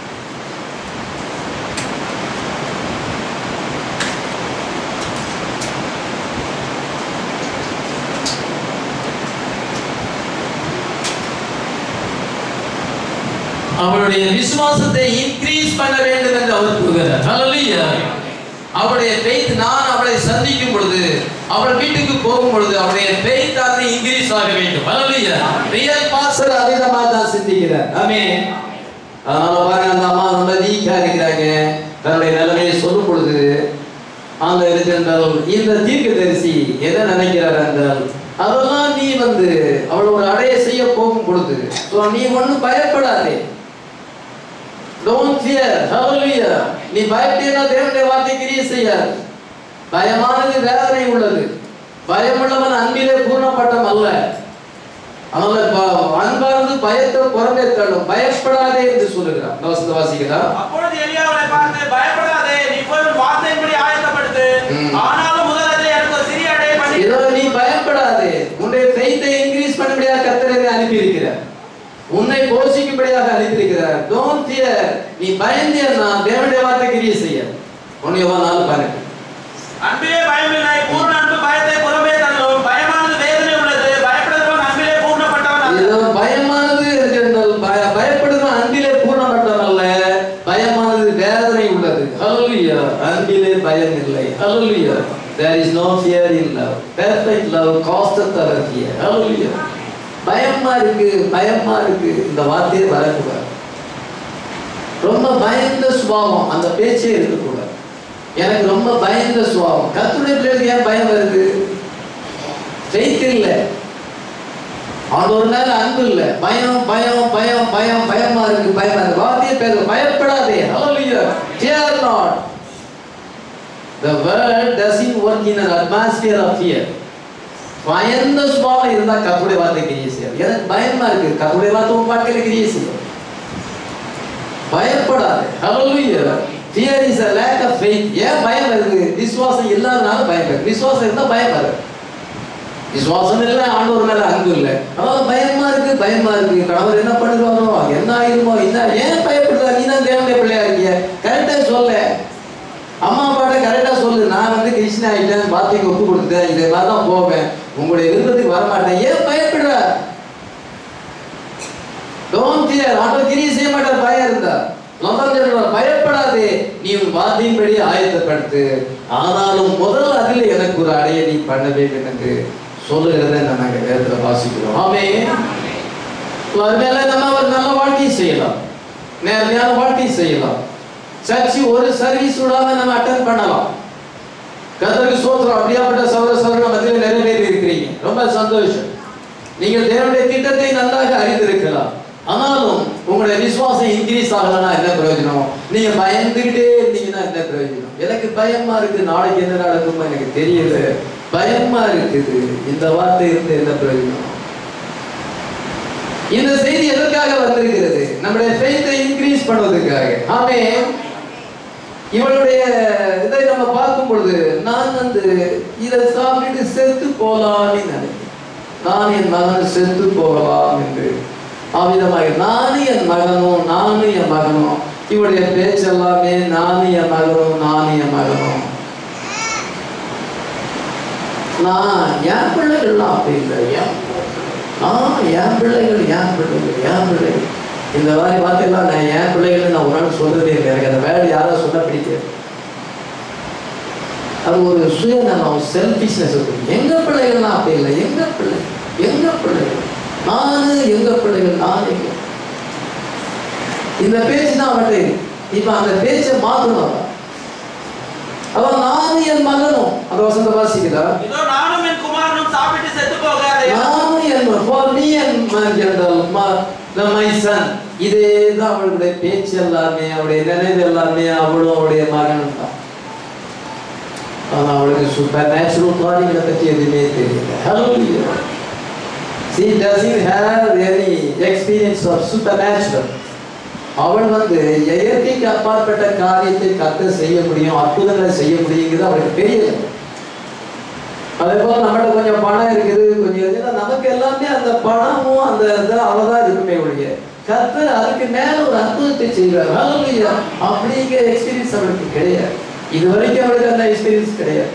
அவளுடைய விசுவாசத்தை இன்க்ரீஸ் பண்ண வேண்டும் என்று அவர் கூறுகிறார் ஹalleluya அவளுடைய faith நான் அவளை சந்திக்கும் பொழுது அவள் வீட்டுக்கு போகும் பொழுது அவளுடைய faith அது இன்க்ரீஸ் ஆக வேண்டும் ஹalleluya ரியல் பாஸ்டர் அதிகமாக தான் சிந்திக்கிறார் ஆமென் அதனால பாருங்க அந்த அம்மா ரொம்ப வீக்கா இருக்கிறாங்க தன்னுடைய நிலைமையை சொல்லும் பொழுது அந்த இருக்கின்றால் இந்த தீர்க்கதரிசி என்ன நினைக்கிறார் என்றால் அதெல்லாம் நீ வந்து அவள் ஒரு அடைய செய்ய போகும் பொழுது so நீ ஒன்றும் பயப்படாதே டோன்ட் ஃபியர் ஹalleluya நீ பயப்பட்டேனா தேவனுடைய வார்த்தை கிரியை செய்யாது பயமானது வேதனை உள்ளது பயமுள்ளவன் அன்பிலே பூர்ணப்பட்டம் அல்ல அதனால ப- அன்பானது பயத்தை புறமே தள்ளும் பயப்படாதே என்று சொல்லுகிறார் இந்த வசனத்தை வாசிக்கலாம் அப்பொழுது எலியா அவளை பார்த்து பயப்படாதே நீ போய் உன் வார்த்தையின்படி ஆயத்தப்படுத்து ம். ஆனாலும் முதலில் எனக்கு ஒரு சிறிய அடைய பண்ணி இதோ நீ பயப்படாதே உன்னுடைய ஃபெய்த்தை இன்க்ரீஸ் பண்ணும்படியாக கர்த்தரை அனுப்பி இருக்கிறார் உன்னை போஷிக்கும்படியாக அனுப்பியிருக்கிறார் டோன்ட் ஃபியர் நீ பயந்தேன்னா தேவனுடைய வார்த்தை கிரியை செய்ய உன்னை நாள் பாருங்க அன்பிலே பயமில்லை பூர்ண அன்பு பயத்தை புறமே தள்ளும் பயமானது வேதனை உள்ளது பயப்படுகிறவன் அன்பிலே பூர்ணப்பட்டவன் அல்ல. இதோ பயமானது என்றால் பய பயப்படுவன் அன்பிலே பூர்ணப்பட்டவன் அல்ல பயமானது வேதனை உள்ளது ஹalleluya அன்பிலே பயம் இல்லை ஹalleluya there is no fear in love perfect love casteth out fear hallelujah பயமா இருக்கு பயமா இருக்கு இந்த வார்த்தையே வரக்கூடாது ரொம்ப பயந்த சுபாவம் அந்த பேச்சே இருக்கக்கூடாது எனக்கு ரொம்ப பயந்த சுபாவம் கத்துடைய பிள்ளைகளுக்கு ஏன் பயம் வருது ஃபெய்த் இல்லை ஆண்டவர் மேல அன்பு இல்ல பயம் பயம் பயம் பயம் பயமா இருக்கு பயமா இருக்கு வார்த்தையை பேச பயப்படாதே hallelujah fear not the word doesn't work in an atmosphere of fear பயந்த சுபாவம் இருந்தா கத்துடைய வார்த்தை கிரியை செய்யும் எனக்கு பயமா இருக்கு கத்துடைய வார்த்தை உன் வாழ்க்கையில கிரியை செய்யும் பயப்படாதே hallelujah fear is a lack of faith ஏன் பயம் வருது விசுவாசம் இல்லாதனால பயம் வருது விசுவாசம் இருந்தா பயம் வரும் விசுவாசம் இல்லை ஆண்டவர் மேல அன்பு இல்லை அதனால பயமா இருக்கு பயமா இருக்கு கணவர் என்ன பண்ணுவாரோ என்ன ஆயிருமோ என்ன ஏன் பயப்படுறா நீ தான் தேவனுடைய பிள்ளையா இருக்கிய கரெக்டா சொல்ல அம்மா அப்பாட்ட கரெக்டா சொல்லு நான் வந்து கிருஷ்ணன் ஆயிட்டேன் வார்த்தைக்கு ஒப்பு கொடுத்துட்டேன் இதே மாதிரி தான் போவேன் உங்களுடைய விருப்பத்துக்கு வரமாட்டேன் ஏன் பயப்படுற டோன்ட் fear. ஆண்டவர் கிரியை செய்ய மாட்டார் பயம் இருந்தா லோகம் சொல்றார், பயப்படாதே நீ உன் வார்த்தையின்படி ஆயத்தப்படுத்து ஆனாலும் முதல் அதில் எனக்கு ஒரு அடைய நீ பண்ண வேண்டும் என்று சொல்லுகிறதை நம்ம வேதத்துல வாசிக்கிறோம் ஆமே அதனால நம்ம ஒரு நல்ல வாழ்க்கை செய்யலாம் நேர்மையான வாழ்க்கை செய்யலாம் சர்ச்சு ஒரு சர்வீஸ் விடாம நம்ம அட்டன் பண்ணலாம் கர்த்தருக்கு சோத்திரம் அப்படியாப்பட்ட சகோதர சகோதரர்கள் மத்தியில் நிறைவேறி இருக்கிறீங்க ரொம்ப சந்தோஷம் நீங்கள் தேவனுடைய திட்டத்தை நன்றாக அறிந்திருக்கலாம் ஆனாலும் உங்களுடைய விசுவாசம் இன்க்ரீஸ் ஆகலன்னா என்ன பிரயோஜனம் நீங்க பயந்துகிட்டே இருந்தீங்கன்னா என்ன பிரயோஜனம் எனக்கு பயமா இருக்கு நாளைக்கு என்ன நடக்குமோ எனக்கு தெரியல பயமா இருக்குது இந்த வார்த்தை இருந்து என்ன பிரயோஜனம் இந்த செய்தி எதற்காக வந்திருக்கிறது நம்முடைய ஃபெய்த்தை இன்க்ரீஸ் பண்ணுவதற்காக ஆமே இவளுடைய இதை நம்ம பார்க்கும் பொழுது நான் வந்து இதை சாப்பிட்டு செத்து போலான்னு நினைக்கிறேன் நான் என் மகன் செத்து போகலாம் என்று அவ்விதமாக நானும் என் மகனும் நானும் என் மகனும் இவருடைய பேச்செல்லாமே நானும் என் மகனும் நானும் என் மகனும் நான் என் பிள்ளைகள்லாம் அப்படி இல்லை என் ஆ என் பிள்ளைகள் என் பிள்ளைகள் என் பிள்ளைகள் இந்த மாதிரி வார்த்தையெல்லாம் நான் என் பிள்ளைகள் நான் ஒரு நாள் சொல்றதே இல்லை எனக்கு அந்த வேலை யாரோ சொல்ல பிடிக்காது அது ஒரு சுயநலம் செல்ஃபிஷ்னஸ் இருக்கு எங்க பிள்ளைகள்லாம் அப்படி இல்லை எங்க பிள்ளை எங்க பிள்ளைகள் நானு எங்க பிள்ளைகள் நான் எங்க இந்த பேச்சு தான் அவன்கிட்ட இருக்கு. இப்ப அந்த பேச்சை மாத்தணும் அவன் அவன் நானும் என் மகனும் அந்த வசந்த வாசிக்கிறா இதோ நானும் என் குமாரனும் சாப்பிட்டு செத்து போக அதை நானும் என் for me and my general, my- the my son. இதே தான் அவளுடைய பேச்சு எல்லாமே அவளுடைய நினைவு எல்லாமே அவளும் அவளுடைய மகனும் தான் ஆனா அவளுக்கு சூப்பர் நேச்சுரல் காரியங்களை பற்றி எதுவுமே தெரியல Hallelujah. She doesn't have any experience of supernatural. அவள் வந்து இயற்கைக்கு அப்பாற்பட்ட காரியத்தை கத்த செய்ய முடியும் அற்புதங்களை செய்ய முடியுங்கிறது அவளுக்கு தெரியல அதே போல நம்மகிட்ட கொஞ்சம் பணம் இருக்குது கொஞ்சம் இருக்குன்னா நமக்கு எல்லாமே அந்த பணமும் அந்த இது அவதான் இருக்குமே ஒழிய கர்த்தர் அதுக்கு மேல ஒரு அற்புதத்தை செய்வார் Hallelujah. அப்படிங்கிற எக்ஸ்பீரியன்ஸ் அவளுக்கு கிடையாது இது வரைக்கும் அவளுக்கு அந்த எக்ஸ்பீரியன்ஸ் கிடையாது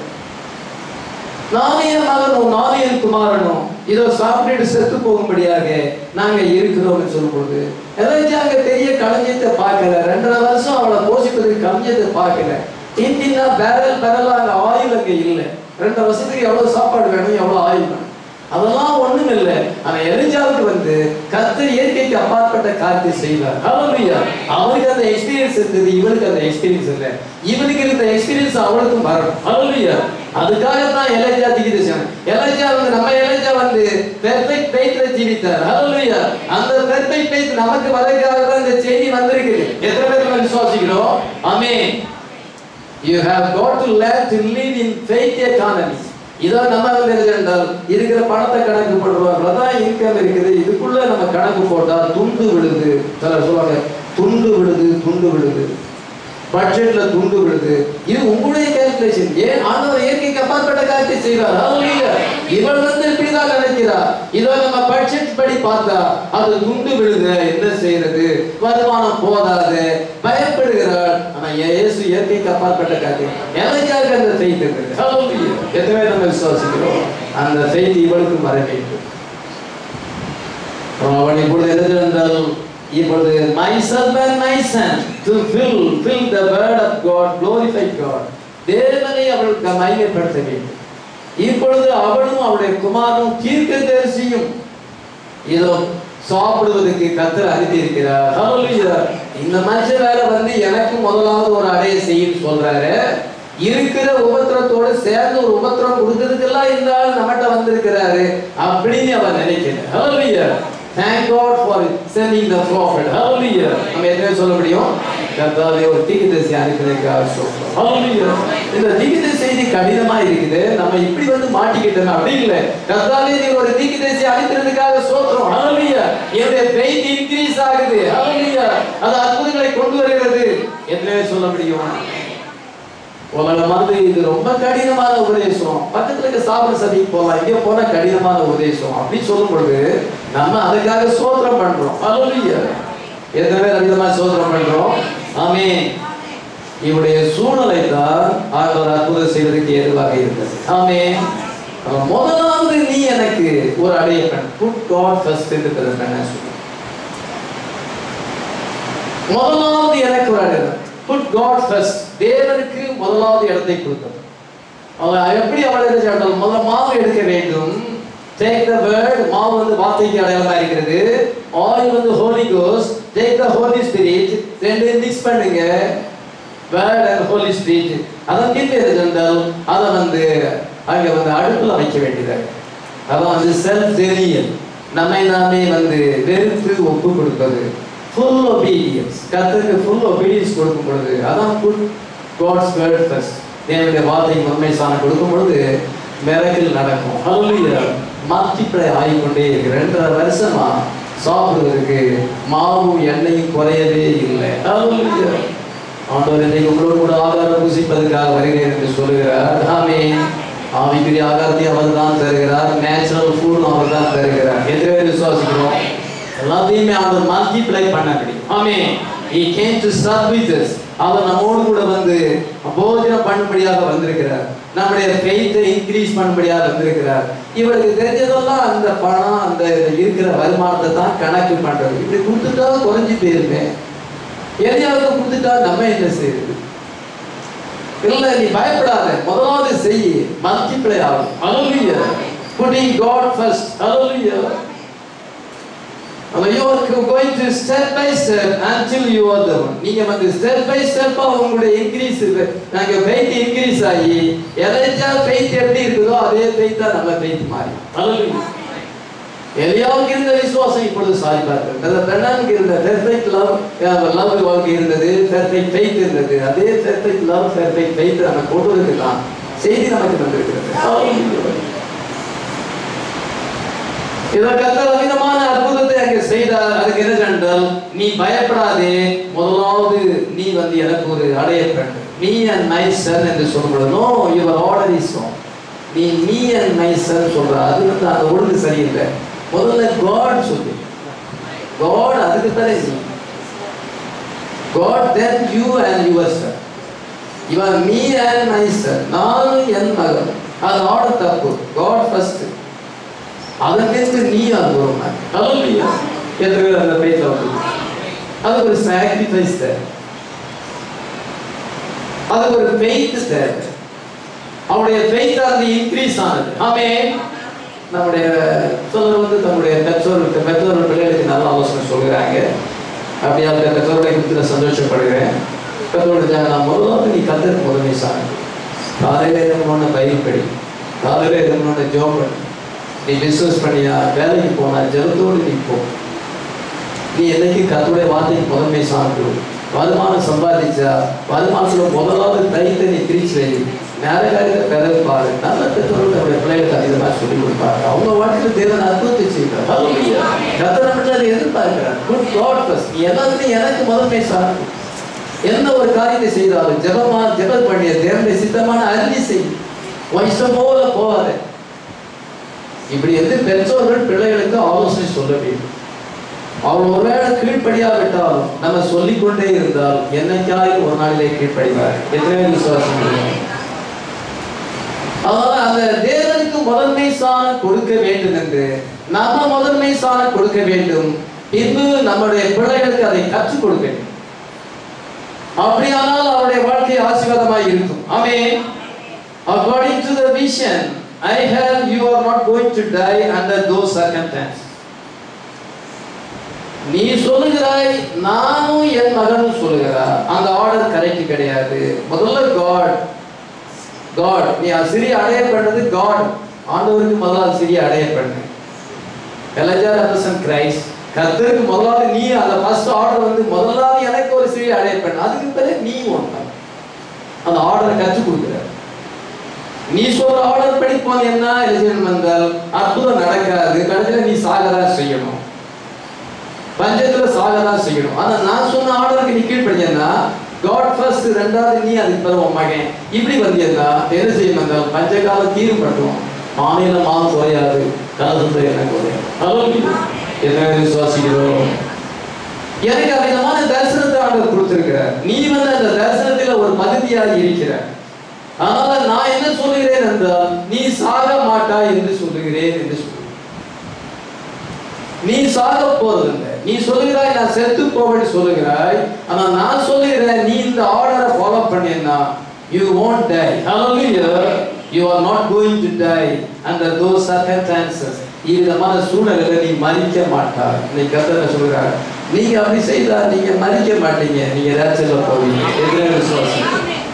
நானும் என் மகனும் நானும் என் குமாரனும் இதோ சாப்பிட்டு செத்து போகும்படியாக நாங்க இருக்கிறோம்னு சொல்லும்போது எதாச்சும் அங்க பெரிய களஞ்சியத்தை பார்க்கல ரெண்டரை வருஷம் அவளை போஷிப்பதுக்கு களஞ்சியத்தை பார்க்கல டின்னா பேரல் பேரலா அங்க ஆயில் அங்க இல்லை ரெண்டு வருஷத்துக்கு எவ்வளவு சாப்பாடு வேணும் எவ்வளவு ஆயில் வேணும் அதெல்லாம் ஒண்ணும் இல்லை ஆனா எலிஜாவுக்கு வந்து கர்த்தர் இயற்கைக்கு அப்பாற்பட்ட காரியத்தை செய்வார் ஹalleluya அவருக்கு அந்த எக்ஸ்பீரியன்ஸ் இருந்தது இவனுக்கு அந்த எக்ஸ்பீரியன்ஸ் இல்லை இவனுக்கு இருந்த எக்ஸ்பீரியன்ஸ் அவளுக்கும் வரணும் ஹalleluya அதுக்காக தான் எலஜா திகிதேசன் எலஜா வந்து நம்ம எலஜா வந்து பெர்ஃபெக்ட் ஃபெய்த்ல ஜீவித்தார் ஹalleluya அந்த பெர்ஃபெக்ட் ஃபெய்த் நமக்கு வரதுக்காக தான் இந்த செய்தி வந்திருக்குது எத்தனை பேர் நம்ம விசுவாசிக்கிறோம் ஆமென் you have got to learn to live in faith economy இதோ நம்ம வந்து என்ன என்றால் இருக்கிற பணத்தை கணக்கு போடுறோம் அதான் இன்கம் இருக்குது இதுக்குள்ள நம்ம கணக்கு போட்டா துண்டு விழுது சிலர் சொல்லுவாங்க துண்டு விழுது துண்டு விழுது பட்ஜெட்ல துண்டு விழுது இது உங்களுடைய கால்குலேஷன் ஏன் ஆண்டவர் இயற்கைக்கு அப்பாற்பட்ட காரியத்தை செய்வார் ஹalleluya இவள் வந்து இப்படிதான் நினைக்கிறா இதோ நம்ம பட்ஜெட் படி பார்த்தா அது துண்டு விழுது என்ன செய்யறது வருமானம் போதாது பயப்படுகிறாள் ஆனா இயேசு இயற்கைக்கு அப்பாற்பட்ட காரியம் எனக்காக அந்த ஃபெய்த் இருக்குது ஹalleluya எத்தனை பேர் நம்ம விசுவாசிக்கிறோம் அந்த ஃபெய்த் இவளுக்கு வர வேண்டும் அவன் இப்பொழுது எது என்றால் இப்பொழுது my servant my son to fill fill the word of God glorify God தேவனை அவள் மகிமைப்படுத்த வேண்டும் இப்பொழுது அவளும் அவளுடைய குமாரனும் தீர்க்கதரிசியும் இதோ சாப்பிடுவதற்கு கத்தர் அனுப்பி இருக்கிறார் ஹalleluya இந்த மனுஷன் வேற வந்து எனக்கு முதலாவது ஒரு அடைய செய்யும் சொல்றாரு இருக்கிற உபத்திரத்தோட சேர்ந்து ஒரு உபத்திரம் கொடுத்ததுக்கெல்லாம் இந்த ஆள் நம்மகிட்ட வந்திருக்கிறாரு அப்படின்னு அவன் நினைக்கிறேன் ஹalleluya thank god for sending the prophet hallelujah நம்ம என்ன சொல்ல முடியும் கர்த்தாவே ஒரு தீர்க்கதரிசி அனுப்பினதுக்காக சொல்றோம் hallelujah இந்த தீர்க்கதரிசி செய்தி கடினமா இருக்குது நம்ம இப்படி வந்து மாட்டிக்கிட்டோம் அப்படி இல்ல கர்த்தாவே நீ ஒரு தீர்க்கதரிசி அனுப்பினதுக்காக சொல்றோம் hallelujah என்னுடைய faith increase ஆகுது hallelujah அது அற்புதங்களை கொண்டு வருகிறது என்று சொல்ல முடியும் உலகம் வந்து இது ரொம்ப கடினமான உபதேசம் பக்கத்துல இருக்க சாப்பிட சதிக்கு போகலாம் இங்க போனா கடினமான உபதேசம் அப்படி சொல்லும் பொழுது நம்ம அதுக்காக சோதனம் பண்றோம் ஹalleluya எத்தனை பேர் அதிகமா சோதனம் பண்றோம் ஆமே இவருடைய சூழ்நிலை தான் ஆண்டவர் அற்புதம் செய்வதற்கு ஏதுவாக இருந்தது ஆமே அப்ப முதலாவது நீ எனக்கு ஒரு அடைய பெண் புட் காட் ஃபர்ஸ்ட் என்று பெண் சொல்றேன் முதலாவது எனக்கு ஒரு இடம் புட் காட் ஃபர்ஸ்ட் தேவனுக்கு முதலாவது இடத்தை கொடுத்தது அவன் எப்படி அவள் என்ன செய்தால் முதல்ல மாவு எடுக்க வேண்டும் டேக் த வேர்ட் மாவு வந்து வார்த்தைக்கு அடையாளமா இருக்கிறது ஆயில் வந்து ஹோலி கோஸ் டேக் த ஹோலி ஸ்பிரிட் ரெண்டு மிக்ஸ் பண்ணுங்க வேர்ட் அண்ட் ஹோலி ஸ்பிரிட் அதன் கீழே இருந்தால் அதை வந்து அங்க வந்து அடுப்புல வைக்க வேண்டியது அதான் வந்து செல்ஃப் டெனியல் நம்மை நாமே வந்து வெறுத்து ஒப்பு கொடுப்பது ஃபுல் ஒபீடியன்ஸ் கர்த்தருக்கு ஃபுல் ஒபீடியன்ஸ் கொடுக்கும் பொழுது அதான் புட் காட்ஸ் வேர்ட் ஃபர்ஸ்ட் தேவனுடைய வார்த்தைக்கு உண்மை சாணம் கொடுக்கும் பொழுது மிரக்கில் நடக்கும் ஹல்லேலூயா மல்டிப்ளை ஆகிக்கொண்டே இருக்கு ரெண்டரை வருஷமா சாப்பிடுவதற்கு மாவும் எண்ணெயும் குறையவே இல்லை ஹல்லேலூயா ஆண்டவர் இன்றைக்கு உங்களோடு கூட ஆகாரம் புசிப்பதற்காக வருகிறேன் என்று சொல்லுகிறார் ஆமே ஆவிக்குரிய ஆகாரத்தை அவர் தான் தருகிறார் நேச்சுரல் ஃபுட் அவர் தான் தருகிறார் எத்தனை பேர் விசுவாசிக்கிறோம் எல்லாத்தையுமே அவர் மல்டிப்ளை பண்ண முடியும் ஆமே he came to serve with us அவர் நம்மோடு கூட வந்து போஜனம் பண்ணும்படியாக வந்திருக்கிறார் நம்முடைய ஃபெய்த்தை இன்க்ரீஸ் பண்ணும்படியாக வந்திருக்கிறார் இவருக்கு தெரிஞ்சதெல்லாம் அந்த பணம் அந்த இருக்கிற வருமானத்தை தான் கணக்கு பண்றது இப்படி கொடுத்துட்டா குறைஞ்சு போயிருமே எதையாவது கொடுத்துட்டா நம்ம என்ன செய்யுது இல்ல நீ பயப்படாத முதலாவது செய் மல்டிப்ளை ஆகும் ஹalleluya putting god first hallelujah you are going to step by step until you are the one நீங்க வந்து step by step ஆ உங்களுடைய increase நாங்க faith increase ஆகி எதைச்சா faith எப்படி இருக்குதோ அதே faith தான் நம்ம faith மாறி hallelujah எலியாவுக்கு இருந்த விசுவாசம் இப்பொழுது சாதிப்பார்கள் அந்த பெண்ணானுக்கு இருந்த பெர்ஃபெக்ட் லவ் லவ் வாழ்க்கை இருந்தது பெர்ஃபெக்ட் ஃபெய்த் இருந்தது அதே பெர்ஃபெக்ட் லவ் பெர்ஃபெக்ட் ஃபெய்த் நம்ம கொண்டு வந்துக்கலாம் செய்தி நமக்கு வந்திருக்கிறது இதற்கத்த விதமான அற்புதத்தை அங்கே செய்தார் அதுக்கு என்ன என்றால் நீ பயப்படாதே முதலாவது நீ வந்து எனக்கு ஒரு அடைய வேண்டும் நீ அண்ட் மை சன் என்று சொல்லும்போது நோ யுவர் ஆர்டர் இஸ் நீ நீ அண்ட் மை சன் சொல்ற அது வந்து அந்த ஒழுங்கு சரியில்லை முதல்ல காட் சொல்லு காட் அதுக்கு தானே நீ God then you and your son இவன் மீ அண்ட் மை சன் நானும் என் மகன் அது ஆர்டர் தப்பு காட் ஃபர்ஸ்ட் அதற்கு நீ அனுபவம் ஹalleluya எத்தனை பேர் அந்த பேஜ்ல வந்து அது ஒரு சாக்ரிஃபைஸ் தேவை அது ஒரு ஃபெய்த் தேவை அவருடைய ஃபெய்த் அது இன்க்ரீஸ் ஆனது ஆமே நம்முடைய சிலர் வந்து தம்முடைய பெற்றோருக்கு பெற்றோர் பிள்ளைகளுக்கு நல்ல ஆலோசனை சொல்கிறாங்க அப்படியா அந்த பெற்றோர்களை குறித்து நான் சந்தோஷப்படுகிறேன் பெற்றோருக்கு நான் முதலாவது நீ கத்தருக்கு முதன்மை சாமி காலையில் எதுவும் பயிர் படி காலையில் எதுவும் ஜோம் பண்ணி நீ பிஸ்னஸ் பண்ணியா வேலைக்கு போனா ஜலத்தோடு நீ போ நீ என்னைக்கு கத்துடைய வார்த்தைக்கு முதன்மை சாப்பிடு வருமானம் சம்பாதிச்சா வருமானத்துல முதலாவது தைத்தை நீ பிரிச்சு வை நேர காரியத்தை பிறகு பாரு நல்ல பெற்றோர்கள் நம்முடைய பிள்ளைகளுக்கு அதிகமாக சொல்லிக் கொடுப்பாங்க அவங்க வாழ்க்கையில் தேவன் அற்புதத்தை செய்வார் கத்தனை மட்டும் அதை எதிர்பார்க்கிறார் குட் காட் ஃபர்ஸ்ட் நீ எல்லாத்துலையும் எனக்கு முதன்மை சாப்பிடு எந்த ஒரு காரியத்தை செய்தாலும் ஜெபமா ஜெபம் பண்ணிய தேவனுடைய சித்தமான அறிஞ்சு செய் உன் இஷ்டம் போல போகாத இப்படி வந்து பெற்றோர்கள் பிள்ளைகளுக்கு ஆலோசனை சொல்ல வேண்டும் அவர் ஒருவேளை கீழ்ப்படியாவிட்டாலும் நம்ம சொல்லிக்கொண்டே இருந்தால் என்னைக்காயும் ஒரு நாளிலே கீழ்ப்படிவார் எத்தனை விசுவாசம் அதனால அந்த தேவனுக்கு முதன்மை சாணம் கொடுக்க வேண்டும் என்று நம்ம முதன்மை சாணம் கொடுக்க வேண்டும் பின்பு நம்முடைய பிள்ளைகளுக்கு அதை கற்றுக் கொடுக்க வேண்டும் அப்படியானால் அவருடைய வாழ்க்கை ஆசீர்வாதமாய் இருக்கும் ஆமே according to the vision I have you are not going to die under those circumstances நீ சொல்லுகிறாய் நானும் என் மகனும் சொல்லுகிறார் அந்த ஆர்டர் கரெக்ட் கிடையாது முதல்ல காட் காட் நீ சிறிய அடைய பண்ணது காட் ஆண்டவருக்கு முதலாவது சிறிய அடைய பண்ணு எலஜா ரெப்ரசன்ட் கிரைஸ்ட் கர்த்தருக்கு முதலாவது நீ அந்த ஃபர்ஸ்ட் ஆர்டர் வந்து முதலாவது எனக்கு ஒரு சிறிய அடைய பண்ணு அதுக்கு பிறகு நீ ஒன்று அந்த ஆர்டரை கற்றுக் கொடுக்குற நீ சொல்ற ஆர்டர் படி போனீங்கன்னா எலிஜன் வந்தால் அற்புதம் நடக்காது கடைசியில் நீ சாகதான் செய்யணும் பஞ்சத்துல சாகதான் செய்யணும் ஆனா நான் சொன்ன ஆர்டருக்கு நீ கீழ்படியன்னா காட் ஃபர்ஸ்ட் ரெண்டாவது நீ அதுக்கு பிறகு உன் மகன் இப்படி வந்தியன்னா என்ன செய்யும் வந்தால் பஞ்சகாலம் தீரும் பட்டுவோம் மாநில மாதம் குறையாது கலந்து என்ன குறையாது என்ன விசுவாசிக்கிறோம் எனக்கு அவ்விதமான தரிசனத்தை ஆண்டவர் கொடுத்திருக்கிறார் நீ வந்து அந்த தரிசனத்துல ஒரு பகுதியாக இருக்கிற அதனால நான் என்ன சொல்லுகிறேன் என்றால் நீ சாக மாட்டாய் என்று சொல்லுகிறேன் என்று சொல்லு நீ சாக போறதில்லை நீ சொல்லுகிறாய் நான் செத்து போவேன்னு சொல்லுகிறாய் ஆனா நான் சொல்லுகிறேன் நீ இந்த ஆர்டரை ஃபாலோ பண்ணீன்னா you won't die hallelujah you are not going to die under those circumstances இவ்விதமான சூழ்நிலையில நீ மறிக்க மாட்டாய் இன்னைக்கு கர்த்தர் சொல்கிறார் நீங்க அப்படி செய்தா நீங்க மறிக்க மாட்டீங்க நீங்க ராஜ்யத்துல போவீங்க எதிரே விசுவாசம்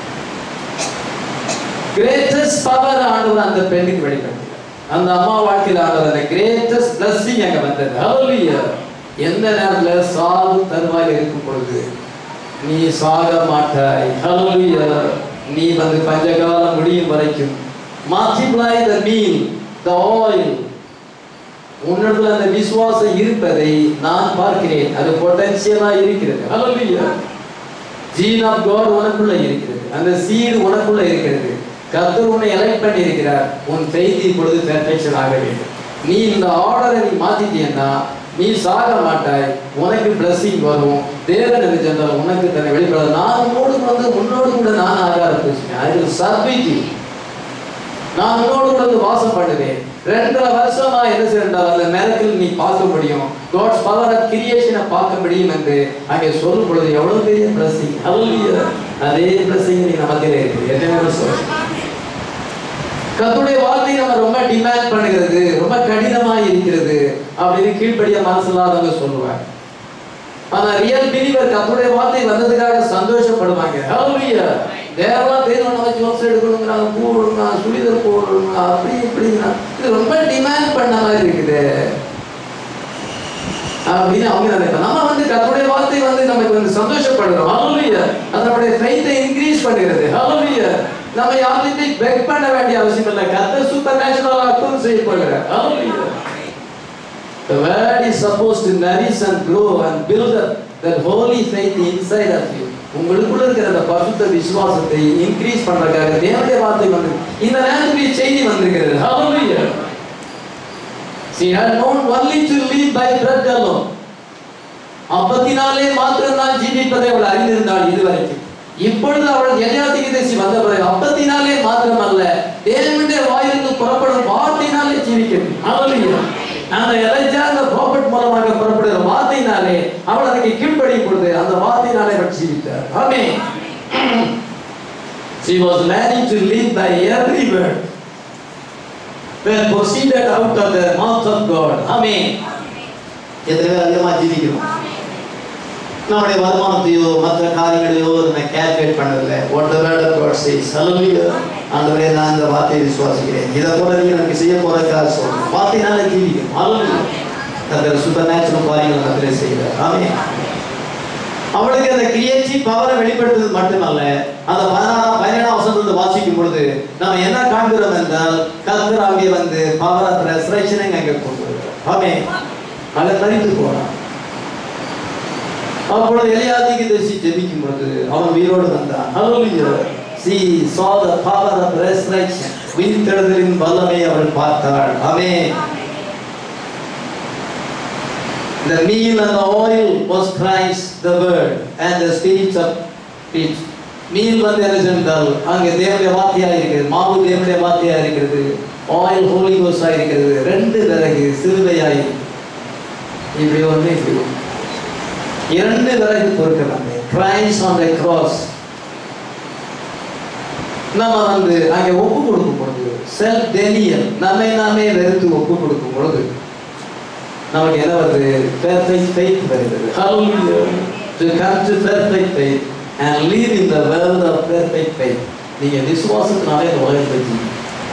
கிரேட்டஸ்ட் பவர் ஆண்டவர் அந்த பெண்ணுக்கு வெளிப்படுத்தினார் அந்த அம்மா வாழ்க்கையில் ஆண்டவர் அந்த கிரேட்டஸ்ட் பிளஸ்ஸிங் அங்க வந்தது ஹalleluya எந்த நேரத்துல சாவு தருவாயில் இருக்கும் பொழுது நீ சாக மாட்டாய் ஹalleluya நீ வந்து பஞ்சகாலம் முடியும் வரைக்கும் multiply the meal the oil உன்னிடத்துல அந்த விசுவாசம் இருப்பதை நான் பார்க்கிறேன் அது பொட்டன்சியலா இருக்கிறது ஹalleluya ஜீன் ஆஃப் காட் உனக்குள்ள இருக்கிறது அந்த சீடு உனக்குள்ள இருக்கிறது கர்த்தர் உன்னை எலெக்ட் பண்ணி இருக்கிறார் உன் ஃபெய்த் இப்பொழுது பெர்ஃபெக்ஷன் ஆக வேண்டும் நீ இந்த ஆர்டரை நீ மாத்திட்டீன்னா நீ சாக மாட்டாய் உனக்கு blessing வரும் தேவன் என்று சொன்னால் உனக்கு தன்னை வெளிப்பட நான் உன்னோடு வந்து உன்னோடு கூட நான் ஆகாரம் பேசுவேன் ஐ வில் சர்வீட் யூ நான் உன்னோடு கூட வந்து வாசம் பண்ணுவேன் ரெண்டரை வருஷமா என்ன செய்யறால் அந்த நேரத்தில் நீ பார்க்க முடியும் காட்ஸ் பவர் ஆஃப் கிரியேஷனை பார்க்க முடியும் என்று அங்கே சொல்லும் பொழுது எவ்வளவு பெரிய பிளஸிங் ஹalleluya அதே பிளஸிங் நீ நமக்கே இருக்கு என்ன சொல்ல கர்த்தருடைய வார்த்தை நம்ம ரொம்ப டிமாண்ட் பண்ணுகிறது ரொம்ப கடினமா இருக்கிறது அப்படின்னு கீழ்ப்படிய மனசில்லாதவங்க சொல்லுவாங்க ஆனா ரியல் பிலீவர் கர்த்தருடைய வார்த்தை வந்ததுக்காக சந்தோஷப்படுவாங்க ஹalleluya தேவலாம் தேவன் நம்ம ஜோஸ் எடுக்கணுங்கிறாங்க பூ விடுங்க சுடிதர் போடணுங்க அப்படி இப்படிங்க இது ரொம்ப டிமாண்ட் பண்ண மாதிரி இருக்குது அப்படின்னு அவங்க நினைப்பாங்க நம்ம வந்து கர்த்தருடைய வார்த்தை வந்து நமக்கு வந்து சந்தோஷப்படுறோம் ஹalleluya அது நம்முடைய ஃபெய்த்தை இன்க்ரீஸ் பண்ணுகிறது ஹalleluya நம்ம யார்கிட்டயும் பெக் பண்ண வேண்டிய அவசியம் இல்லை கர்த்தர் சூப்பர் நேச்சுரலா அற்புதம் செய்ய போகிறார் ஹalleluya The word is supposed to nourish and grow and build up that holy faith inside of you. உங்களுக்குள்ள இருக்கிற அந்த பரிசுத்த விசுவாசத்தை இன்க்ரீஸ் பண்றதுக்காக தேவனுடைய வார்த்தை வந்து இந்த நேரத்துக்கு செய்தி வந்திருக்கிறது Hallelujah. She had known only to live by bread alone. அப்பத்தினாலே மாத்திரம் தான் ஜீவிப்பதை அவள் அறிந்திருந்தாள் இதுவரைக்கும் இப்பொழுது அவள் எலியாத்திக்கு தேசி வந்த பிறகு அப்பத்தினாலே மாத்திரம் அல்ல தேவனுடைய வாயிலிருந்து புறப்படும் வார்த்தையினாலே ஜீவிக்கிறது Hallelujah. அந்த எலைஜா அந்த ப்ராஃபட் மூலமாக புறப்படுகிற வார்த்தையினாலே அவள் அதுக்கு கீழ்ப்படியும் பொழுது அந்த வார்த்தையினாலே அவள் ஜீவித்தார் ஆமென் She was learning to live by every word that proceeded out of the mouth of God. Amen. எத்தனை அதிகமாக ஜீவிக்கிறோம் நம்முடைய வருமானத்தையோ மற்ற காரியங்களையோ நம்ம கேல்குலேட் பண்ணதில்லை what the word of God says hallelujah ஆண்டவரே நான் இந்த வார்த்தையை விசுவாசிக்கிறேன் இதை போல நீங்க எனக்கு செய்ய போறதுக்காக சொல்றேன் வார்த்தையினால ஜீவிக்கும் ஹalleluya கர்த்தர் சூப்பர் நேச்சுரல் காரியங்களை கர்த்தர் செய்கிறார் ஆமென் அவளுக்கு அந்த கிரியேட்டிவ் பவரை வெளிப்படுத்துவது மட்டுமல்ல அந்த பதினாறாம் பதினேழாம் வசனத்தை வாசிக்கும் பொழுது நம்ம என்ன காண்கிறோம் என்றால் கர்த்தர் அங்கே வந்து பவர் ஆஃப் ரெசரேஷனை அங்கே கொண்டு வருகிறார் ஆமென் அதை தரித்து போனான் அப்பொழுது எலியாதிக்கு தரிசி ஜெபிக்கும் பொழுது அவன் உயிரோடு வந்தான் ஹalleluya see saw the power of resurrection உயிர்த்தெழுதலின் வல்லமை அவள் பார்த்தாள் amen The meal and the oil was Christ, the word, and the spirits of speech. Meal வந்து என்ன சென்றால் அங்கே தேவனுடைய வார்த்தையா இருக்கிறது மாவு தேவனுடைய வார்த்தையா இருக்கிறது ஆயில் ஹோலி கோஸா இருக்கிறது ரெண்டு விறகு சிறுவையாய் இப்படி ஒன்று இப்படி ஒன்று இரண்டு விறகு பொறுக்கிறாங்க கிரைஸ் ஆன் த கிராஸ் நம்ம வந்து அங்கே ஒப்பு கொடுக்கும் பொழுது செல்ஃப் டெனியல் நம்மை நாமே வெறுத்து ஒப்பு கொடுக்கும் பொழுது நமக்கு என்ன வருது perfect faith வருகிறது hallelujah to come to perfect faith and live in the world of perfect faith நீங்க விசுவாசத்தினாலே இந்த உலகத்தை ஜீவி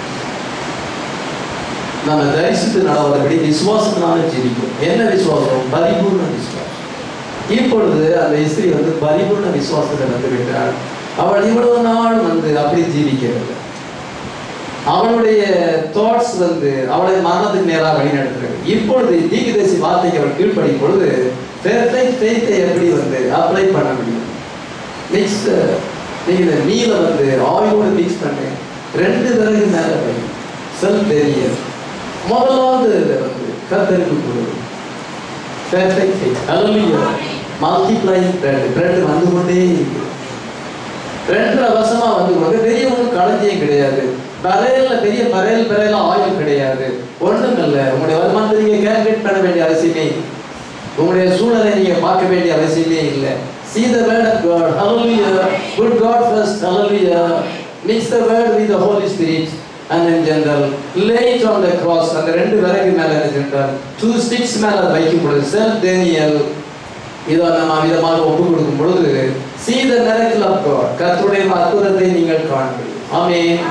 நம்ம தரிசித்து நடவடிக்கை விசுவாசத்தினால ஜீவிக்கும் என்ன விசுவாசம் பரிபூர்ண விசுவாசம் இப்பொழுது அந்த இஸ்திரி வந்து பரிபூர்ண விசுவாசத்தில் வந்து விட்டாள் அவள் இவ்வளவு நாள் வந்து அப்படி ஜீவிக்கிறது அவளுடைய தாட்ஸ் வந்து அவளை மரணத்துக்கு நேராக வழிநடத்துறது இப்பொழுது தீர்க்கதரிசி வார்த்தைக்கு அவள் கீழ்ப்படியும் பொழுது பெர்ஃபெக்ட் ஃபெய்த்தை எப்படி வந்து அப்ளை பண்ண முடியும் மிக்ஸ் நீங்க இந்த மீலை வந்து ஆயிலோடு மிக்ஸ் பண்ணு ரெண்டு விறகு மேலே வை செல் தெரிய முதலாவது இதை வந்து கத்தருக்கு கொடுது perfect faith hallelujah multiplying bread bread வந்து கொண்டே இருக்கு ரெண்டரை வருஷமா வந்து கொண்டு பெரிய ஒன்றும் களஞ்சியம் கிடையாது பரையல்ல பெரிய பரையல் பரையல ஆயில் கிடையாது ஒண்ணும் இல்லை உங்களுடைய வருமானத்தை நீங்க கேல்குலேட் பண்ண வேண்டிய அவசியமே இல்லை. உங்களுடைய சூழலை நீங்க பார்க்க வேண்டிய அவசியமே இல்லை see the word of god hallelujah good god first hallelujah mix the word with the holy spirit and in general lay it on the cross அந்த ரெண்டு விறகு மேல என்ன சென்றார் two sticks மேல அதை வைக்கும் பொழுது self daniel இதை நம்ம விதமாக ஒப்பு கொடுக்கும் பொழுது see the miracle of god கர்த்தருடைய அற்புதத்தை நீங்கள் காண்பீர்கள் ஆமென்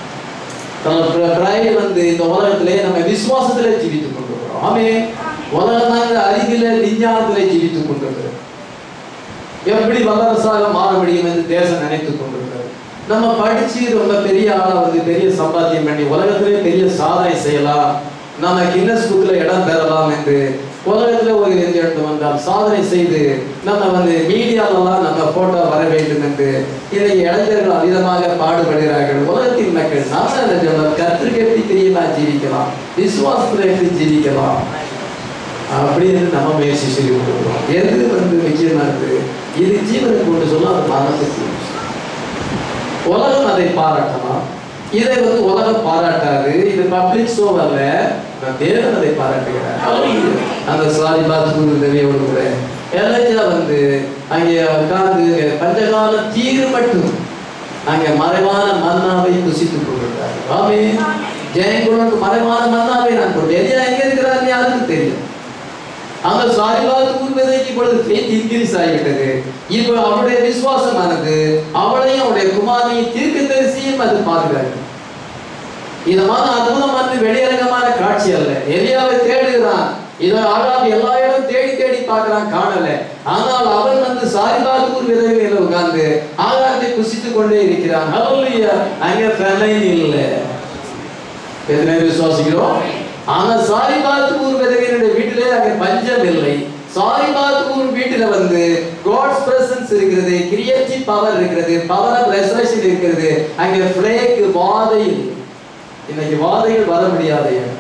நம்ம பிரைடு வந்து இந்த உலகத்திலே நம்ம விசுவாசத்திலே ஜீவித்துக் கொண்டிருக்கிறோம் ஆமே உலகம் தான் இந்த அறிவில விஞ்ஞானத்திலே ஜீவித்துக் கொண்டிருக்கிறோம் எப்படி வல்லரசாக மாற முடியும் என்று தேசம் நினைத்துக் கொண்டிருக்கிறது நம்ம படிச்சு ரொம்ப பெரிய ஆளா வந்து பெரிய சம்பாத்தியம் பண்ணி உலகத்திலே பெரிய சாதனை செய்யலாம் நம்ம கின்னஸ் புக்ல இடம் பெறலாம் என்று உலகத்துல ஒரு எடுத்து வந்தால் சாதனை செய்து நம்ம வந்து மீடியாலெல்லாம் நம்ம போட்டோ வர வேண்டும் என்று இன்னைக்கு இளைஞர்கள் அதிகமாக பாடுபடுகிறார்கள் உலகத்தின் மக்கள் நாம என்ன சொன்னோம் கத்திரிக்கை எப்படி தெரியுமா ஜீவிக்கலாம் விசுவாசத்துல எப்படி ஜீவிக்கலாம் அப்படின்னு நம்ம முயற்சி செய்து கொண்டிருக்கிறோம் எது வந்து முக்கியமானது இது ஜீவனுக்கு கொண்டு சொல்ல அது மரணத்துக்கு உலகம் அதை பாராட்டலாம் இதை வந்து உலகம் பாராட்டாது இது பப்ளிக் ஷோ அல்ல நான் தேவன் அதை பாராட்டுகிறார் Hallelujah. அந்த சாரி பார்த்து தேவையோடு கூட எலைஜா வந்து அங்கே உட்கார்ந்து பஞ்சகால தீரு மட்டும் அங்கே மறைவான மன்னாவை புசித்துக் கொண்டிருந்தார் ஆமே ஜெயங்குலனுக்கு மறைவான மன்னாவை நான் கொண்டு எலியா எங்க இருக்கிறார் யாருக்கு தெரியும் அந்த சாரிபாத் கூறுவதைக்கு இப்பொழுது ஃபேத் இன்க்ரீஸ் ஆகிவிட்டது இப்போ அவருடைய விசுவாசமானது அவளையும் அவருடைய குமாரையும் தீர்க்கதரிசியும் அது பாதுகாக்கு இதமான அற்புதமான வெளியரங்கமான காட்சி அல்ல எலியாவை தேடுகிறான் இதை ஆகாம் எல்லா இடம் தேடி தேடி பார்க்கிறான் காணல ஆனால் அவன் வந்து சாரிபாத்தூர் விதவையில உட்கார்ந்து ஆகாரத்தை குசித்துக் கொண்டே இருக்கிறான் ஹalleluya அங்க ஃபெமைன் இல்ல எத்தனை பேர் விசுவாசிக்கிறோம் ஆனா சாரிபாத்தூர் விதவையினுடைய வீட்டிலே அங்க பஞ்சம் இல்லை சாரிபாத்தூர் வீட்டுல வந்து காட்ஸ் பிரசன்ஸ் இருக்கிறது கிரியேட்டிவ் பவர் இருக்கிறது பவர் ஆஃப் ரெசரேஷன் இருக்கிறது அங்க ஃபிளேக் வாதை இல்லை இன்னைக்கு வாதைகள் வர முடியாத இடம்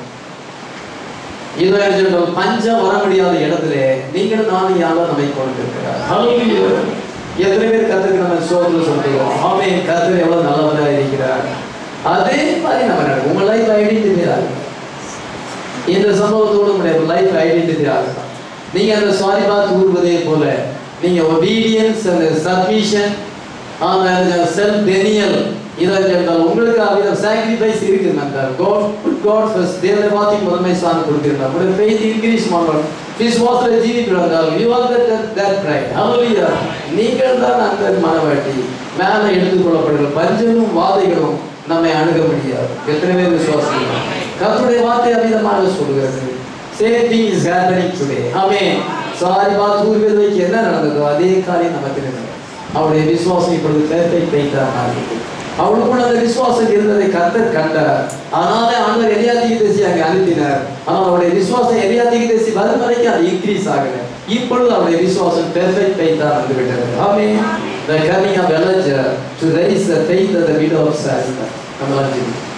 இதுவரை பஞ்சம் வர முடியாத இடத்துல நீங்கள் நானும் யாரும் நம்மை கொண்டிருக்கிறார் Hallelujah. எத்தனை பேர் கத்துக்கு நம்ம சோதனை சொல்றோம் ஆமே கத்தர் எவ்வளவு நல்லவரா இருக்கிறார் அதே மாதிரி நம்ம நடக்கும் உங்க லைஃப் ஐடென்டிட்டி ஆகும் இந்த சம்பவத்தோடு உங்களுடைய லைஃப் ஐடென்டிட்டி ஆகும் நீங்க அந்த சாரி பார்த்து கூறுவதே போல நீங்க ஒபீடியன்ஸ் அந்த சப்மிஷன் அந்த செல்ஃப் டெனியல் இதை என்றால் உங்களுக்கு அவ்வித சாக்ரிஃபைஸ் இருக்குது என்றால் காட் புட் காட் ஃபர்ஸ்ட் தேவனை பார்த்து முதன்மை ஸ்தானம் கொடுக்கிறார் உங்களுடைய ஃபெய்த் இன்க்ரீஸ் பண்ணணும் விசுவாசத்துல ஜீவிக்கிறார்கள் you are that that bride hallelujah நீங்கள் தான் அந்த மனவாட்டி மேலே எடுத்துக்கொள்ளப்படுகிற பஞ்சமும் வாதைகளும் நம்மை அணுக முடியாது எத்தனை பேர் விசுவாசிக்கிறோம் கர்த்தருடைய வார்த்தை அமிதமாக சொல்கிறது same thing is happening today amen சாரி பார்த்து கூறுவதற்கு என்ன நடந்ததோ அதே காரியம் நமக்கு நடந்தது அவருடைய விசுவாசம் இப்பொழுது பெர்ஃபெக்ட் பெயிட்டாக அவளுக்குள்ள அந்த விசுவாசம் இருந்ததை கர்த்தர் கண்டார் அதனால ஆண்டவர் எலியா தீர்க்கதரிசி அங்கே அனுப்பினார் ஆனால் அவருடைய விசுவாசம் எலியா தீர்க்கதரிசி வரும் வரைக்கும் அது இன்க்ரீஸ் ஆகல இப்பொழுது அவருடைய விசுவாசம் பெர்ஃபெக்ட் பெயிட்டாக வந்து விட்டது ஆமென் the coming of Elijah to raise the faith of the widow of Sarepta நம்ம